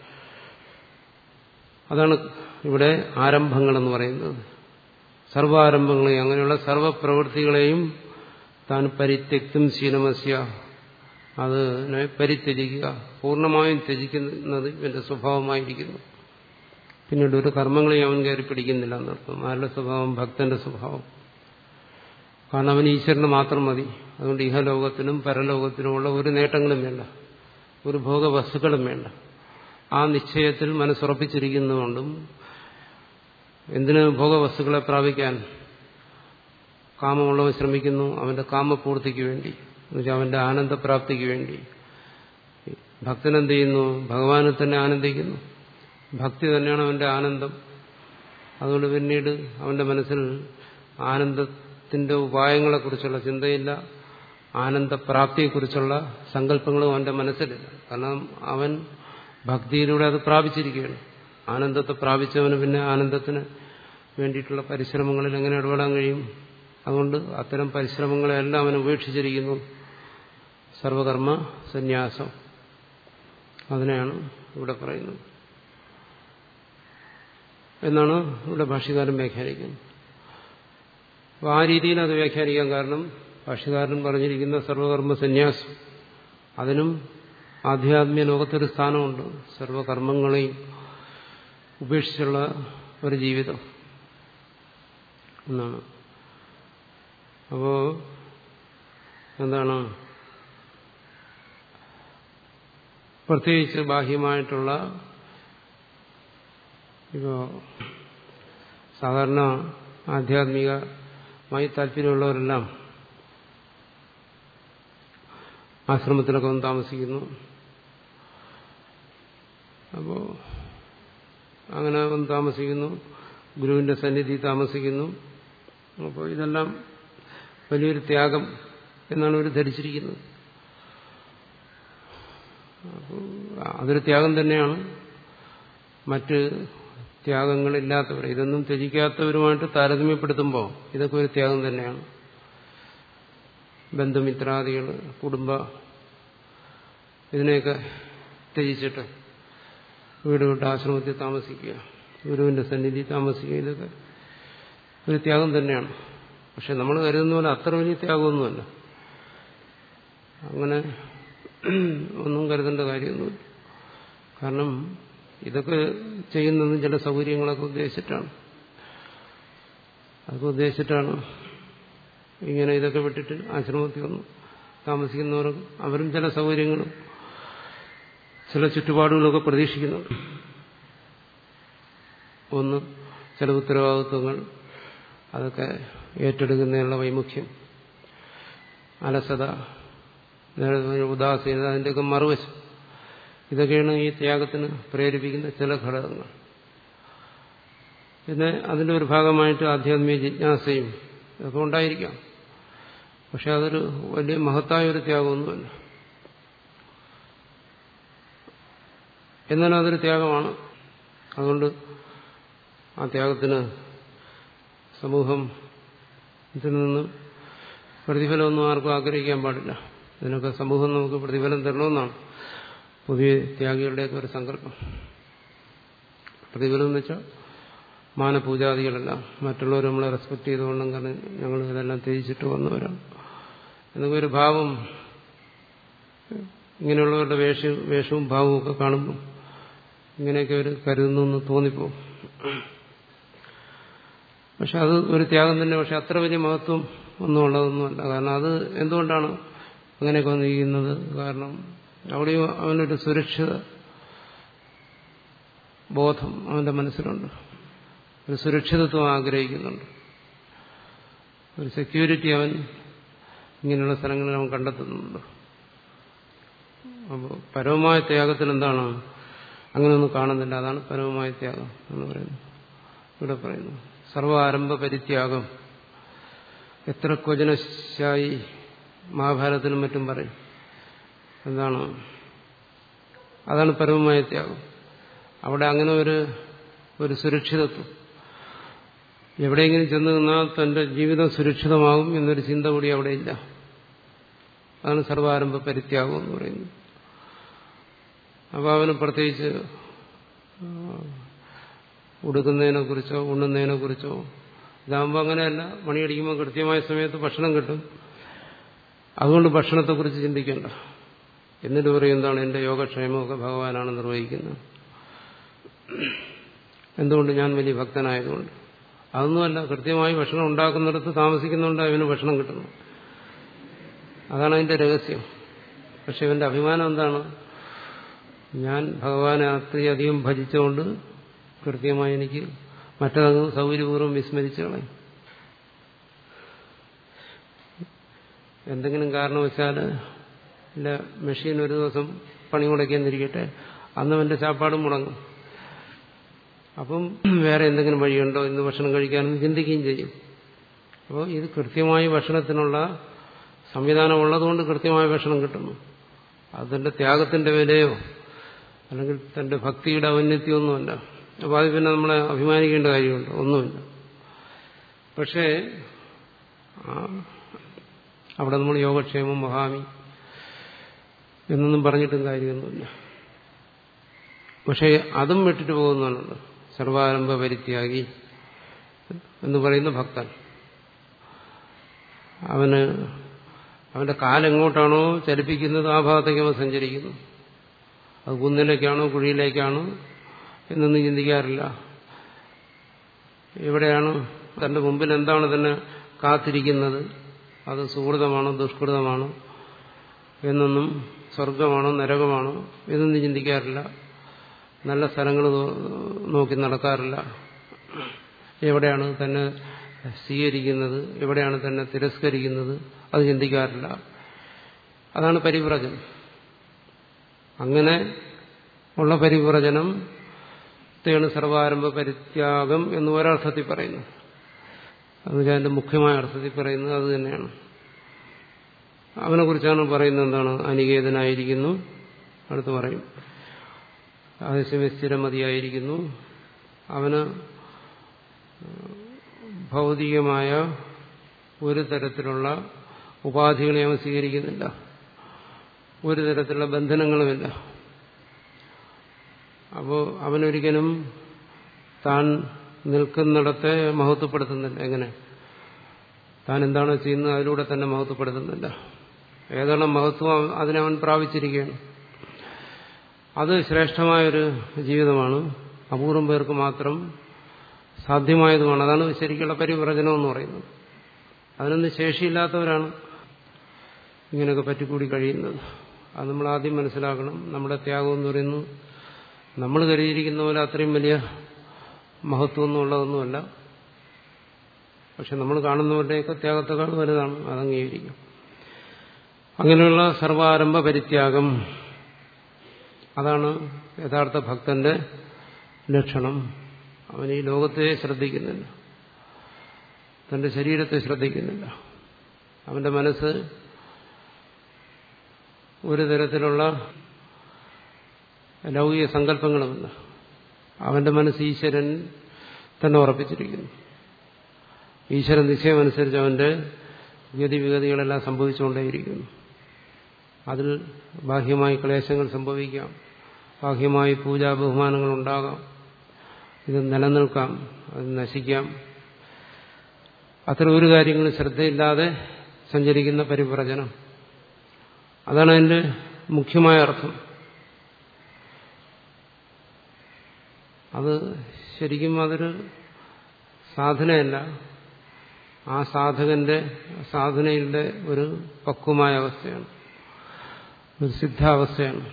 അതാണ് ഇവിടെ ആരംഭങ്ങൾ എന്ന് പറയുന്നത് സർവാരംഭങ്ങളെയും അങ്ങനെയുള്ള സർവപ്രവൃത്തികളെയും താൻ പരിത്യക്തും ശീലമസ്യ അതിനെ പരിത്യജിക്കുക പൂർണ്ണമായും ത്യജിക്കുന്നത് ഇവന്റെ സ്വഭാവമായിരിക്കുന്നു പിന്നീട് ഒരു കർമ്മങ്ങളെയും അവൻ കയറി പിടിക്കുന്നില്ല എന്നർത്ഥം ആരുടെ സ്വഭാവം ഭക്തന്റെ സ്വഭാവം കാരണം അവൻ ഈശ്വരന് മാത്രം മതി അതുകൊണ്ട് ഇഹലോകത്തിനും പരലോകത്തിനുമുള്ള ഒരു നേട്ടങ്ങളും വേണ്ട ഒരു ഭോഗവസ്തുക്കളും വേണ്ട ആ നിശ്ചയത്തിൽ മനസ്സുറപ്പിച്ചിരിക്കുന്നതുകൊണ്ടും എന്തിന് ഭോഗവസ്തുക്കളെ പ്രാപിക്കാൻ കാമമുള്ളവൻ ശ്രമിക്കുന്നു അവന്റെ കാമപൂർത്തിക്ക് വേണ്ടി എന്നുവെച്ചാൽ അവന്റെ ആനന്ദപ്രാപ്തിക്ക് വേണ്ടി ഭക്തനെന്ത് ചെയ്യുന്നു ഭഗവാനെ തന്നെ ആനന്ദിക്കുന്നു ഭക്തി തന്നെയാണ് അവന്റെ ആനന്ദം അതുകൊണ്ട് പിന്നീട് അവന്റെ മനസ്സിൽ ആനന്ദത്തിന്റെ ഉപായങ്ങളെക്കുറിച്ചുള്ള ചിന്തയില്ല ആനന്ദപ്രാപ്തിയെക്കുറിച്ചുള്ള സങ്കല്പങ്ങളും അവന്റെ മനസ്സിലില്ല കാരണം അവൻ ഭക്തിയിലൂടെ അത് പ്രാപിച്ചിരിക്കുകയാണ് ആനന്ദത്തെ പ്രാപിച്ചവന് പിന്നെ ആനന്ദത്തിന് വേണ്ടിയിട്ടുള്ള പരിശ്രമങ്ങളിൽ എങ്ങനെ ഇടപെടാൻ കഴിയും അതുകൊണ്ട് അത്തരം പരിശ്രമങ്ങളെല്ലാം അവൻ ഉപേക്ഷിച്ചിരിക്കുന്നു സർവകർമ്മ സന്യാസം അതിനെയാണ് ഇവിടെ പറയുന്നത് എന്നാണ് ഇവിടെ ഭാഷ്യകാരൻ വ്യാഖ്യാനിക്കുന്നത് അപ്പോൾ ആ രീതിയിൽ അത് വ്യാഖ്യാനിക്കാൻ കാരണം ഭാഷ്യകാരൻ പറഞ്ഞിരിക്കുന്ന സർവകർമ്മ സന്യാസം അതിനും ആധ്യാത്മിക ലോകത്തൊരു സ്ഥാനമുണ്ട് സർവകർമ്മങ്ങളെയും ഉപേക്ഷിച്ചുള്ള ഒരു ജീവിതം എന്നാണ് അപ്പോ എന്താണ് പ്രത്യേകിച്ച് ബാഹ്യമായിട്ടുള്ള ഇപ്പോ സാധാരണ ആധ്യാത്മികമായി താല്പര്യമുള്ളവരെല്ലാം ആശ്രമത്തിലൊക്കെ വന്ന് താമസിക്കുന്നു അപ്പോൾ അങ്ങനെ വന്ന് താമസിക്കുന്നു ഗുരുവിന്റെ സന്നിധി താമസിക്കുന്നു അപ്പോൾ ഇതെല്ലാം വലിയൊരു ത്യാഗം എന്നാണ് ഇവർ ധരിച്ചിരിക്കുന്നത് അപ്പോൾ അതൊരു ത്യാഗം തന്നെയാണ് മറ്റ് ത്യാഗങ്ങളില്ലാത്തവർ ഇതൊന്നും ത്യജിക്കാത്തവരുമായിട്ട് താരതമ്യപ്പെടുത്തുമ്പോൾ ഇതൊക്കെ ഒരു ത്യാഗം തന്നെയാണ് ബന്ധുമിത്രാദികൾ കുടുംബ ഇതിനെയൊക്കെ ത്യജിച്ചിട്ട് വീട് വിട്ട് ആശ്രമത്തിൽ താമസിക്കുക ഗുരുവിന്റെ സന്നിധി താമസിക്കുക ഇതൊക്കെ ഒരു ത്യാഗം തന്നെയാണ് പക്ഷെ നമ്മൾ കരുതുന്ന പോലെ അത്ര വലിയ ത്യാഗമൊന്നുമല്ല അങ്ങനെ ഒന്നും കരുതേണ്ട കാര്യമൊന്നുമില്ല കാരണം ഇതൊക്കെ ചെയ്യുന്നതും ചില സൗകര്യങ്ങളൊക്കെ ഉദ്ദേശിച്ചിട്ടാണ് അതൊക്കെ ഉദ്ദേശിച്ചിട്ടാണ് ഇങ്ങനെ ഇതൊക്കെ വിട്ടിട്ട് ആശ്രമത്തിൽ വന്നു താമസിക്കുന്നവർ അവരും ചില സൗകര്യങ്ങളും ചില ചുറ്റുപാടുകളൊക്കെ പ്രതീക്ഷിക്കുന്നുണ്ട് ഒന്ന് ചില ഉത്തരവാദിത്വങ്ങൾ അതൊക്കെ ഏറ്റെടുക്കുന്നതിനുള്ള വൈമുഖ്യം അലസത ഉദാസീനത അതിൻ്റെയൊക്കെ മറുവശം ഇതൊക്കെയാണ് ഈ ത്യാഗത്തിന് പ്രേരിപ്പിക്കുന്ന ചില ഘടകങ്ങൾ പിന്നെ അതിൻ്റെ ഒരു ഭാഗമായിട്ട് ആധ്യാത്മിക ജിജ്ഞാസയും ഇതൊക്കെ ഉണ്ടായിരിക്കാം പക്ഷെ അതൊരു വലിയ മഹത്തായ ഒരു ത്യാഗമൊന്നുമല്ല എന്നാലും അതൊരു ത്യാഗമാണ് അതുകൊണ്ട് ആ ത്യാഗത്തിന് സമൂഹം ഇതിൽ നിന്ന് പ്രതിഫലമൊന്നും ആർക്കും ആഗ്രഹിക്കാൻ പാടില്ല ഇതിനൊക്കെ സമൂഹം നമുക്ക് പ്രതിഫലം തരണമെന്നാണ് പുതിയ ത്യാഗികളുടെയൊക്കെ ഒരു സങ്കല്പം പ്രതിഫലം എന്ന് വെച്ചാൽ മാനപൂജാദികളെല്ലാം മറ്റുള്ളവർ നമ്മളെ റെസ്പെക്ട് ചെയ്തുകൊണ്ടും കാരണം ഞങ്ങൾ ഇതെല്ലാം ത്യജിച്ചിട്ട് വന്നവരാണ് എന്നൊക്കെ ഒരു ഭാവം ഇങ്ങനെയുള്ളവരുടെ വേഷ വേഷവും ഭാവവും ഒക്കെ കാണുമ്പോൾ ഇങ്ങനെയൊക്കെ ഒരു കരുതുന്നു എന്ന് തോന്നിപ്പോവും പക്ഷെ അത് ഒരു ത്യാഗം തന്നെ പക്ഷെ അത്ര വലിയ മഹത്വം ഒന്നും ഉള്ളതൊന്നുമല്ല കാരണം അത് എന്തുകൊണ്ടാണ് അങ്ങനെയൊക്കെ വന്നിരിക്കുന്നത് കാരണം അവിടെയും അവനൊരു സുരക്ഷിത ബോധം അവന്റെ മനസ്സിലുണ്ട് ഒരു സുരക്ഷിതത്വം ആഗ്രഹിക്കുന്നുണ്ട് ഒരു സെക്യൂരിറ്റി അവൻ ഇങ്ങനെയുള്ള സ്ഥലങ്ങളിൽ അവൻ കണ്ടെത്തുന്നുണ്ട് അപ്പോൾ പരമമായ ത്യാഗത്തിൽ എന്താണ് അങ്ങനെയൊന്നും കാണുന്നില്ല അതാണ് പരമമായ ത്യാഗം എന്ന് പറയുന്നത് ഇവിടെ പറയുന്നു സർവ ആരംഭ പരിത്യാഗം എത്ര ക്വചനശായി മഹാഭാരതത്തിലും മറ്റും പറയും എന്താണ് അതാണ് പരമമായ ത്യാഗം അവിടെ അങ്ങനെ ഒരു ഒരു സുരക്ഷിതത്വം എവിടെയെങ്കിലും ചെന്ന് നിന്നാൽ തന്റെ ജീവിതം സുരക്ഷിതമാകും എന്നൊരു ചിന്ത കൂടി അവിടെ ഇല്ല അതാണ് സർവാരംഭ പരിത്യാഗം എന്ന് പറയുന്നത് അപ്പോൾ അവന് പ്രത്യേകിച്ച് ഉടുക്കുന്നതിനെ കുറിച്ചോ ഉണ്ണുന്നതിനെ കുറിച്ചോ ഇതാകുമ്പോൾ അങ്ങനെയല്ല മണിയടിക്കുമ്പോൾ കൃത്യമായ സമയത്ത് ഭക്ഷണം കിട്ടും അതുകൊണ്ട് ഭക്ഷണത്തെക്കുറിച്ച് ചിന്തിക്കേണ്ട എന്നിട്ട് പറയും എന്താണ് എന്റെ യോഗക്ഷേമമൊക്കെ ഭഗവാനാണ് നിർവഹിക്കുന്നത് എന്തുകൊണ്ട് ഞാൻ വലിയ ഭക്തനായതുകൊണ്ട് അതൊന്നുമല്ല കൃത്യമായി ഭക്ഷണം ഉണ്ടാക്കുന്നിടത്ത് താമസിക്കുന്നുണ്ട് അവന് ഭക്ഷണം കിട്ടുന്നു അതാണ് അതിന്റെ രഹസ്യം പക്ഷെ ഇവന്റെ അഭിമാനം എന്താണ് ഞാൻ ഭഗവാനെ അത്രയധികം ഭജിച്ചുകൊണ്ട് കൃത്യമായി എനിക്ക് മറ്റതങ്ങ് സൗകര്യപൂർവ്വം വിസ്മരിച്ചു കളയും എന്തെങ്കിലും കാരണവശാൽ ഇല്ല മെഷീൻ ഒരു ദിവസം പണി മുടക്കിയെന്നിരിക്കട്ടെ അന്ന് അവന്റെ ചാപ്പാടും മുടങ്ങും അപ്പം വേറെ എന്തെങ്കിലും വഴിയുണ്ടോ ഇന്ന് ഭക്ഷണം കഴിക്കാനെന്ന് ചിന്തിക്കുകയും ചെയ്യും അപ്പോൾ ഇത് കൃത്യമായി ഭക്ഷണത്തിനുള്ള സംവിധാനം ഉള്ളതുകൊണ്ട് കൃത്യമായ ഭക്ഷണം കിട്ടുന്നു അതിന്റെ ത്യാഗത്തിന്റെ വിലയോ അല്ലെങ്കിൽ തന്റെ ഭക്തിയുടെ ഔന്നത്യമൊന്നുമല്ല അപ്പോൾ അത് പിന്നെ നമ്മളെ അഭിമാനിക്കേണ്ട കാര്യമുണ്ട് ഒന്നുമില്ല പക്ഷേ അവിടെ നമ്മൾ യോഗക്ഷേമം മഹാമി എന്നൊന്നും പറഞ്ഞിട്ടും കാര്യമൊന്നുമില്ല പക്ഷേ അതും വിട്ടിട്ട് പോകുന്നവനുണ്ട് സർവാരംഭ പരിത്യാഗി എന്ന് പറയുന്ന ഭക്തൻ അവന് അവന്റെ കാലെങ്ങോട്ടാണോ ചലിപ്പിക്കുന്നത് ആ ഭാഗത്തേക്ക് അവൻ സഞ്ചരിക്കുന്നു അത് കുന്നിലേക്കാണോ കുഴിയിലേക്കാണോ എന്നൊന്നും ചിന്തിക്കാറില്ല എവിടെയാണ് തന്റെ മുമ്പിൽ എന്താണ് തന്നെ കാത്തിരിക്കുന്നത് അത് സുഹൃതമാണോ ദുഷ്കൃതമാണോ എന്നൊന്നും സ്വർഗമാണോ നരകമാണോ എന്നൊന്നും ചിന്തിക്കാറില്ല നല്ല സ്ഥലങ്ങൾ നോക്കി നടക്കാറില്ല എവിടെയാണ് തന്നെ സ്വീകരിക്കുന്നത് എവിടെയാണ് തന്നെ തിരസ്കരിക്കുന്നത് അത് ചിന്തിക്കാറില്ല അതാണ് പരിവ്രജനം അങ്ങനെ ഉള്ള പരിവ്രജനം ാണ് സർവാരംഭ പരിത്യാഗം എന്ന് ഒരർത്ഥത്തിൽ പറയുന്നു അത് അതിന്റെ മുഖ്യമായ അർത്ഥത്തിൽ പറയുന്നത് അത് തന്നെയാണ് അവനെ കുറിച്ചാണ് പറയുന്നത് എന്താണ് അനികേതനായിരിക്കുന്നു അടുത്ത് പറയും ആവശ്യമേ സ്ഥിരമതിയായിരിക്കുന്നു അവന് ഭൗതികമായ ഒരു തരത്തിലുള്ള ഉപാധികളെ അവൻ സ്വീകരിക്കുന്നില്ല ഒരു തരത്തിലുള്ള ബന്ധനങ്ങളുമില്ല അപ്പോൾ അവനൊരിക്കലും താൻ നിൽക്കുന്നിടത്തെ മഹത്വപ്പെടുത്തുന്നില്ല എങ്ങനെ താൻ എന്താണോ ചെയ്യുന്നത് അതിലൂടെ തന്നെ മഹത്വപ്പെടുത്തുന്നില്ല ഏതാണ് മഹത്വം അതിനവൻ പ്രാപിച്ചിരിക്കുകയാണ് അത് ശ്രേഷ്ഠമായൊരു ജീവിതമാണ് അപൂർവം പേർക്ക് മാത്രം സാധ്യമായതുമാണ് അതാണ് ശരിക്കുള്ള പരിവ്രജനം എന്ന് പറയുന്നത് അതിനൊന്നും ശേഷിയില്ലാത്തവരാണ് ഇങ്ങനെയൊക്കെ പറ്റിക്കൂടി കഴിയുന്നത് അത് നമ്മൾ ആദ്യം മനസ്സിലാക്കണം നമ്മുടെ ത്യാഗം എന്ന് പറയുന്നത് നമ്മൾ കരുതിയിരിക്കുന്ന പോലെ അത്രയും വലിയ മഹത്വമൊന്നും ഉള്ളതൊന്നുമല്ല പക്ഷെ നമ്മൾ കാണുന്നവരുടെയൊക്കെ ത്യാഗത്തെക്കാൾ വലുതാണ് അത് അംഗീകരിക്കും അങ്ങനെയുള്ള സർവാരംഭ പരിത്യാഗം അതാണ് യഥാർത്ഥ ഭക്തന്റെ ലക്ഷണം അവൻ ഈ ലോകത്തെ ശ്രദ്ധിക്കുന്നില്ല തന്റെ ശരീരത്തെ ശ്രദ്ധിക്കുന്നില്ല അവന്റെ മനസ്സ് ഒരു തരത്തിലുള്ള ലൗകിക സങ്കല്പങ്ങളുമില്ല അവന്റെ മനസ്സ് ഈശ്വരൻ തന്നെ ഉറപ്പിച്ചിരിക്കുന്നു ഈശ്വരൻ നിശ്ചയമനുസരിച്ച് അവന്റെ ഗതിവിഗതികളെല്ലാം സംഭവിച്ചുകൊണ്ടേയിരിക്കുന്നു അതിൽ ബാഹ്യമായി ക്ലേശങ്ങൾ സംഭവിക്കാം ബാഹ്യമായി പൂജാ ബഹുമാനങ്ങൾ ഉണ്ടാകാം ഇത് നിലനിൽക്കാം അത് നശിക്കാം അത്ര ഒരു കാര്യങ്ങളും ശ്രദ്ധയില്ലാതെ സഞ്ചരിക്കുന്ന പരിപ്രചനം അതാണ് അതിന്റെ മുഖ്യമായ അർത്ഥം അത് ശരിക്കും അതൊരു സാധനയല്ല ആ സാധകന്റെ സാധനയുടെ ഒരു പക്വമായ അവസ്ഥയാണ് ഒരു സിദ്ധാവസ്ഥയാണ്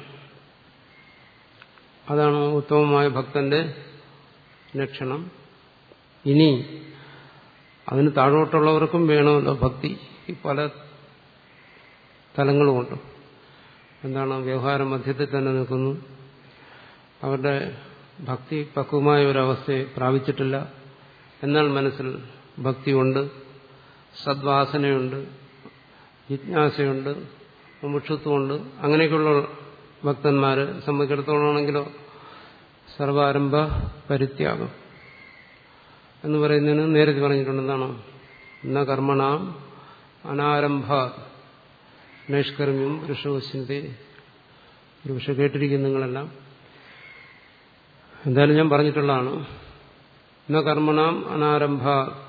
അതാണ് ഉത്തമമായ ഭക്തന്റെ ലക്ഷണം ഇനി അതിന് താഴോട്ടുള്ളവർക്കും വേണമല്ലോ ഭക്തി ഈ പല തലങ്ങളുമുണ്ട് എന്താണ് വ്യവഹാര മധ്യത്തിൽ തന്നെ നിൽക്കുന്നു അവരുടെ ഭക്തി പക്വമായ ഒരവസ്ഥയെ പ്രാപിച്ചിട്ടില്ല എന്നാൽ മനസ്സിൽ ഭക്തിയുണ്ട് സദ്വാസനയുണ്ട് ജിജ്ഞാസയുണ്ട് മുമുക്ഷത്വമുണ്ട് അങ്ങനെയൊക്കെയുള്ള ഭക്തന്മാരെ സംബന്ധിച്ചിടത്തോളമാണെങ്കിലോ സർവാരംഭ പരിത്യാഗം എന്ന് പറയുന്നതിന് നേരത്തെ പറഞ്ഞിട്ടുണ്ട് എന്താണ് ഇന്ന കർമ്മണ അനാരംഭ നൈഷ്കർമ്മ്യം ഋഷവശിന്റെ ഒരു പക്ഷെ കേട്ടിരിക്കും നിങ്ങളെല്ലാം എന്തായാലും ഞാൻ പറഞ്ഞിട്ടുള്ളതാണ് ഇന്ന കർമ്മണാം അനാരംഭ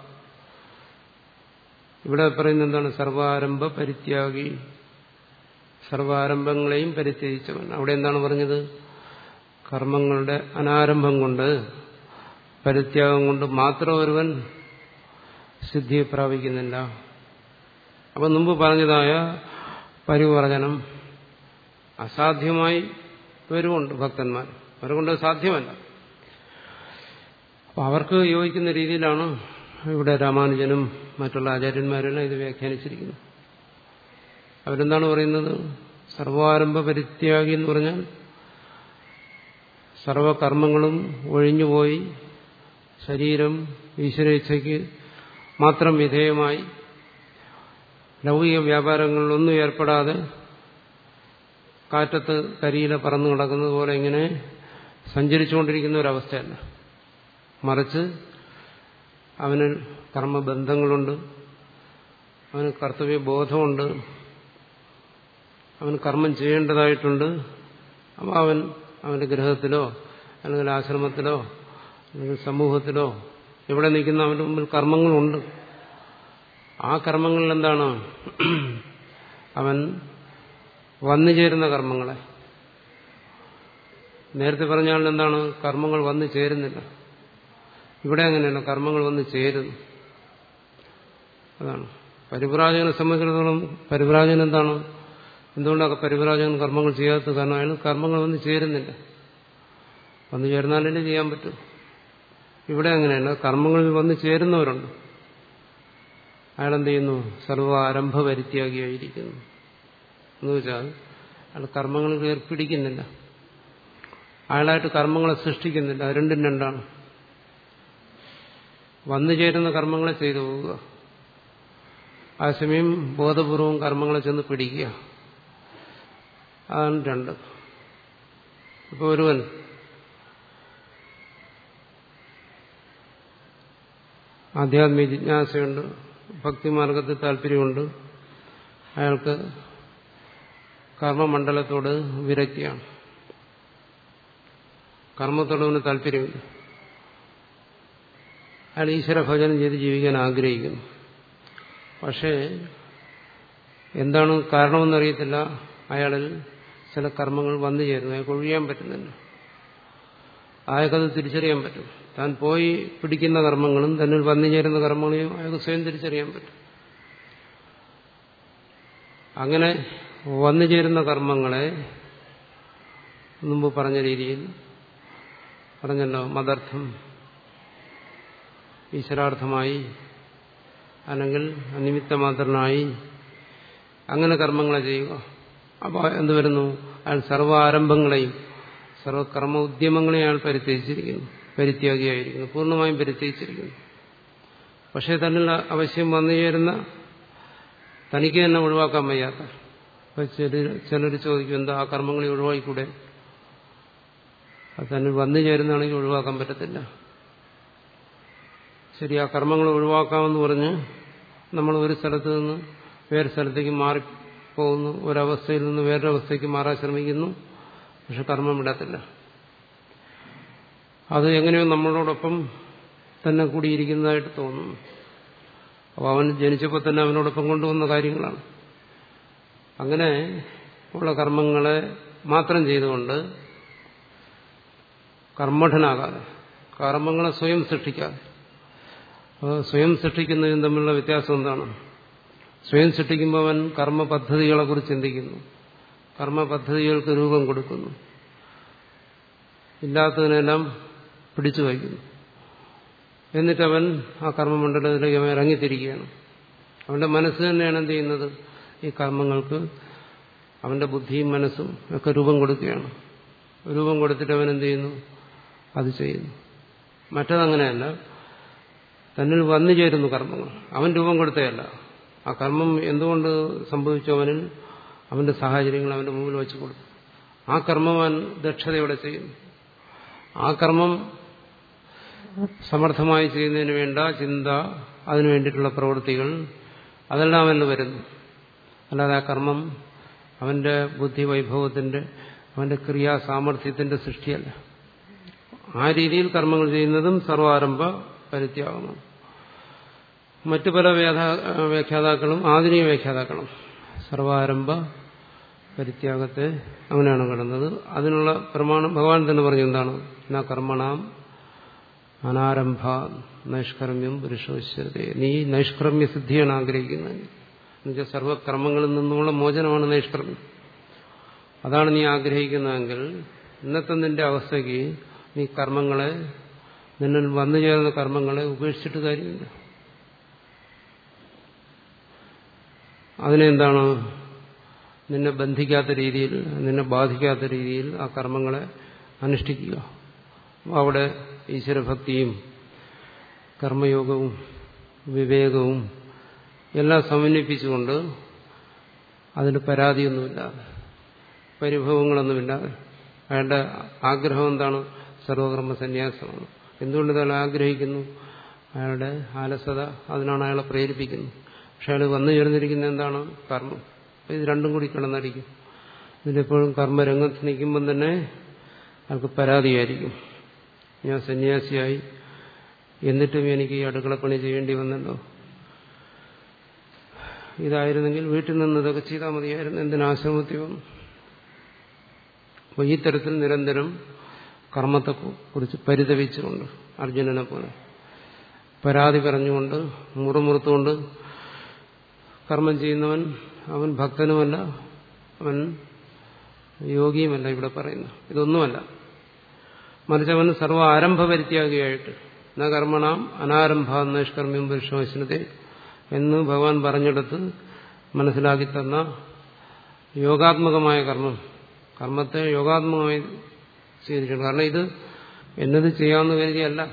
ഇവിടെ പറയുന്നത് എന്താണ് സർവാരംഭ പരിത്യാഗി സർവാരംഭങ്ങളെയും പരിത്യജിച്ചവൻ അവിടെ എന്താണ് പറഞ്ഞത് കർമ്മങ്ങളുടെ അനാരംഭം കൊണ്ട് പരിത്യാഗം കൊണ്ട് മാത്രം ഒരുവൻ സിദ്ധിയെ പ്രാപിക്കുന്നില്ല അപ്പം മുമ്പ് പറഞ്ഞതായ പരിവർജനം അസാധ്യമായി വരുമുണ്ട് ഭക്തന്മാർ അവരെ കൊണ്ട് സാധ്യമല്ല അപ്പം അവർക്ക് യോജിക്കുന്ന രീതിയിലാണ് ഇവിടെ രാമാനുജനും മറ്റുള്ള ആചാര്യന്മാരെല്ലാം ഇത് വ്യാഖ്യാനിച്ചിരിക്കുന്നത് അവരെന്താണ് പറയുന്നത് സർവാരംഭ പരിത്യാഗി എന്ന് പറഞ്ഞാൽ സർവകർമ്മങ്ങളും ഒഴിഞ്ഞുപോയി ശരീരം ഈശ്വരേച്ഛയ്ക്ക് മാത്രം വിധേയമായി ലൗകിക വ്യാപാരങ്ങളിലൊന്നും ഏർപ്പെടാതെ കാറ്റത്ത് കരിയില പറന്നു കിടക്കുന്നത് പോലെ ഇങ്ങനെ സഞ്ചരിച്ചുകൊണ്ടിരിക്കുന്ന ഒരവസ്ഥയല്ല മറിച്ച് അവന് കർമ്മബന്ധങ്ങളുണ്ട് അവന് കർത്തവ്യബോധമുണ്ട് അവൻ കർമ്മം ചെയ്യേണ്ടതായിട്ടുണ്ട് അപ്പോൾ അവൻ അവന്റെ ഗൃഹത്തിലോ അല്ലെങ്കിൽ ആശ്രമത്തിലോ അല്ലെങ്കിൽ സമൂഹത്തിലോ എവിടെ നിൽക്കുന്ന അവന്റെ മുമ്പിൽ കർമ്മങ്ങളുണ്ട് ആ കർമ്മങ്ങളിൽ എന്താണ് അവൻ വന്നു ചേരുന്ന കർമ്മങ്ങളെ നേരത്തെ പറഞ്ഞാൽ എന്താണ് കർമ്മങ്ങൾ വന്നു ചേരുന്നില്ല ഇവിടെ അങ്ങനെയല്ല കർമ്മങ്ങൾ വന്ന് ചേരുന്നു അതാണ് പരിപ്രാജകനെ സംബന്ധിച്ചിടത്തോളം പരിപ്രാജകൻ എന്താണ് എന്തുകൊണ്ടൊക്കെ പരിപ്രാജകൻ കർമ്മങ്ങൾ ചെയ്യാത്തത് കാരണം അയാൾ കർമ്മങ്ങൾ വന്ന് ചേരുന്നില്ല വന്നു ചേർന്നാലേ ചെയ്യാൻ പറ്റൂ ഇവിടെ അങ്ങനെയല്ല കർമ്മങ്ങളിൽ വന്ന് ചേരുന്നവരുണ്ട് അയാളെന്ത് ചെയ്യുന്നു സർവാരംഭ പരിത്യാഗിയായിരിക്കുന്നു എന്ന് വെച്ചാൽ അയാൾ കർമ്മങ്ങളിൽ ഏർപ്പിടിക്കുന്നില്ല അയാളായിട്ട് കർമ്മങ്ങളെ സൃഷ്ടിക്കുന്നില്ല അത് രണ്ടും രണ്ടാണ് വന്നു ചേരുന്ന കർമ്മങ്ങളെ ചെയ്തു പോവുക ആ സമയം ബോധപൂർവം കർമ്മങ്ങളെ ചെന്ന് പിടിക്കുക അതാണ് രണ്ട് ഇപ്പൊ ഒരുവൻ ആധ്യാത്മിക ജിജ്ഞാസയുണ്ട് ഭക്തിമാർഗത്തിൽ താല്പര്യമുണ്ട് അയാൾക്ക് കർമ്മമണ്ഡലത്തോട് വിരക്തിയാണ് കർമ്മത്തോട് അവന് താല്പര്യമില്ല അയാൾ ഈശ്വര ഭജനം ചെയ്ത് ജീവിക്കാൻ ആഗ്രഹിക്കുന്നു പക്ഷേ എന്താണ് കാരണമെന്നറിയത്തില്ല അയാളിൽ ചില കർമ്മങ്ങൾ വന്നു ചേരുന്നു അയാൾക്ക് ഒഴിയാൻ പറ്റുന്നില്ല അയാൾക്കത് തിരിച്ചറിയാൻ പറ്റും താൻ പോയി പിടിക്കുന്ന കർമ്മങ്ങളും തന്നിൽ വന്നു ചേരുന്ന കർമ്മങ്ങളെയും അയാൾക്ക് സ്വയം തിരിച്ചറിയാൻ പറ്റും അങ്ങനെ വന്നു ചേരുന്ന കർമ്മങ്ങളെ മുമ്പ് പറഞ്ഞ രീതിയിൽ പറഞ്ഞല്ലോ മതർത്ഥം ഈശ്വരാർത്ഥമായി അല്ലെങ്കിൽ നിമിത്തമാത്രനായി അങ്ങനെ കർമ്മങ്ങളെ ചെയ്യുക അപ്പോൾ എന്ത് വരുന്നു അയാൾ സർവാരംഭങ്ങളെയും സർവകർമ്മ ഉദ്യമങ്ങളെയും അയാൾ പരിത്യജിച്ചിരിക്കുന്നു പരിത്യാഗിയായിരിക്കുന്നു പൂർണ്ണമായും പരിത്യജിച്ചിരിക്കുന്നു പക്ഷേ തന്നിൽ അവശ്യം വന്നു ചേരുന്ന തനിക്ക് തന്നെ ഒഴിവാക്കാൻ വയ്യാത്ത അപ്പൊ ചിലർ ചിലർ ചോദിക്കും എന്താ ആ കർമ്മങ്ങളെ ഒഴിവാക്കിക്കൂടെ അത് തന്നെ വന്നു ചേരുന്നതാണെങ്കിൽ ഒഴിവാക്കാൻ പറ്റത്തില്ല ശരി ആ കർമ്മങ്ങൾ ഒഴിവാക്കാമെന്ന് പറഞ്ഞ് നമ്മൾ ഒരു സ്ഥലത്ത് നിന്ന് വേറെ സ്ഥലത്തേക്ക് മാറിപ്പോകുന്നു ഒരവസ്ഥയിൽ നിന്ന് വേറൊരവസ്ഥയ്ക്ക് മാറാൻ ശ്രമിക്കുന്നു പക്ഷെ കർമ്മം വിടത്തില്ല അത് എങ്ങനെയോ നമ്മളോടൊപ്പം തന്നെ കൂടിയിരിക്കുന്നതായിട്ട് തോന്നുന്നു അപ്പോൾ അവൻ ജനിച്ചപ്പോൾ തന്നെ അവനോടൊപ്പം കൊണ്ടുവന്ന കാര്യങ്ങളാണ് അങ്ങനെ ഉള്ള കർമ്മങ്ങളെ മാത്രം ചെയ്തുകൊണ്ട് കർമ്മഠനാകാതെ കർമ്മങ്ങളെ സ്വയം സൃഷ്ടിക്കാതെ അപ്പോൾ സ്വയം സൃഷ്ടിക്കുന്നതും തമ്മിലുള്ള വ്യത്യാസം എന്താണ് സ്വയം സൃഷ്ടിക്കുമ്പോൾ അവൻ കർമ്മ പദ്ധതികളെ കുറിച്ച് ചിന്തിക്കുന്നു കർമ്മ പദ്ധതികൾക്ക് രൂപം കൊടുക്കുന്നു ഇല്ലാത്തതിനെല്ലാം പിടിച്ചു വയ്ക്കുന്നു എന്നിട്ട് അവൻ ആ കർമ്മമണ്ഡലത്തിലേക്ക് അവൻ ഇറങ്ങിത്തിരിക്കുകയാണ് അവന്റെ മനസ്സ് തന്നെയാണ് എന്ത് ചെയ്യുന്നത് ഈ കർമ്മങ്ങൾക്ക് അവന്റെ ബുദ്ധിയും മനസ്സും ഒക്കെ രൂപം കൊടുക്കുകയാണ് രൂപം കൊടുത്തിട്ട് അവൻ എന്ത് ചെയ്യുന്നു അത് ചെയ്യുന്നു മറ്റതങ്ങനെയല്ല തന്നിൽ വന്നു ചേരുന്നു കർമ്മങ്ങൾ അവൻ രൂപം കൊടുത്തതല്ല ആ കർമ്മം എന്തുകൊണ്ട് സംഭവിച്ചു അവനിൽ അവന്റെ സാഹചര്യങ്ങൾ അവന്റെ മുമ്പിൽ വെച്ച് കൊടുത്തു ആ കർമ്മം അവൻ ദക്ഷതയോടെ ചെയ്യുന്നു ആ കർമ്മം സമർത്ഥമായി ചെയ്യുന്നതിന് വേണ്ട ചിന്ത അതിനു വേണ്ടിയിട്ടുള്ള പ്രവൃത്തികൾ അതെല്ലാം അവന് വരുന്നു അല്ലാതെ ആ കർമ്മം അവന്റെ ബുദ്ധി വൈഭവത്തിന്റെ അവന്റെ ക്രിയാ സാമർഥ്യത്തിന്റെ സൃഷ്ടിയല്ല ആ രീതിയിൽ കർമ്മങ്ങൾ ചെയ്യുന്നതും സർവാരംഭ പരിത്യാഗമാണ് മറ്റു പല വ്യാഖ്യാതാക്കളും ആധുനിക വ്യാഖ്യാതാക്കളും സർവാരംഭ പരിത്യാഗത്തെ അങ്ങനെയാണ് കടന്നത് അതിനുള്ള പ്രമാണം ഭഗവാൻ തന്നെ പറഞ്ഞു എന്താണ് ന കർമ്മണാം അനാരംഭ നൈഷ്കർമ്മ്യം പുരുഷോശ്വരതയെ നീ നൈഷ്കർമ്മ്യ സിദ്ധിയാണ് ആഗ്രഹിക്കുന്നത് എന്നുവെച്ചാൽ സർവകർമ്മങ്ങളിൽ നിന്നുമുള്ള മോചനമാണ് നൈഷ്കർമ്മ്യം അതാണ് നീ ആഗ്രഹിക്കുന്നതെങ്കിൽ ഇന്നത്തെ നിന്റെ അവസ്ഥയ്ക്ക് നീ കർമ്മങ്ങളെ നിന്നിൽ വന്നു ചേർന്ന കർമ്മങ്ങളെ ഉപേക്ഷിച്ചിട്ട് കാര്യമില്ല അതിനെന്താണ് നിന്നെ ബന്ധിക്കാത്ത രീതിയിൽ നിന്നെ ബാധിക്കാത്ത രീതിയിൽ ആ കർമ്മങ്ങളെ അനുഷ്ഠിക്കുക അവിടെ ഈശ്വരഭക്തിയും കർമ്മയോഗവും വിവേകവും എല്ലാം സമന്വയിപ്പിച്ചുകൊണ്ട് അതിന് പരാതിയൊന്നുമില്ലാതെ പരിഭവങ്ങളൊന്നുമില്ലാതെ അയാളുടെ ആഗ്രഹം എന്താണ് സർവകർമ്മ സന്യാസമാണ് എന്തുകൊണ്ട് അയാൾ ആഗ്രഹിക്കുന്നു അയാളുടെ ആലസത അതിനാണ് അയാളെ പ്രേരിപ്പിക്കുന്നത് പക്ഷെ അയാൾ വന്നു ചേർന്നിരിക്കുന്ന എന്താണ് കർമ്മം ഇത് രണ്ടും കൂടി കിടന്നടിക്കും ഇതിലെപ്പോഴും കർമ്മരംഗത്ത് നിൽക്കുമ്പം തന്നെ അയാൾക്ക് പരാതിയായിരിക്കും ഞാൻ സന്യാസിയായി എന്നിട്ടും എനിക്ക് ഈ അടുക്കളപ്പണി ചെയ്യേണ്ടി വന്നല്ലോ ഇതായിരുന്നെങ്കിൽ വീട്ടിൽ നിന്ന് ഇതൊക്കെ ചെയ്താൽ മതിയായിരുന്നു എന്തിനാശ്രമത്തിൽ വന്നു അപ്പോൾ ഈ തരത്തിൽ നിരന്തരം കർമ്മത്തെ കുറിച്ച് പരിതപിച്ചുകൊണ്ട് അർജുനനെ പോലെ പരാതി പറഞ്ഞുകൊണ്ട് മുറുമുറുത്തുകൊണ്ട് കർമ്മം ചെയ്യുന്നവൻ അവൻ ഭക്തനുമല്ല അവൻ യോഗിയുമല്ല ഇവിടെ പറയുന്നു ഇതൊന്നുമല്ല മറിച്ച് അവൻ സർവ ആരംഭ പരിത്യാഗിയായിട്ട് ന കർമ്മണാം അനാരംഭ നൈഷ്കർമ്മ്യം പുരുഷവശനത്തെ എന്ന് ഭഗവാൻ പറഞ്ഞെടുത്ത് മനസ്സിലാക്കി തന്ന യോഗാത്മകമായ കർമ്മം കർമ്മത്തെ യോഗാത്മകമായി സ്വീകരിക്കണം കാരണം ഇത് എന്നത് ചെയ്യാമെന്ന് കരുതിയല്ല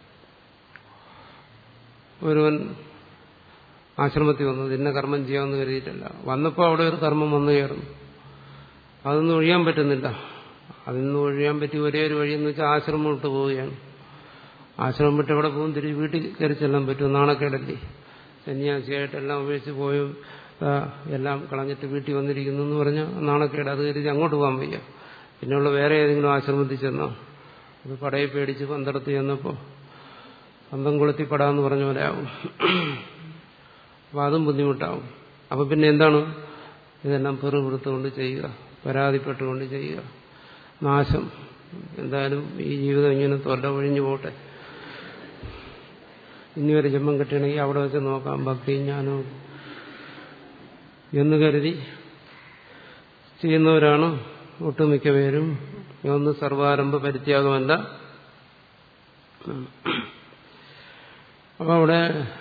ഒരുവൻ ആശ്രമത്തിൽ വന്നത് ഇന്ന കർമ്മം ചെയ്യാമെന്ന് കരുതിയിട്ടല്ല വന്നപ്പോൾ അവിടെ ഒരു കർമ്മം വന്നു ചേർന്നു അതൊന്നും ഒഴിയാൻ പറ്റുന്നില്ല അതിൽ നിന്ന് ഒഴിയാൻ പറ്റിയ ഒരേ ഒരു വഴിയെന്ന് വെച്ചാൽ ആശ്രമം വിട്ട് പോവുകയാണ് ആശ്രമം വിട്ട് എവിടെ പോകും തിരിച്ച് വീട്ടിൽ കയറി ചെല്ലാൻ പറ്റും നാണക്കേടല്ലേ സന്യാസിയായിട്ടെല്ലാം ഉപേക്ഷിച്ച് പോയും എല്ലാം കളഞ്ഞിട്ട് വീട്ടിൽ വന്നിരിക്കുന്നു എന്ന് പറഞ്ഞാൽ നാണക്കേട് അത് കരുതി അങ്ങോട്ട് പോകാൻ വയ്യ പിന്നെയുള്ള വേറെ ഏതെങ്കിലും ആശ്രമത്തിൽ ചെന്നോ അത് പടയെ പേടിച്ച് പന്തടത്ത് ചെന്നപ്പോൾ പന്തം കൊളുത്തി പടാന്ന് പറഞ്ഞ പോലെ ആവും അപ്പം അതും ബുദ്ധിമുട്ടാവും അപ്പം പിന്നെ എന്താണ് ഇതെല്ലാം പെറുപിടുത്തുകൊണ്ട് ചെയ്യുക പരാതിപ്പെട്ടുകൊണ്ട് ചെയ്യുക നാശം എന്തായാലും ഈ ജീവിതം ഇങ്ങനെ തൊല്ല ഒഴിഞ്ഞു പോട്ടെ ഇനി ഒരു ജന്മം കിട്ടണമെങ്കിൽ അവിടെ വെച്ച് നോക്കാം ഭക്തി ജ്ഞാനവും എന്ന് കരുതി ചെയ്യുന്നവരാണ് ഒട്ടുമിക്ക പേരും ഒന്ന് സർവാരംഭ പരിത്യാഗമല്ല അപ്പൊ അവിടെ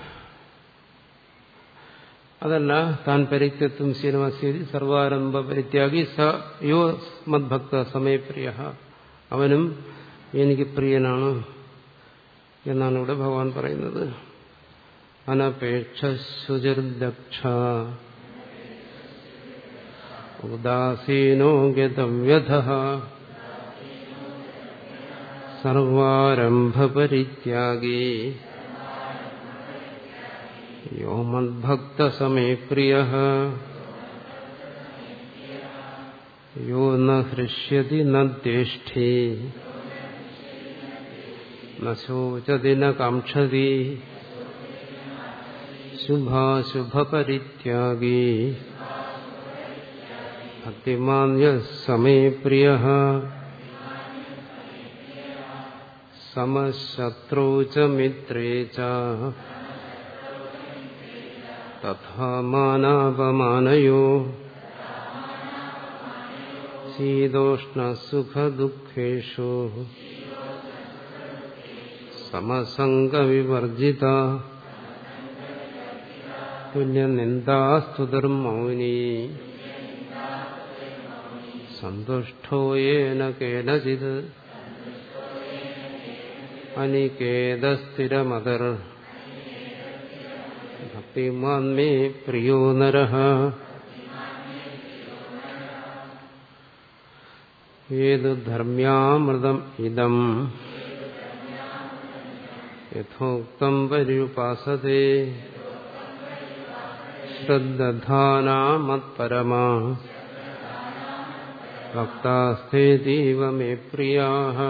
അതല്ല താൻ പരിത്യത്വം ശീലമസ്യതി സർവാരംഭ പരിത്യാഗി സ യോ മദ്ഭക്ത സമയപ്രിയ അവനും എനിക്ക് പ്രിയനാണ് എന്നാണ് ഇവിടെ ഭഗവാൻ പറയുന്നത് അനപേക്ഷ ശുചിർദക്ഷ ഉദാസീനോ ഗതവ്യഥ സർവാരംഭപരിത്യാഗീ യോ മദ്ഭക്തസമേ പ്രിയ യോ ന ഹൃഷ്യതി ന ദ്വേഷ്ഠി ന ശോചതി ന കാക്ഷതി ശുഭാശുഭപരിത്യാഗീ ഭക്തിമാന്യ സമേ പ്രിയ സമശത്രൂ ച മിത്രേ ച തഥാ മാനാപമാനയോ ശീതോഷ്ണസുഖദുഃഖേഷു സമസംഗവിവർജിത തുല്യനിന്ദാസ്തുതിർമൗനി സന്തുഷ്ടോ യേന കേനചിത് അനികേതസ്ഥിരമതർ ഭക്തിമാൻ മേ പ്രിയോ നര ഏത് ധർമ്മ്യാമൃതം ഇതം യഥോക്തം പര്യുപാസത്തെ ശ്രദ്ധാനാമത്പരമാ ഭക്താസ്ഥേതീവ മേ പ്രിയാ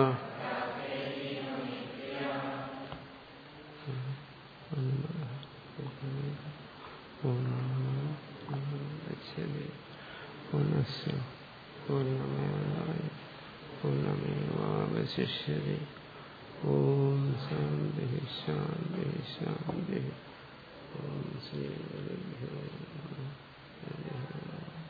പുനഃ പൂർണ്ണമേവായ പൂർണ്ണമേവാവശിഷ്യതി ഓം ശാന്തി ശാന്തി ശാന്തി ഓം ശ്രീ ഗുരുഭ്യോ നമഃ